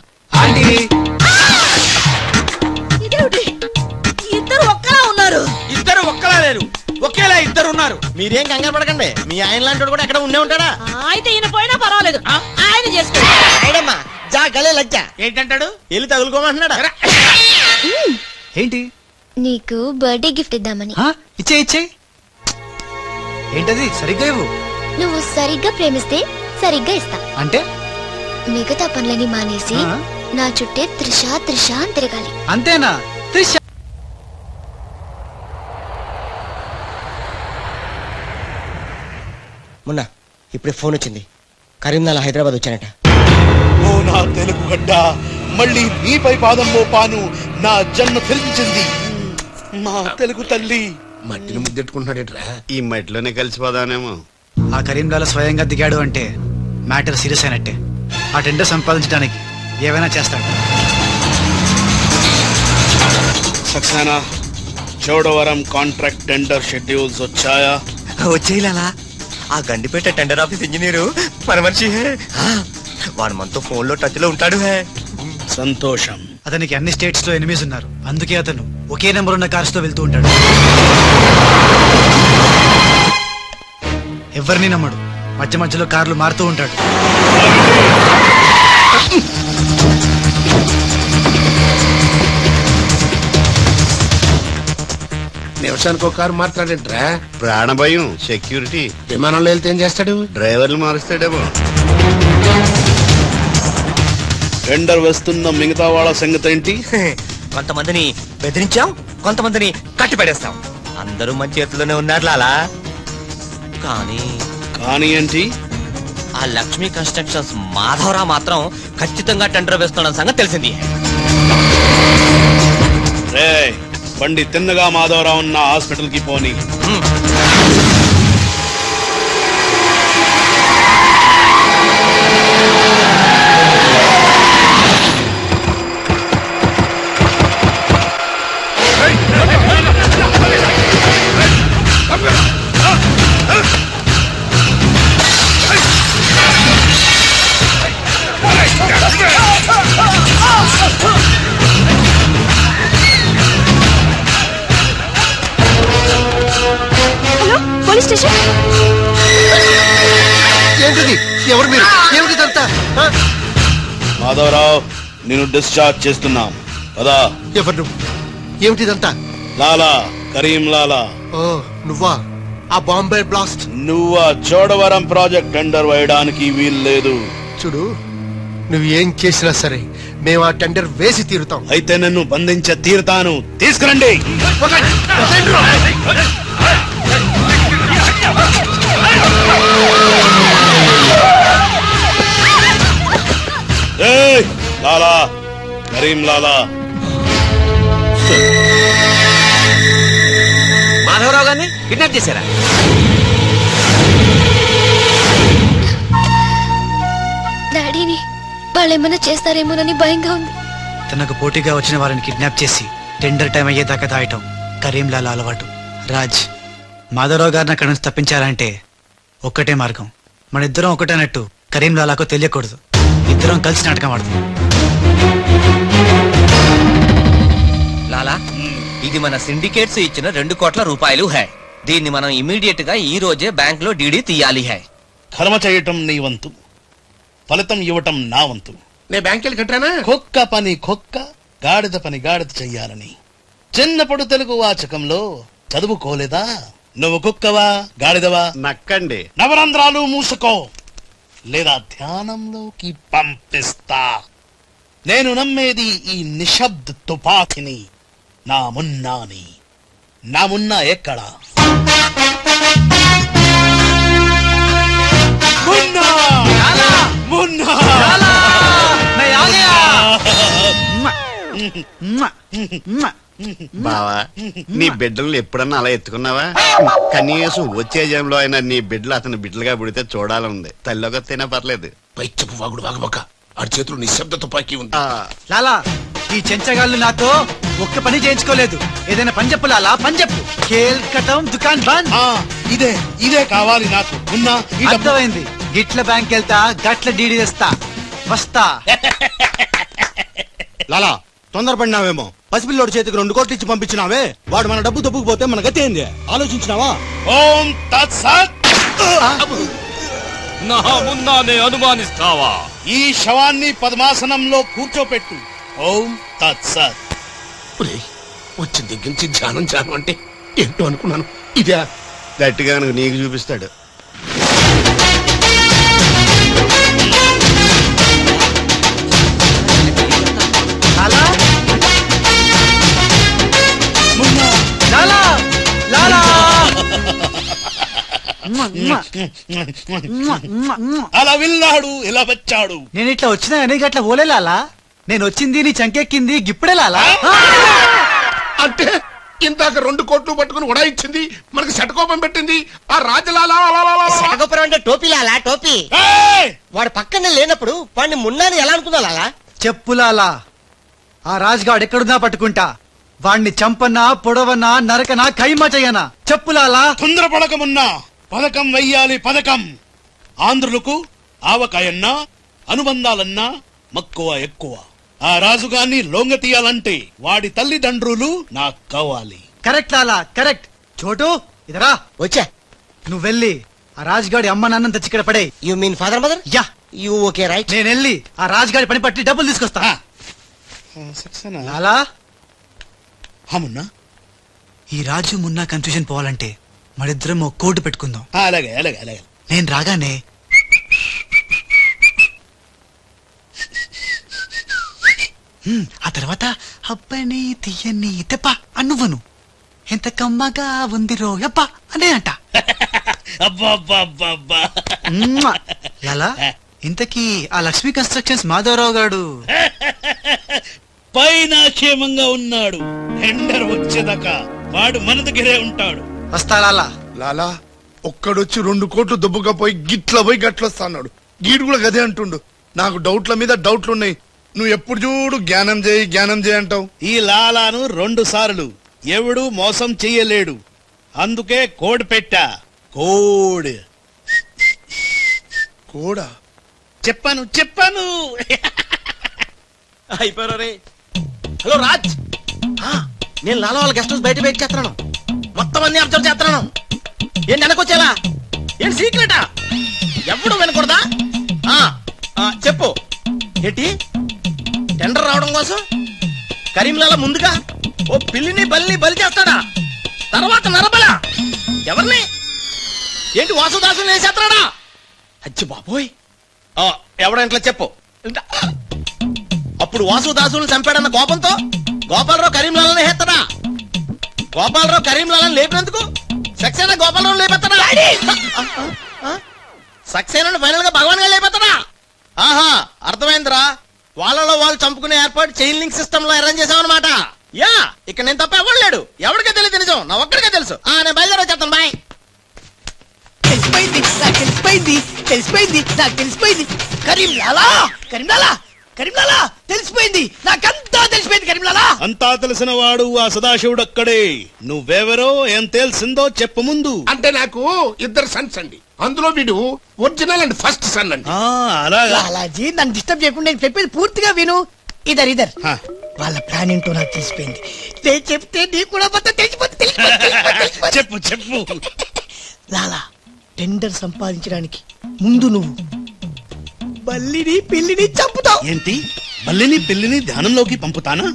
ఇదేమిటి ఇద్దరు ఒక్కలా ఉన్నారు ఇద్దరు ఒక్కలా లేరు ఒకేలా ఇద్దరు ఉన్నారు మీరేం కంగారు పడకండి మీ ఆయన లాంటి కూడా ఎక్కడ ఉండే ఉంటాడా అయితే ఈయన పోయినా పర్వాలేదు ఆయన చేసుకో ఆయనమ్మా జా గలే లజ్జ ఏంటంటాడు వెళ్ళి తగులుకోమంటున్నాడా ఏంటి నీకు బర్త్డే గిఫ్ట్ ఇద్దామని ఆ? ఇచ్చే ఇచ్చే ఏంటది సరిగ్గా ఇవ్వు నువ్వు సరిగ్గా ప్రేమిస్తే సరిగ్గా ఇస్తా అంటే మిగతా పనులని మానేసి ఆ? నా చుట్టే త్రిష త్రిష అని తిరగాలి అంతేనా త్రిష మొన్న ఇప్పుడే ఫోన్ వచ్చింది కరీంనాల హైదరాబాద్ వచ్చానట ఓ నా తెలుగు గడ్డ మళ్ళీ నీపై పాదం మోపాను నా జన్మ తెలిసింది మా తెలుగు తల్లి మట్టిని ముద్దెట్టుకుంటున్నాడేట్రా ఈ మట్టిలోనే కలిసిపోదానేమో ఆ కరీంలాల స్వయంగా దిగాడు అంటే మ్యాటర్ సీరియస్ అయినట్టే ఆ టెండర్ సంపాదించడానికి ఏవైనా చేస్తాడు Saxena Chodavaram contract tender schedules వచ్చాయా వచ్చేయాలా ఆ గండిపేట టెండర్ ఆఫీస్ ఇంజనీరు మన మనిషి హే ఆ, వాడు మనతో ఫోన్ లో టచ్ లో ఉంటాడు హే సంతోషం అతనికి అన్ని స్టేట్స్ లో ఎనిమిస్ ఉన్నారు అందుకే అతను ఒకే నెంబర్ ఉన్న కార్స్ తో వెళ్తూ ఉంటాడు ఎవరిని నమ్మడు మధ్య మధ్యలో కార్లు మారుతూ ఉంటాడు నిమిషానికి ఒక కారు మాట్లాడేట్రా ప్రాణభయం సెక్యూరిటీ విమానంలో వెళ్తే ఏం చేస్తాడు డ్రైవర్లు మారుస్తాడేమో టెండర్ వేస్తున్న మిగతా వాళ్ళ సంగతి ఏంటి కొంతమందిని బెదిరించాం కొంతమందిని కట్టి పడేస్తాం అందరూ మన చేతిలోనే ఉన్నారు లాలా కానీ కానీ ఏంటి ఆ లక్ష్మీ కన్స్ట్రక్షన్స్ మాధవరావు మాత్రం ఖచ్చితంగా టెండర్ వేస్తున్న సంగతి తెలిసింది రే బండి తిన్నగా మాధవరావు ఉన్న హాస్పిటల్ కి పోని హలో పోలీస్ స్టేషన్ ఏంటిది ఎవరు మీరు ఏమిటిదంతా ఆ? మాధవరావు నేను డిశ్చార్జ్ చేస్తున్నాం పదా ఎవరు నువ్వు ఏమిటిదంతా లాలా కరీం లాలా ఓ నువ్వా ఆ బాంబే బ్లాస్ట్ నువ్వు ఆ చోడవరం ప్రాజెక్ట్ టెండర్ వేయడానికి వీల్లేదు చూడు నువ్వు ఏం చేసినా సరే మేము ఆ టెండర్ వేసి తీరుతాం అయితే నన్ను బంధించ తీరుతాను తీసుకురండి ఏయ్, లాలా కరీం లాలా మాధవరావు గారిని కిడ్నాప్ చేశారా డాడీని వాళ్ళు ఏమైనా చేస్తారేమోనని భయంగా ఉంది తనకు పోటీగా వచ్చిన వారిని కిడ్నాప్ చేసి టెండర్ టైం అయ్యేదాకా దాయటం కరీంలాల అలవాటు రాజ్ మాధవరావు గారిని అక్కడి నుంచి తప్పించాలంటే ఒక్కటే మార్గం మన ఇద్దరం ఒకటేనట్టు కరీంలాలాకు తెలియకూడదు ఇద్దరం కలిసి నాటకం ఆడుతాం లాలా ఇది మన సిండికేట్స్ ఇచ్చిన రెండు కోట్ల రూపాయలు హై దీన్ని మనం ఇమీడియట్ గా ఈ రోజే బ్యాంక్ లో డీడీ తీయాలి హై కర్మ చేయటం నీ వంతు ఫలితం ఇవ్వటం నా వంతు నేను బ్యాంక్ వెళ్ళి కట్టానా కుక్క పని కుక్క గాడిద పని గాడిద చెయ్యాలని చిన్నప్పుడు తెలుగు వాచకంలో చదువుకోలేదా నువ్వు కుక్కవా గాడిదవా నక్కండి నవరంధ్రాలు మూసుకో లేదా ధ్యానంలోకి పంపిస్తా నేను నమ్మేది ఈ నిశ్శబ్ద తుపాకిని నా మున్నాని నా మున్నా ఎక్కడా మున్నా మున్నా బావా నీ బిడ్డలను ఎప్పుడన్నా అలా ఎత్తుకున్నావా కనీసం వచ్చే జన్మలో అయినా నీ బిడ్డలు అతని బిడ్డలుగా పుడితే చూడాలనుంది తల్లిలోకి వస్తేనే పర్లేదు పైచ్చపు వాగుడు వాగబక్క ఆ చేతిలో నిశ్శబ్ద తుపాకీ ఉంది లాలా ఈ చెంచగాళ్ళు నాతో ఒక్క పని చేయించుకోలేదు ఏదైనా పని చెప్పు లాలా పని చెప్పు కేల్ కటం దుకాన్ బంద్ ఇదే ఇదే కావాలి నాకు ఉన్నా అర్థమైంది గిట్ల బ్యాంక్ వెళ్తా గట్ల డీడీ తెస్తా వస్తా లాలా తొందరపడినావేమో పసిపిల్లోడి చేతికి రెండు కోట్లు ఇచ్చి పంపించినావే వాడు మన డబ్బు దబ్బుకుపోతే మన గతి ఏంది ఆలోచించినావా ఓం తత్సత్ నా మున్నానే అనుమానిస్తావా ఈ శవాన్ని పద్మాసనంలో కూర్చోపెట్టు ఓం తత్సత్ ఒరేయ్, వచ్చిన దగ్గర నుంచి ధ్యానం ధ్యానం అంటే ఏంటో అనుకున్నాను ఇదే గట్టిగా కనుక నీకు చూపిస్తాడు లాలా లాలా అలా వెళ్ళాడు ఇలా వచ్చాడు నేను ఇట్లా వచ్చినా కానీ గట్ల పోలే లాలా నేను వచ్చింది నీ చంకెక్కింది గిప్పుడే లాలా అంటే ఇందాక రెండు కోట్లు పట్టుకుని ఉడాయించింది మనకి శటకోపం పెట్టింది ఆ రాజలాలా శటగోపురం అంటే టోపీ లాలా టోపీ వాడు పక్కనే లేనప్పుడు వాడిని మున్నాని ఎలా అనుకున్నా లాలా చెప్పు లాలా ఆ రాజుగాడు ఎక్కడున్నా పట్టుకుంటా వాణ్ణి చంపనా పొడవనా నరకనా ఖైమా చెయ్యనా చెప్పు లాలా తొందరపడకమున్నా పథకం వెయ్యాలి పథకం ఆంధ్రులకు ఆవకాయన్నా అనుబంధాలన్నా మక్కువ ఎక్కువ ఆ రాజుగాన్ని లొంగ తీయాలంటే వాడి తల్లిదండ్రులు నాకు కావాలి కరెక్ట్ లాలా కరెక్ట్ చోటు ఇదరా వచ్చా నువ్వు వెళ్ళి ఆ రాజుగాడి అమ్మ నాన్న తెచ్చి ఇక్కడ పడే you mean father mother yeah you okay right నేను వెళ్ళి ఆ రాజుగాడి పని పట్టి డబ్బులు తీసుకొస్తా లాలా అమున్నా ఈ రాజు మున్నా కన్ఫ్యూజన్ పోవాలంటే మరిద్దరం ఒక కోడ్ పెట్టుకుందాం అలాగే అలాగే అలాగే నేను రాగానే హ్మ్, ఆ తర్వాత అబ్బని తీయని తెప్ప అన్నువ్వను ఎంత కమ్మగా ఉంది రోయప్ప అనే అంట అబ్బా ఎలా ఇంతకీ ఆ లక్ష్మీ కన్స్ట్రక్షన్స్ మాధవరావు గాడు పైన క్షేమంగా ఉన్నాడు టెండర్ వచ్చేదాకా వాడు మన దగ్గరే ఉంటాడు వస్తా లాలా లాలా ఒక్కడొచ్చి రెండు కోట్లు దుబ్బుగా పోయి గిట్ల పోయి గట్లొస్తా అన్నాడు గీడు కూడా గదే అంటుండు నాకు డౌట్ల మీద డౌట్లు ఉన్నాయి నువ్వు ఎప్పుడు చూడు జ్ఞానం చేయి జ్ఞానం చేయి అంటావు ఈ లాలాను రెండు సార్లు ఎవడు మోసం చెయ్యలేడు అందుకే కోడ్ పెట్టా కోడ్ కోడా చెప్పాను చెప్పాను అయిపోయారు రే హలో రాజ్ ఆ, నేను లాలా వాళ్ళ గెస్ట్ హౌస్ బయట వెయిట్ చేస్తున్నాను మొత్తం అన్ని అబ్జర్వ్ చేస్తున్నాను ఏంటి వెనకొచ్చేలా ఏంటి సీక్రెటా ఎవడు వినకూడదా ఆ, ఆ, చెప్పు ఏంటి టెండర్ రావడం కోసం కరీంలాలా ముందుగా ఓ పిల్లిని బలిని బలి చేస్తాడా తర్వాత నరబల ఎవరిని ఏంటి వాసుదాసుని వేసేస్తాడా అచ్చి బాబోయ్ ఆ, ఎవడంట్లా చెప్పు అప్పుడు వాసుదాసుని చంపాడన్న కోపంతో గోపాలరావు కరీంలాలని హేత్తడా గోపాలరావు కరీంలాలని లేపినందుకు సక్సేనా గోపాలరావు లేపెత్తడా సక్సేనా ఫైనల్ గా భగవాన్ గా లేపెత్తడా ఆహా అర్థమైందిరా వాళ్ళలో వాళ్ళు చంపుకునే ఏర్పాటు చైన్ లింక్ సిస్టమ్ లో అరేంజ్ చేసామన్నమాట యా ఇక్కడ నేను తప్ప ఎవరు లేడు ఎవరికే తెలియదు నిజం నా ఒక్కడికే తెలుసు ఆ నేను బయలుదేరి వచ్చేస్తాను బాయ్ తెలిసిపోయింది నాకు తెలిసిపోయింది తెలిసిపోయింది నాకు తెలిసిపోయింది కరీంలాలా కరీంలాలా కరీంలాలా తెలిసిపోయింది నాకంతా తెలిసిపోయింది కరీంలాలా అంతా తెలిసిన వాడు ఆ సదాశివుడు అక్కడే నువ్వెవరో ఏం తెలిసిందో చెప్పు ముందు అంటే నాకు ఇద్దరు సన్స్ అండి అందులో వీడు ఒరిజినల్ అండ్ ఫస్ట్ సన్ అండి అలాగా లాలాజీ నన్ను డిస్టర్బ్ చేయకుండా నేను చెప్పేది పూర్తిగా విను ఇదర్ ఇదర్ వాళ్ళ ప్లాన్ ఏంటో నాకు తెలిసిపోయింది నేను చెప్తే నీకు కూడా మొత్తం తెలిసిపోతుంది తెలిసిపోతుంది, తెలిసిపోతుంది, తెలిసిపోతుంది. చెప్పు చెప్పు లాలా టెండర్ సంపాదించడానికి ముందు నువ్వు బల్లిని పిల్లిని చంపుతావు ఏంటి మల్లిని పిల్లిని ధ్యానంలోకి పంపుతానా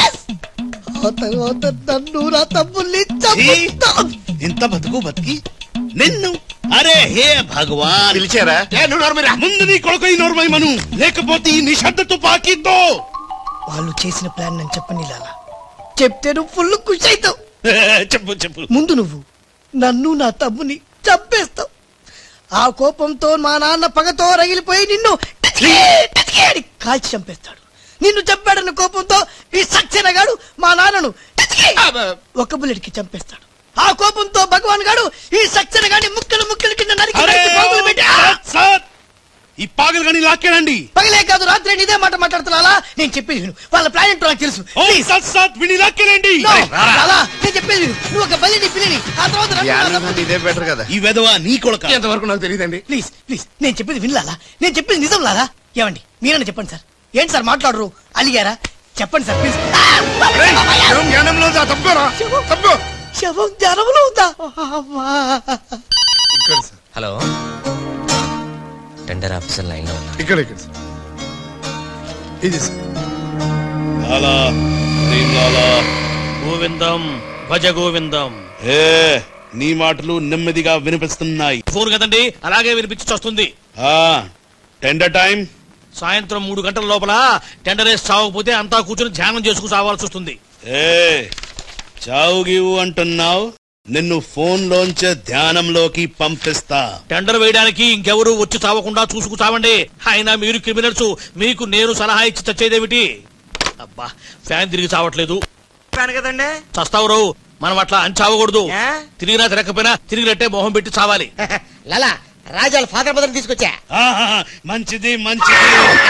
ఆ తర్వాత నన్ను నా తమ్ముల్ని చంపుతావు ఇంత బతుకు బతికి నిన్ను అరే హే భగవాన్ పిలిచారా ముందు నీ కొడుకు ఈ నోర్మై మను లేకపోతే ఈ నిశ్శబ్ద తుపాకీతో వాళ్ళు చేసిన ప్లాన్ నన్ను చెప్పని లాలా చెప్తే నువ్వు ఫుల్ ఖుషి అవుతావు చెప్పు చెప్పు ముందు నువ్వు నన్ను నా తమ్ముని చంపేస్తావు ఆ కోపంతో మా నాన్న పగతో రగిలిపోయి నిన్ను టచ్కి, టచ్కి అని కాల్చి చంపేస్తాడు నిన్ను చంపాడన్న కోపంతో ఈ సక్సేనా గాడు మా నాన్నను టచ్కి ఒక బుల్లెట్ కి చంపేస్తాడు ఆ కోపంతో భగవాన్ గాడు ఈ సక్సేనా గాని ముక్కలు ముక్కలు కింద నరికి నరికి పోగులు పెట్టి ఆ! సార్ ఈ పాగలు కానీ లాక్కేనండి పగలే కాదు రాత్రి నేను ఇదే మాట మాట్లాడుతున్నా నేను చెప్పేది విను వాళ్ళ ప్లాన్ ఏంటో నాకు తెలుసు Please. విని లాక్కేనండి No, లాలా, నేను చెప్పేది విను నువ్వు ఒక బలిని పిల్లిని ఆ తర్వాత నన్ను నా తమ్ముని- ఇదే బెటర్ కదా ఈ వెధవ నీ కొడుక ఎంతవరకు నాకు తెలియదండి ప్లీజ్ ప్లీజ్ నేను చెప్పేది వినలాలా నేను చెప్పేది నిజం లాలా ఏమండి మీరన్నా చెప్పండి సార్ ఏంటి సార్ మాట్లాడరు అలిగారా చెప్పండి సార్ ప్లీజ్ జ్ఞానంలో ఉందా? తప్పుకోరా తప్పు శవం జ్వరంలో ఉందా అమ్మా. ఇక్కడ sir hello tender officer line లో ఉన్నా ఇక్కడ ఇక్కడ సార్ ఇది సార్ లాలా శ్రీం లాలా గోవిందం భజ గోవిందం ఏ నీ మాటలు నెమ్మదిగా వినిపిస్తున్నాయి ఫోన్ కదండి అలాగే వినిపించి వస్తుంది ఆ టెండర్ టైం సాయంత్రం మూడు గంటల లోపల టెండర్ వేసి చావకపోతే అంతా కూర్చొని ధ్యానం చేసుకు చావాల్సి వస్తుంది ఏ చావు గీవు అంటున్నావు నిన్ను ఫోన్ లోంచే ధ్యానంలోకి పంపిస్తా టెండర్ వేయడానికి ఇంకెవరు వచ్చి చావకుండా చూసుకు చావండి అయినా మీరు క్రిమినల్స్ మీకు నేను సలహా ఇచ్చి చచ్చేదేమిటి అబ్బా ఫ్యాన్ తిరిగి చావట్లేదు కదండి చస్తావు రావు మనం అట్లా అని చావకూడదు తిరిగినా తిరగకపోయినా తిరిగినట్టే మొహం పెట్టి చావాలి లాలా రాజాల ఫాదర్ మదర్ తీసుకొచ్చా ఆహా, మంచిది మంచిది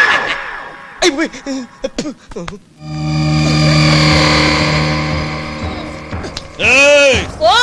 ఏయ్,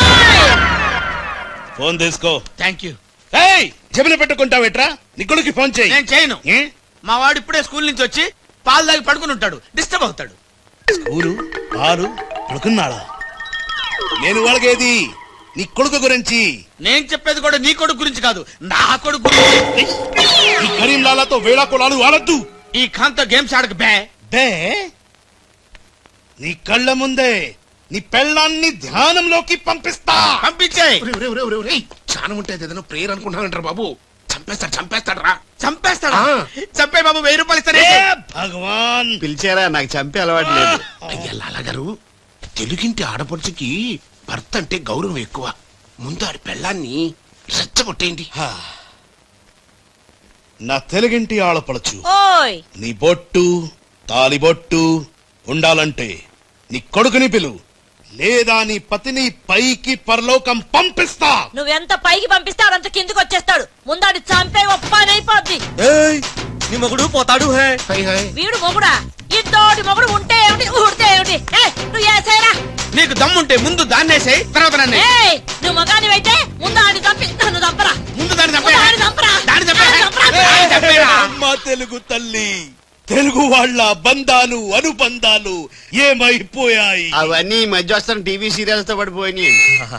ఫోన్ తీసుకో థ్యాంక్ యూ ఏయ్ జమిన పెట్టుకుంటావేట్రా నిక్కుడికి ఫోన్ చేయి నేను చేయను మా వాడు ఇప్పుడే స్కూల్ నుంచి వచ్చి పాలు తాగి పడుకుని ఉంటాడు డిస్టర్బ్ అవుతాడు స్కూలు పాలు పడుకున్నాడా నేను వాళ్ళకేది నీ కొడుకు గురించి నేను చెప్పేది కూడా నీ కొడుకు గురించి కాదు నా కొడుకు గురించి ఈ కరీంలాలతో వేళా కొలాలు ఆడద్దు ఈ కాంత గేమ్స్ ఆడక బే బే నీ కళ్ళ ముందే నీ పెళ్ళాన్ని ధ్యానంలోకి పంపిస్తా పంపించేయ్ చాలా ఉంటే ఏదైనా ప్రేయర్ అనుకుంటానంటారు బాబు చంపేస్తాడు చంపేస్తాడు రా చంపేస్తాడా చంపే బాబు వెయ్యి రూపాయలు ఇస్తానే భగవాన్ పిలిచారా నాకు చంపే అలవాటు లేదు అయ్యా లాలగారు తెలుగింటి ఆడపడుచుకి భర్త అంటే గౌరవం ఎక్కువ ముందు ఆడి పెళ్ళాన్ని రెచ్చగొట్టేయండి నా తెలుగింటి ఆడపడచ్చు ఓయ్ నీ బొట్టు తాలిబొట్టు ఉండాలంటే నీ కొడుకుని పిలు లేదా నీ పతిని పైకి పరలోకం పంపిస్తా నువ్వెంత పైకి పంపిస్తే ఆడంత కిందికి వచ్చేస్తాడు ముందాడు చంపే ఒప్పనైపోద్ది నీ మొగుడు పోతాడు హే వీడు మొగుడా ఇద్దోటి మొగుడు ఉంటే ఏమిటి ఊడితే ఏమిటి ఏ, నువ్వు ఏసేరా నీకు దమ్ముంటే ముందు దాన్నేసేయ్ తర్వాత నన్ను ఏయ్ నువ్వు మగానివైతే ముందు ఆడిని చంపి నన్ను చంపరా ముందు దాన్ని ముందు ఆడిని చంపరా దాన్ని ఆడిని చంపరా. అమ్మ తెలుగు తల్లి తెలుగు వాళ్ళ బంధాలు అనుబంధాలు ఏమైపోయాయి అవన్నీ ఈ మధ్య వస్తున్న టీవీ సీరియల్స్ తో పడిపోయినాయి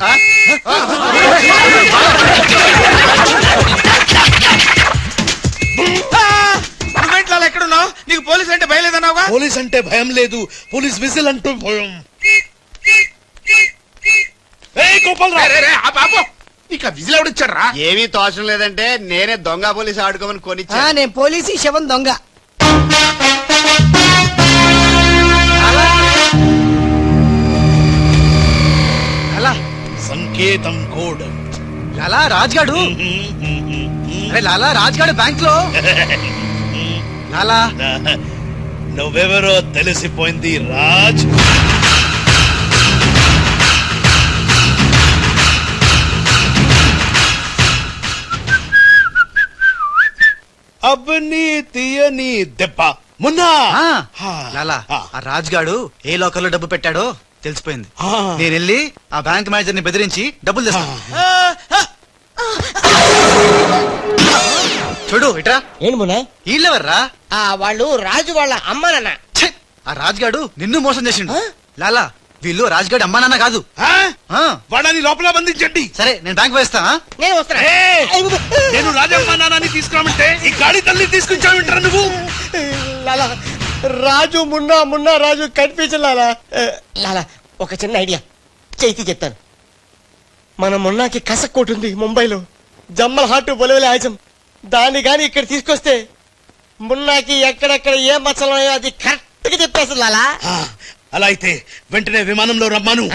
నువ్వేంట్లో ఎక్కడున్నావు నీకు పోలీస్ అంటే భయలేదన్నావుగా పోలీస్ అంటే భయం లేదు పోలీస్ విజిల్ అంటూ భయం ఏయ్ గోపాలరావు నీకు విజిల్ ఎవడిచ్చాడు రా ఏమీ తోచడం లేదంటే నేనే దొంగ పోలీస్ ఆడుకోమని ఆ, కొనిచ్చా నేను పోలీసు శవం దొంగ లాలా సంకేతం కోడ్ లాలా రాజ్గాడు అరే లాలా రాజ్గాడు బ్యాంక్ లో లాలా నువ్వెవరో తెలిసిపోయింది రాజ్ అబ్బని తీయని దెబ్బ మున్నా లాలా ఆ రాజ్గాడు ఏ లోకల్లో డబ్బు పెట్టాడో తెలిసిపోయింది నేను వెళ్ళి ఆ బ్యాంక్ మేనేజర్ ని బెదిరించి డబ్బులు తెస్తాను చూడు ఇట్రా ఏంటి మొన్న వీళ్ళెవర్రా వాళ్ళు రాజు వాళ్ళ అమ్మ నాన్న ఆ రాజ్గాడు నిన్ను మోసం చేసిండు లాలా వీళ్ళు రాజ్గాడు అమ్మా నాన్న కాదు వాడని లోపల బంధించండి సరే నేను బ్యాంక్ వేస్తా నేను వస్తున్నా నేను రాజమ్మ నాన్నని తీసుకురామంటే ఈ గాడి తల్లి తీసుకొచ్చావంటారా నువ్వు లాలా రాజు మున్నా మున్నా రాజు కనిపించలాలా లాలా ఒక చిన్న ఐడియా చేతి చెప్తాను మన మున్నాకి కసక్కోటు ఉంది ముంబైలో జమ్మల్ హాట్ బొలవెల ఆజం దాన్ని గాని ఇక్కడ తీసుకొస్తే మున్నాకి ఎక్కడెక్కడ ఏ మచ్చలు అది కరెక్ట్ గా చెప్పేస్తుంది లాలా అలా అయితే వెంటనే విమానంలో రమ్మాను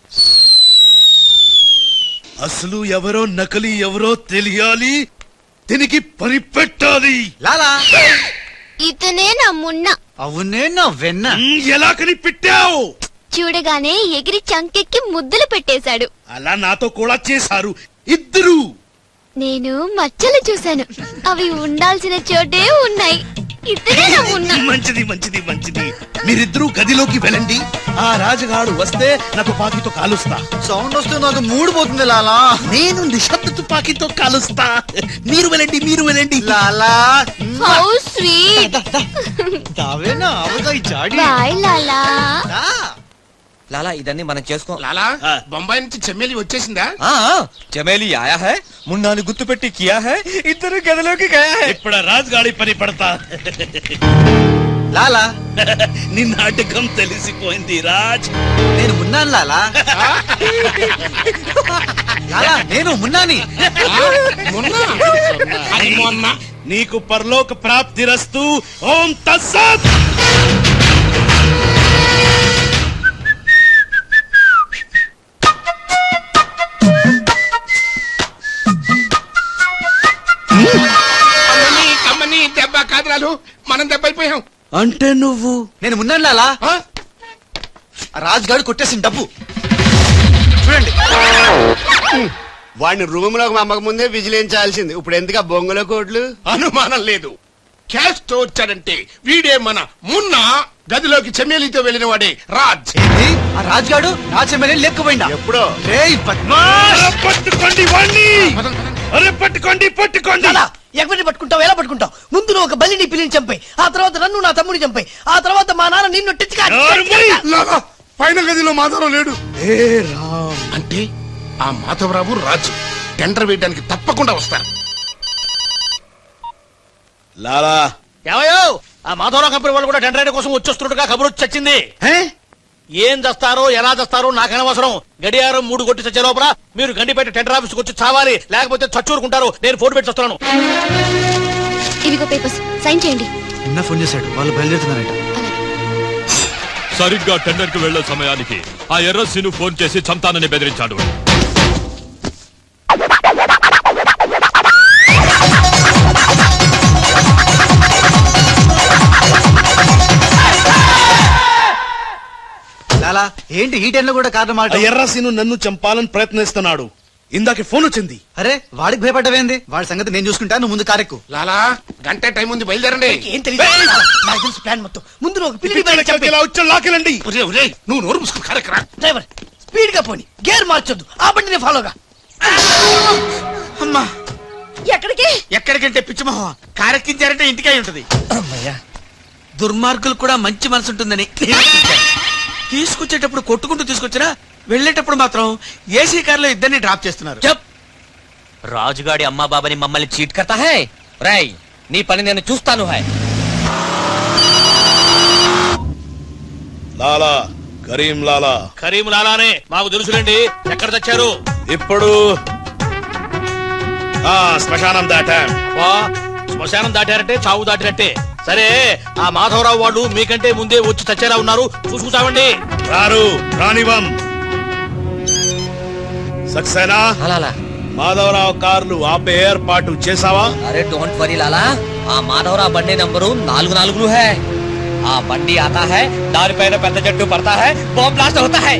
అసలు ఎవరో నకలి ఎవరో తెలియాలి దీనికి పని పెట్టాలి లాలా ఇతనే నా మున్న అవునే నా వెన్న ఎలా కనిపెట్టావు చూడగానే ఎగిరి చంకెక్కి ముద్దులు పెట్టేశాడు అలా నాతో కూడా చేశారు ఇద్దరు నేను మచ్చలు చూశాను అవి ఉండాల్సిన చోటే ఉన్నాయి ఇతనే నా మున్న మంచిది మంచిది మంచిది మీరిద్దరూ గదిలోకి వెళ్ళండి ఆ రాజుగాడు వస్తే నా తుపాకీతో కాలుస్తా సౌండ్ వస్తే నాకు మూడు పోతుంది లాలా నేను నిశ్శబ్ద తుపాకీతో కాలుస్తా మీరు వెళ్ళండి మీరు వెళ్ళండి లాలా హౌ స్వీట్ దావేనా అవగా ఈ జాడి బాయ్ లాలా లాలా ఇదన్నీ మనం చేసుకో లాలా బొంబాయి నుంచి చెమ్మేలి వచ్చేసిందా చమేలి ఆయా హై మున్నాని గుర్తు పెట్టి కియా హై ఇద్దరు గదిలోకి గయా హై ఇప్పుడు రాజుగాడి పని పడతా లాలా నీ నాటకం తెలిసిపోయింది రాజ్ నేను మున్నాను లాలా లాలా నేను మున్నాని నీకు పరలోక ప్రాప్తి రస్తు ఓం తస్సత్ అమ్మని అమ్మని దెబ్బ కాదురాలు మనం దెబ్బ అయిపోయాం అంటే నువ్వు నేను మున్నాను లాలా ఆ రాజుగాడు కొట్టేసిన డబ్బు చూడండి వాడిని రూమ్ లోకి మమ్మక ముందే విజిలించాల్సింది ఇప్పుడు ఎందుకు ఆ బొంగుల కోట్లు అనుమానం లేదు క్యాష్ తోచాడంటే వీడే మన మున్న గదిలోకి చెమ్మేలితో వెళ్ళిన వాడే రాజ్ ఆ రాజుగాడు నా చెమ్మెల్ని లేకపోయిందా ఎప్పుడో రేయ్ పద్మాష్ పట్టుకోండి వాణ్ణి అరే పట్టుకోండి పట్టుకోండి ఎవరిని పట్టుకుంటావు ఎలా పట్టుకుంటావు ముందు నువ్వు ఒక బలిని పిల్లిని చంపాయి ఆ తర్వాత నన్ను నా తమ్ముని చంపాయి ఆ తర్వాత మా నాన్న నిన్ను టిచ్చుకా లాగా పైన గదిలో మాధవరావు లేడు అంటే ఆ మాధవరావు రాజు టెండర్ వేయడానికి తప్పకుండా వస్తారు లాలా ఏమయ్యో ఆ మాధవరావు కంపెనీ వాళ్ళు కూడా టెండర్ కోసం వచ్చేస్తున్నట్టుగా కబురు వచ్చి చచ్చింది ఏం చేస్తారో ఎలా చేస్తారో నాకు అనవసరం గడియారం మూడు కొట్టి చచ్చే లోపల మీరు గండిపేట టెండర్ ఆఫీస్కి వచ్చి చావాలి లేకపోతే చచ్చూరుకుంటారు నేను ఫోన్ పెట్టి వస్తున్నాను ఇవిగో పేపర్స్ సైన్ చేయండి నిన్న ఫోన్ చేశాడు వాళ్ళు బయలుదేరుతున్నారట సరిగ్గా టెండర్ కి వెళ్లే సమయానికి ఆ ఎర్రస్సీను ఫోన్ చేసి చంతానని బెదిరించాడు లాలా ఏంటి ఈ టైంలో కూడా కారణం మాట ఎర్రసీను నన్ను చంపాలని ప్రయత్నిస్తున్నాడు ఇందాక ఫోన్ వచ్చింది అరే వాడికి భయపడ్డవేంది వాడి సంగతి నేను చూసుకుంటా నువ్వు ముందు కారెక్కు లాలా గంట టైం ఉంది బయలుదేరండి ఏం తెలియదు నాకు తెలుసు ప్లాన్ మొత్తం ముందు నువ్వు ఒక పిల్లి బయట చంపేయ్. ఇలా వచ్చి లాకెళ్ళండి నువ్వు నోరు ముసుకుని కారెక్కరా డ్రైవర్ స్పీడ్ గా పోని గేర్ మార్చొద్దు ఆ బండిని ఫాలోగా అమ్మా ఎక్కడికి ఎక్కడికంటే పిచ్చిమోహం కారెక్కించారంటే ఇంటికి అయి ఉంటది అమ్మయ్యా దుర్మార్గులు కూడా మంచి మనసు ఉంటుందని నేను అనుకుంటాను. తీసుకొచ్చేటప్పుడు కొట్టుకుంటూ తీసుకొచ్చినా వెళ్ళేటప్పుడు మాత్రం ఏసీ కార్లో ఇద్దరిని డ్రాప్ చేస్తున్నారు రాజుగాడి అమ్మా బాబాని మమ్మల్ని చీట్ కర్తా హై రై నీ పని నేను చూస్తాను హై లాలా కరీం లాలా కరీం లాలానే మాకు తెలుసులేండి ఎక్కడ తెచ్చారు ఇప్పుడు ఆ శ్మశానం దాటాం వా శ్మశానం దాటారంటే చావు దాటినట్టే సరే ఆ మాధవరావు వాళ్ళు మీకంటే ముందే వచ్చి చచ్చేలా ఉన్నారు చూసుకుంటామండి రారు రానివం సక్సేనా మాధవరావు కార్లు ఆపే ఏర్పాటు చేసావా అరే డోంట్ వరీ లాలా ఆ మాధవరావు బండి నంబరు నాలుగు నాలుగు హై ఆ బండి ఆతా హై దానిపైన పెద్ద జట్టు పడతా హై బాంబ్ బ్లాస్ట్ అవుతా హై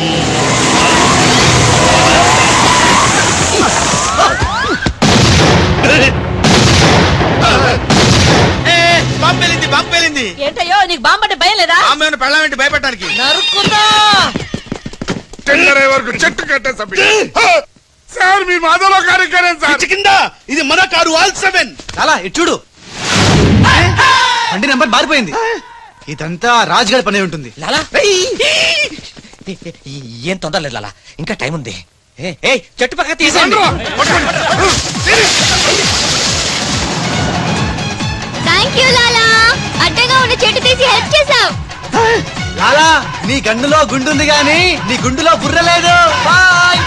బాంబు పేలింది బాంబు పేలింది ఏంటయ్యో నీకు బాంబు అంటే భయం లేదా ఆమె పెళ్ళమేంటి భయపెట్టడానికి నరుకుతా టెండర్ అయ్యే వరకు చెట్టు కట్టే సభ్యుడు సార్ మీ మాధవరావు కార్యక్రమం సార్ కింద ఇది మన కారు ఆల్ సెవెన్ లాలా ఇటు చూడు బండి నెంబర్ మారిపోయింది ఇదంతా రాజుగారి పని ఉంటుంది లాలా ఏం తొందర లేదు లాలా ఇంకా టైం ఉంది ఏ, ఏయ్ చెట్టు పక్క తీసేయండి థ్యాంక్ యూ లాలా అడ్డగా ఉన్న చెట్టు తీసి హెల్ప్ చేసావు లాలా నీ గండులో గుండుంది గాని నీ గుండులో బుర్ర లేదు బాయ్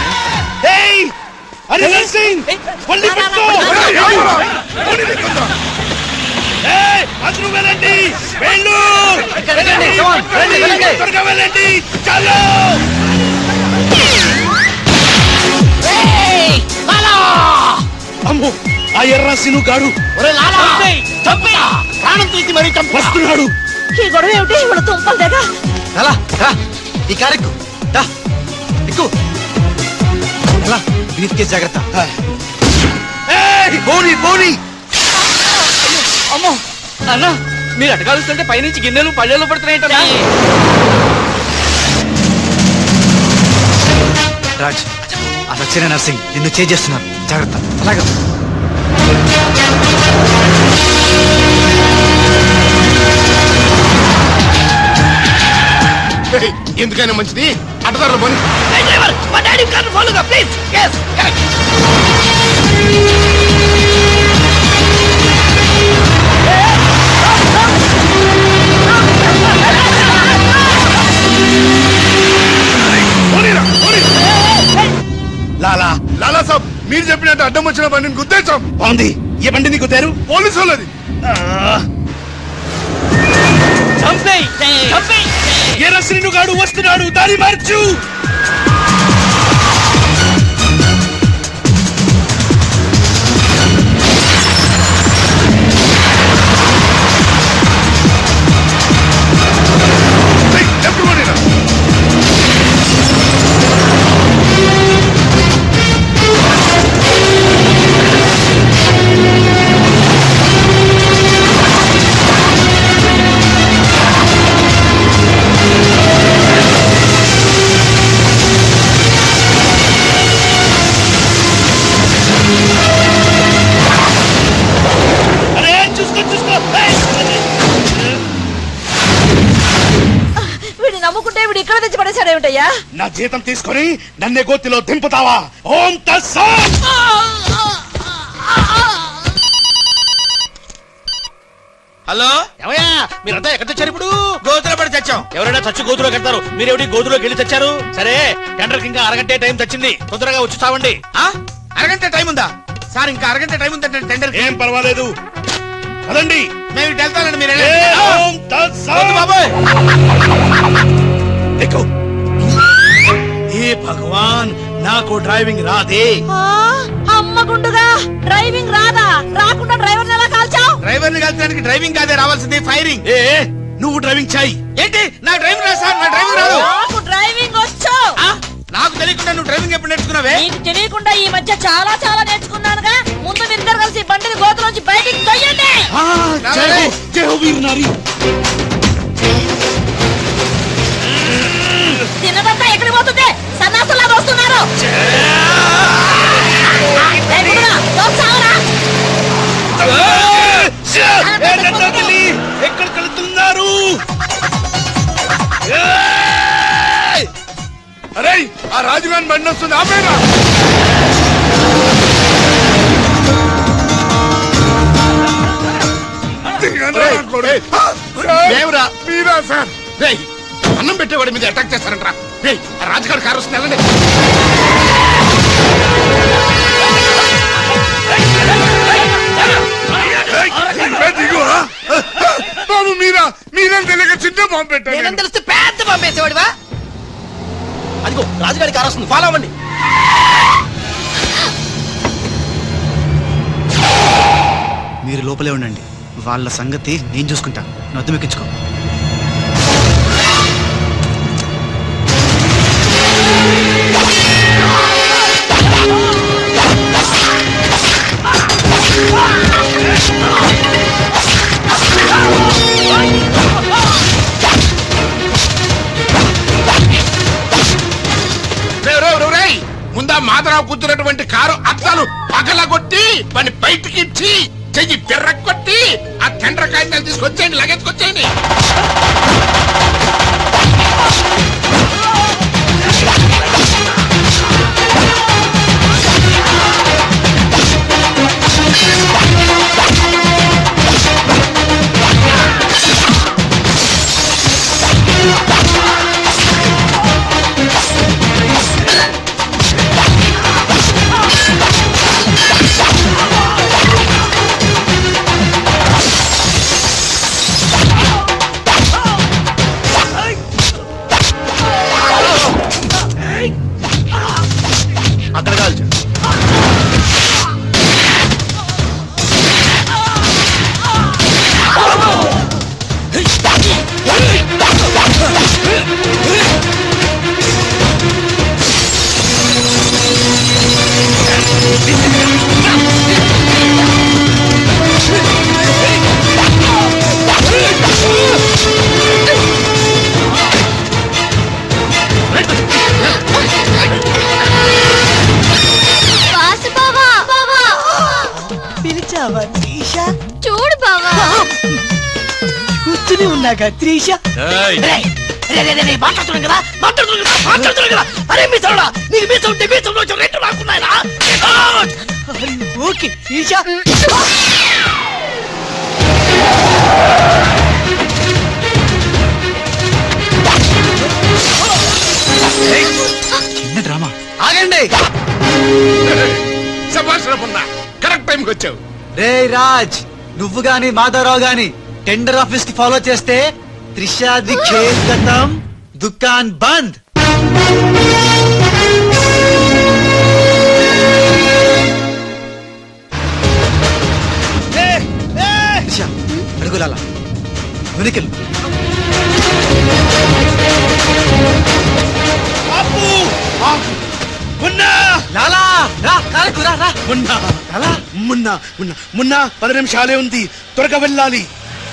అరే నర్సింగ్ బండి పెట్టుకో ఏయ్, అందరూ వెళ్ళండి వెళ్ళు వెళ్ళండి, come on, వెళ్ళండి, వెళ్ళండి. త్వరగా వెళ్ళండి చలో అమ్మో ఆ ఎర్రసిను గాడు ప్రాణం తీసి మరీ వస్తున్నాడు ఈ గొడవ ఏమిటి ఇవాళ తుంపలు దగ్గర లాలా రా ఈ కారెక్కు రా ఎక్కు లాలా బ్రీఫ్ కేస్ జాగ్రత్త పోనీ పోనీ అమ్మో అన్న మీరు అటకాలుస్తుంటే పైనుంచి గిన్నెలు పళ్ళెలు పడుతున్నాయి రాజ్ ఆ సక్సేనా నర్సింగ్ నిన్ను చేస్తున్నారు జాగ్రత్త అలాగా ఏయ్, ఎందుకైనా మంచిది అడ్డదారులు పని డ్రైవర్ మా డాడీ కార్ను ఫాలోగా ప్లీజ్ ఎస్ లాలా లాలా సాబ్ మీరు చెప్పినట్టు అడ్డం వచ్చిన బండిని గుద్దేశాం బాగుంది ఏ బండి నీకు తేరు పోలీసు వాళ్ళది ఎర్రసిను గాడు వస్తున్నాడు దారి మార్చు అరే చూసుకో చూసుకో ఏయ్! వీడిని నమ్ముకుంటే వీడు ఇక్కడ తెచ్చి పడేశాడు ఏమిటయ్యా నా జీతం తీసుకొని నన్నే గోతిలో దింపుతావా ఓం తస్సాం హలో ఏమయ్యా మీరంతా ఎక్కడ తెచ్చారు ఇప్పుడు గోతులో పడి తెచ్చాం ఎవరైనా చచ్చి గోతులో కడతారు మీరేమిటి గోతులోకి వెళ్ళి తెచ్చారు సరే టెండర్ ఇంకా అరగంటే టైం తెచ్చింది తొందరగా వచ్చి చావండి ఆ? అరగంట టైం ఉందా సార్ ఇంకా అరగంట టైం ఉందంటే టెండర్ ఏం పర్వాలేదు అదండి మేము ఇటు వెళ్తానండి మీరు ఏ వెళ్ళండి. ఓం తత్సత్. వద్దు బాబోయ్ ఎక్కు. ఏ భగవాన్ నాకు డ్రైవింగ్ రాదే ఆ, అమ్మ గుండుగా డ్రైవింగ్ రాదా రాకుండా డ్రైవర్ ఎలా కాల్చావు డ్రైవర్ ని కలిసడానికి డ్రైవింగ్ కాదే రావాల్సింది ఫైరింగ్ ఏ నువ్వు డ్రైవింగ్ చాయి ఏంటి నా డ్రైవింగ్ రాదు సార్ నా డ్రైవింగ్ రాదు నాకు డ్రైవింగ్ వచ్చు ఆ? నాకు తెలియకుండా నువ్వు డ్రైవింగ్ ఎప్పుడు నేర్చుకున్నావే నీకు తెలియకుండా ఈ మధ్య చాలా చాలా నేర్చుకున్నానుగా ముందు మీరిద్దరు కలిసి బండిని గోతులోంచి బయటికి తొయ్యండి ఆ, జై హో, జై హో వీర్ నారి తిన్నదంతా ఎక్కడికి పోతుంది సన్నాసులాగా వస్తున్నారు ఏయ్, గుండుగా, దోస చావరా? ఏంటంటే ఎక్కడికి వెళ్తున్నారు ఏయ్! అరే ఆ రాజుగాని బండి వస్తుంది ఆపేరా మేమురా మీరా సార్ రేయ్ అన్నం పెట్టేవాడి మీద అటాక్ చేస్తారంట్రా రేయ్ ఆ రాజుగారి కారు వస్తుంది వెళ్ళండి బాబు మీరా మీరేం తెలియక చిన్న బాంబు పెట్టారు నేనేం తెలిస్తే పెద్ద పంపేసేవాడివా అదిగో రాజుగారి కారు వస్తుంది ఫాలో అవ్వండి మీరు లోపలే ఉండండి వాళ్ళ సంగతి నేను చూసుకుంటా నద్దు మెక్కించుకో రేయ్, రేయ్, రేయ్, రేయ్! ముందా మాధరావు కూతున్నటువంటి కారు అద్దాలు పగలగొట్టి వాడిని బయటికి ఇచ్చి చెయ్యి పెర్రగొట్టి ఆ టెండర్ కాగితాలు తీసుకొచ్చేయండి లగెత్తుకొచ్చేయండి అక్కడ కాల్చు వాసు బావా బావా పిలిచావా త్రీషా చూడు బావా కూర్చుని ఉన్నాగా త్రీషా ఏయ్. రేయ్, రేయ్, రేయ్, రేయ్, మాట్లాడుతున్నాం కదా మాట్లాడుతున్నాం కదా మాట్లాడుతున్నాం కదా అరే మీ సౌడా నీకు మీ సౌండ్ మీ సౌండ్ రెండు రాకున్నాయా ఓకే త్రీషా చిన్న డ్రామా ఆగండి శభాష్ రమన్నా కరెక్ట్ టైంకి వచ్చావు రే రాజ్ నువ్వు గాని మాధవరావు గాని టెండర్ ఆఫీస్ కి ఫాలో చేస్తే త్రిషాది ఖేల్ గతం దుకాన్ బంద్ త్రిష అడుగులాల వెనుకెళ్ళు అప్పు మున్నా లాలా రా కారకు రా రా మున్నా లాలా మున్నా మున్నా మున్నా పది నిమిషాలే ఉంది త్వరగా వెళ్ళాలి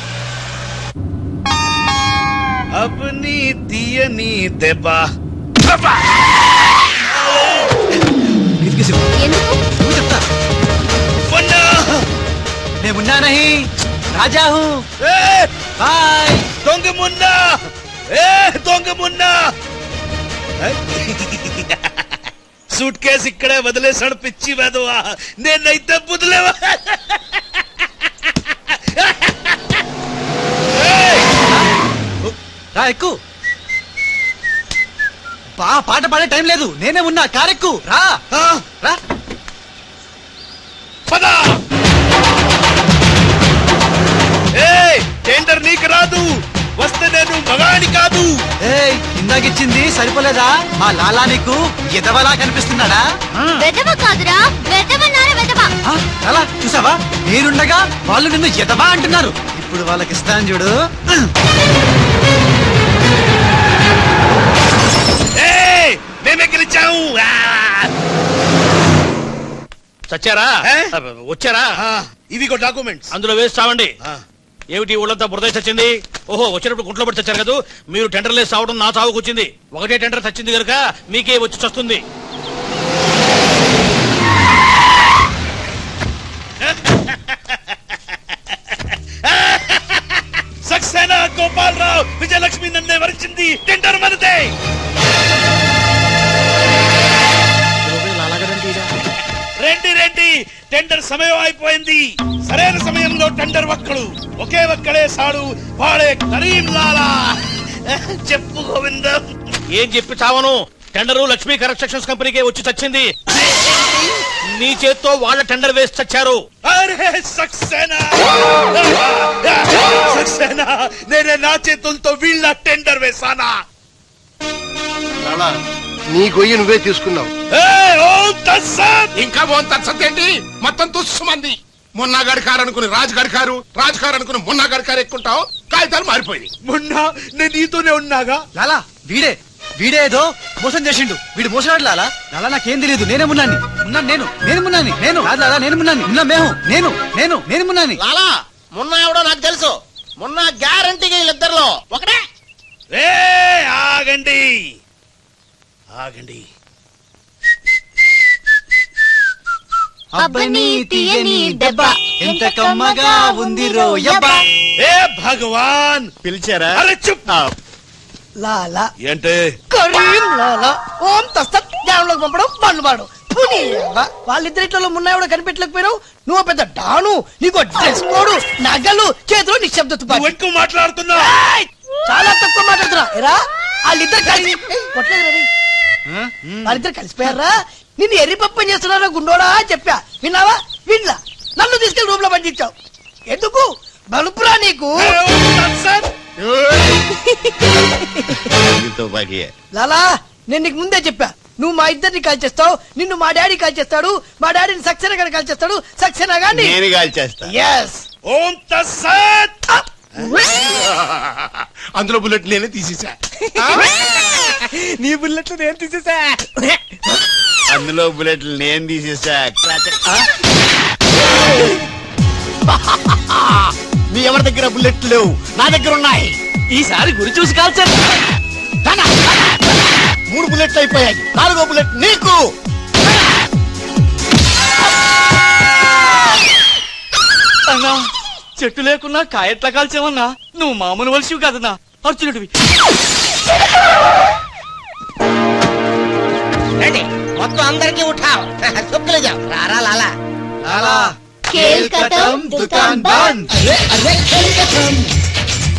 అబ్ని తీయని దెబ్బ నీతికి ఎందుకు నువ్వు చెప్తా మున్నా मैं मुन्ना नहीं राजा हूँ ఏ बाय దొంగ మున్నా ఏ దొంగ మున్నా సూట్ కేసు ఇక్కడే వదిలేసాడు పిచ్చి వెదవా నేనైతే బుదలేవా ఏయ్! ఎక్కు బా పాట పాడే టైం లేదు నేనే ఉన్నా కారెక్కు రా రా టెండర్ నీకు రాదు వస్తే నేను మగాడి కాదు ఏయ్ ఇందాకిచ్చింది సరిపోలేదా మా లాలా నీకు ఎదవలా కనిపిస్తున్నాడా వెదవ కాదురా వెదవన్నారా వెదవ ఆ, లాలా చూసావా నేనుండగా వాళ్ళు నిన్ను ఎదవా అంటున్నారు ఇప్పుడు వాళ్ళకి ఇస్తాను చూడు ఏయ్, మేమే గెలిచాము ఆ! చచ్చారా వచ్చారా ఇదిగో డాక్యుమెంట్స్ అందులో వేసి చావండి ఏమిటి ఊళ్ళంతా బురద చచ్చింది ఓహో వచ్చినప్పుడు గుంట్లో పడి చచ్చారు కదా మీరు టెండర్ లేసి చావడం నా చావుకు వచ్చింది ఒకటే టెండర్ చచ్చింది కనుక మీకే వచ్చి చస్తుంది సక్సేనా గోపాలరావు విజయలక్ష్మి నన్నే వరించింది టెండర్ మనదే రండి రండి టెండర్ సమయం అయిపోయింది సరైన సమయంలో టెండర్ ఒక్కడు ఒకే ఒక్కడే సాడు వాడే కరీం లాలా చెప్పు గోవిందం ఏం చెప్పి చావను టెండరు లక్ష్మీ కన్స్ట్రక్షన్స్ కంపెనీకే వచ్చి చచ్చింది నీ చేత్తో వాళ్ళ టెండర్ వేసి చచ్చారు అరే సక్సేనా సక్సేనా నేనే నా చేతులతో వీళ్ళ టెండర్ వేసానా నీ గొయ్యి నువ్వే తీసుకున్నావు ఇంకా ఓం తత్సత్ ఏంటి మొత్తం తుస్సుమంది మున్నాగాడి కారు అనుకుని రాజుగాడి కారు రాజు కారు అనుకుని మున్నాగాడి కారు ఎక్కుంటావు కాగితాలు మారిపోయింది మొన్న నేను నీతోనే ఉన్నాగా లాలా వీడే వీడే ఏదో మోసం చేసిండు వీడు మోసగాడు లాలా లాలా నాకేం తెలియదు నేనే మున్నాని మున్నాను నేను నేను మున్నాని నేను కాదు లాలా నేను మున్నాని మున్నా మేము నేను నేను నేను మున్నాని లాలా మొన్న ఎవడో నాకు తెలుసు మొన్న గ్యారంటీగా వీళ్ళిద్దరిలో ఒకటే ఏ ఆగండి ఆగండి అబ్బని తీయని దెబ్బ ఎంత కమ్మగా ఉంది రోయబ్బా ఏ భగవాన్ పిలిచారా అరే చుప్ లాలా ఏంటే కరీం లాలా ఓం తస్తత్ జ్ఞానంలోకి పంపడం బండ్లు పాడు పుని అవ్వ. వాళ్ళిద్దరిట్లో మున్నాయి కూడా కనిపెట్టలేకపోయినావు నువ్వు పెద్ద డాను నీకు డ్రెస్ కోడు నగలు చేతులు నిశ్శబ్ద తుపాకీ ఎక్కువ మాట్లాడుతున్నా ఏయ్! చాలా తక్కువ మాట్లాడుతున్నా ఎరా వాళ్ళిద్దరు కలిసి కొట్టలేదు రవి వాళ్ళిద్దరు కలిసిపోయారా నిన్ను ఎర్రి పప్పని చేస్తున్నారా గుండోడా అని చెప్పా విన్నావా వినలా నన్ను తీసుకెళ్లి రూమ్ లో పండించావు ఎందుకు బలుపురా నీకు తుపాకీ లాలా నేను నీకు ముందే చెప్పా నువ్వు మా ఇద్దరిని కాల్ చేస్తావు నిన్ను మా డాడీ కాల్ చేస్తాడు మా డాడీని సక్సేనా గారిని కాల్ చేస్తాడు సక్సేనా గారిని నేను కాల్ చేస్తా ఎస్ ఓం తస్సత్ అందులో బుల్లెట్ నేనే తీసేసా నీ బుల్లెట్లు నేను తీసేసా అందులో బుల్లెట్లు నేను తీసేసా మీ ఎవరి దగ్గర బుల్లెట్లు లేవు నా దగ్గర ఉన్నాయి ఈసారి గురి చూసి కాల్చాను ధన, ధన, ధన. మూడు బుల్లెట్లు అయిపోయాయి నాలుగో బుల్లెట్ నీకు అన్నా చెట్టు లేకున్నా కాయట్లా కాల్చావన్నా నువ్వు మామూలు వలసివి కాదన్నా అర్జునుడివి రండి మొత్తం అందరికీ ఉఠావు చుక్కలు జావు రారా లాలా లాలా खेल खत्म दुकान बंद అరే అరే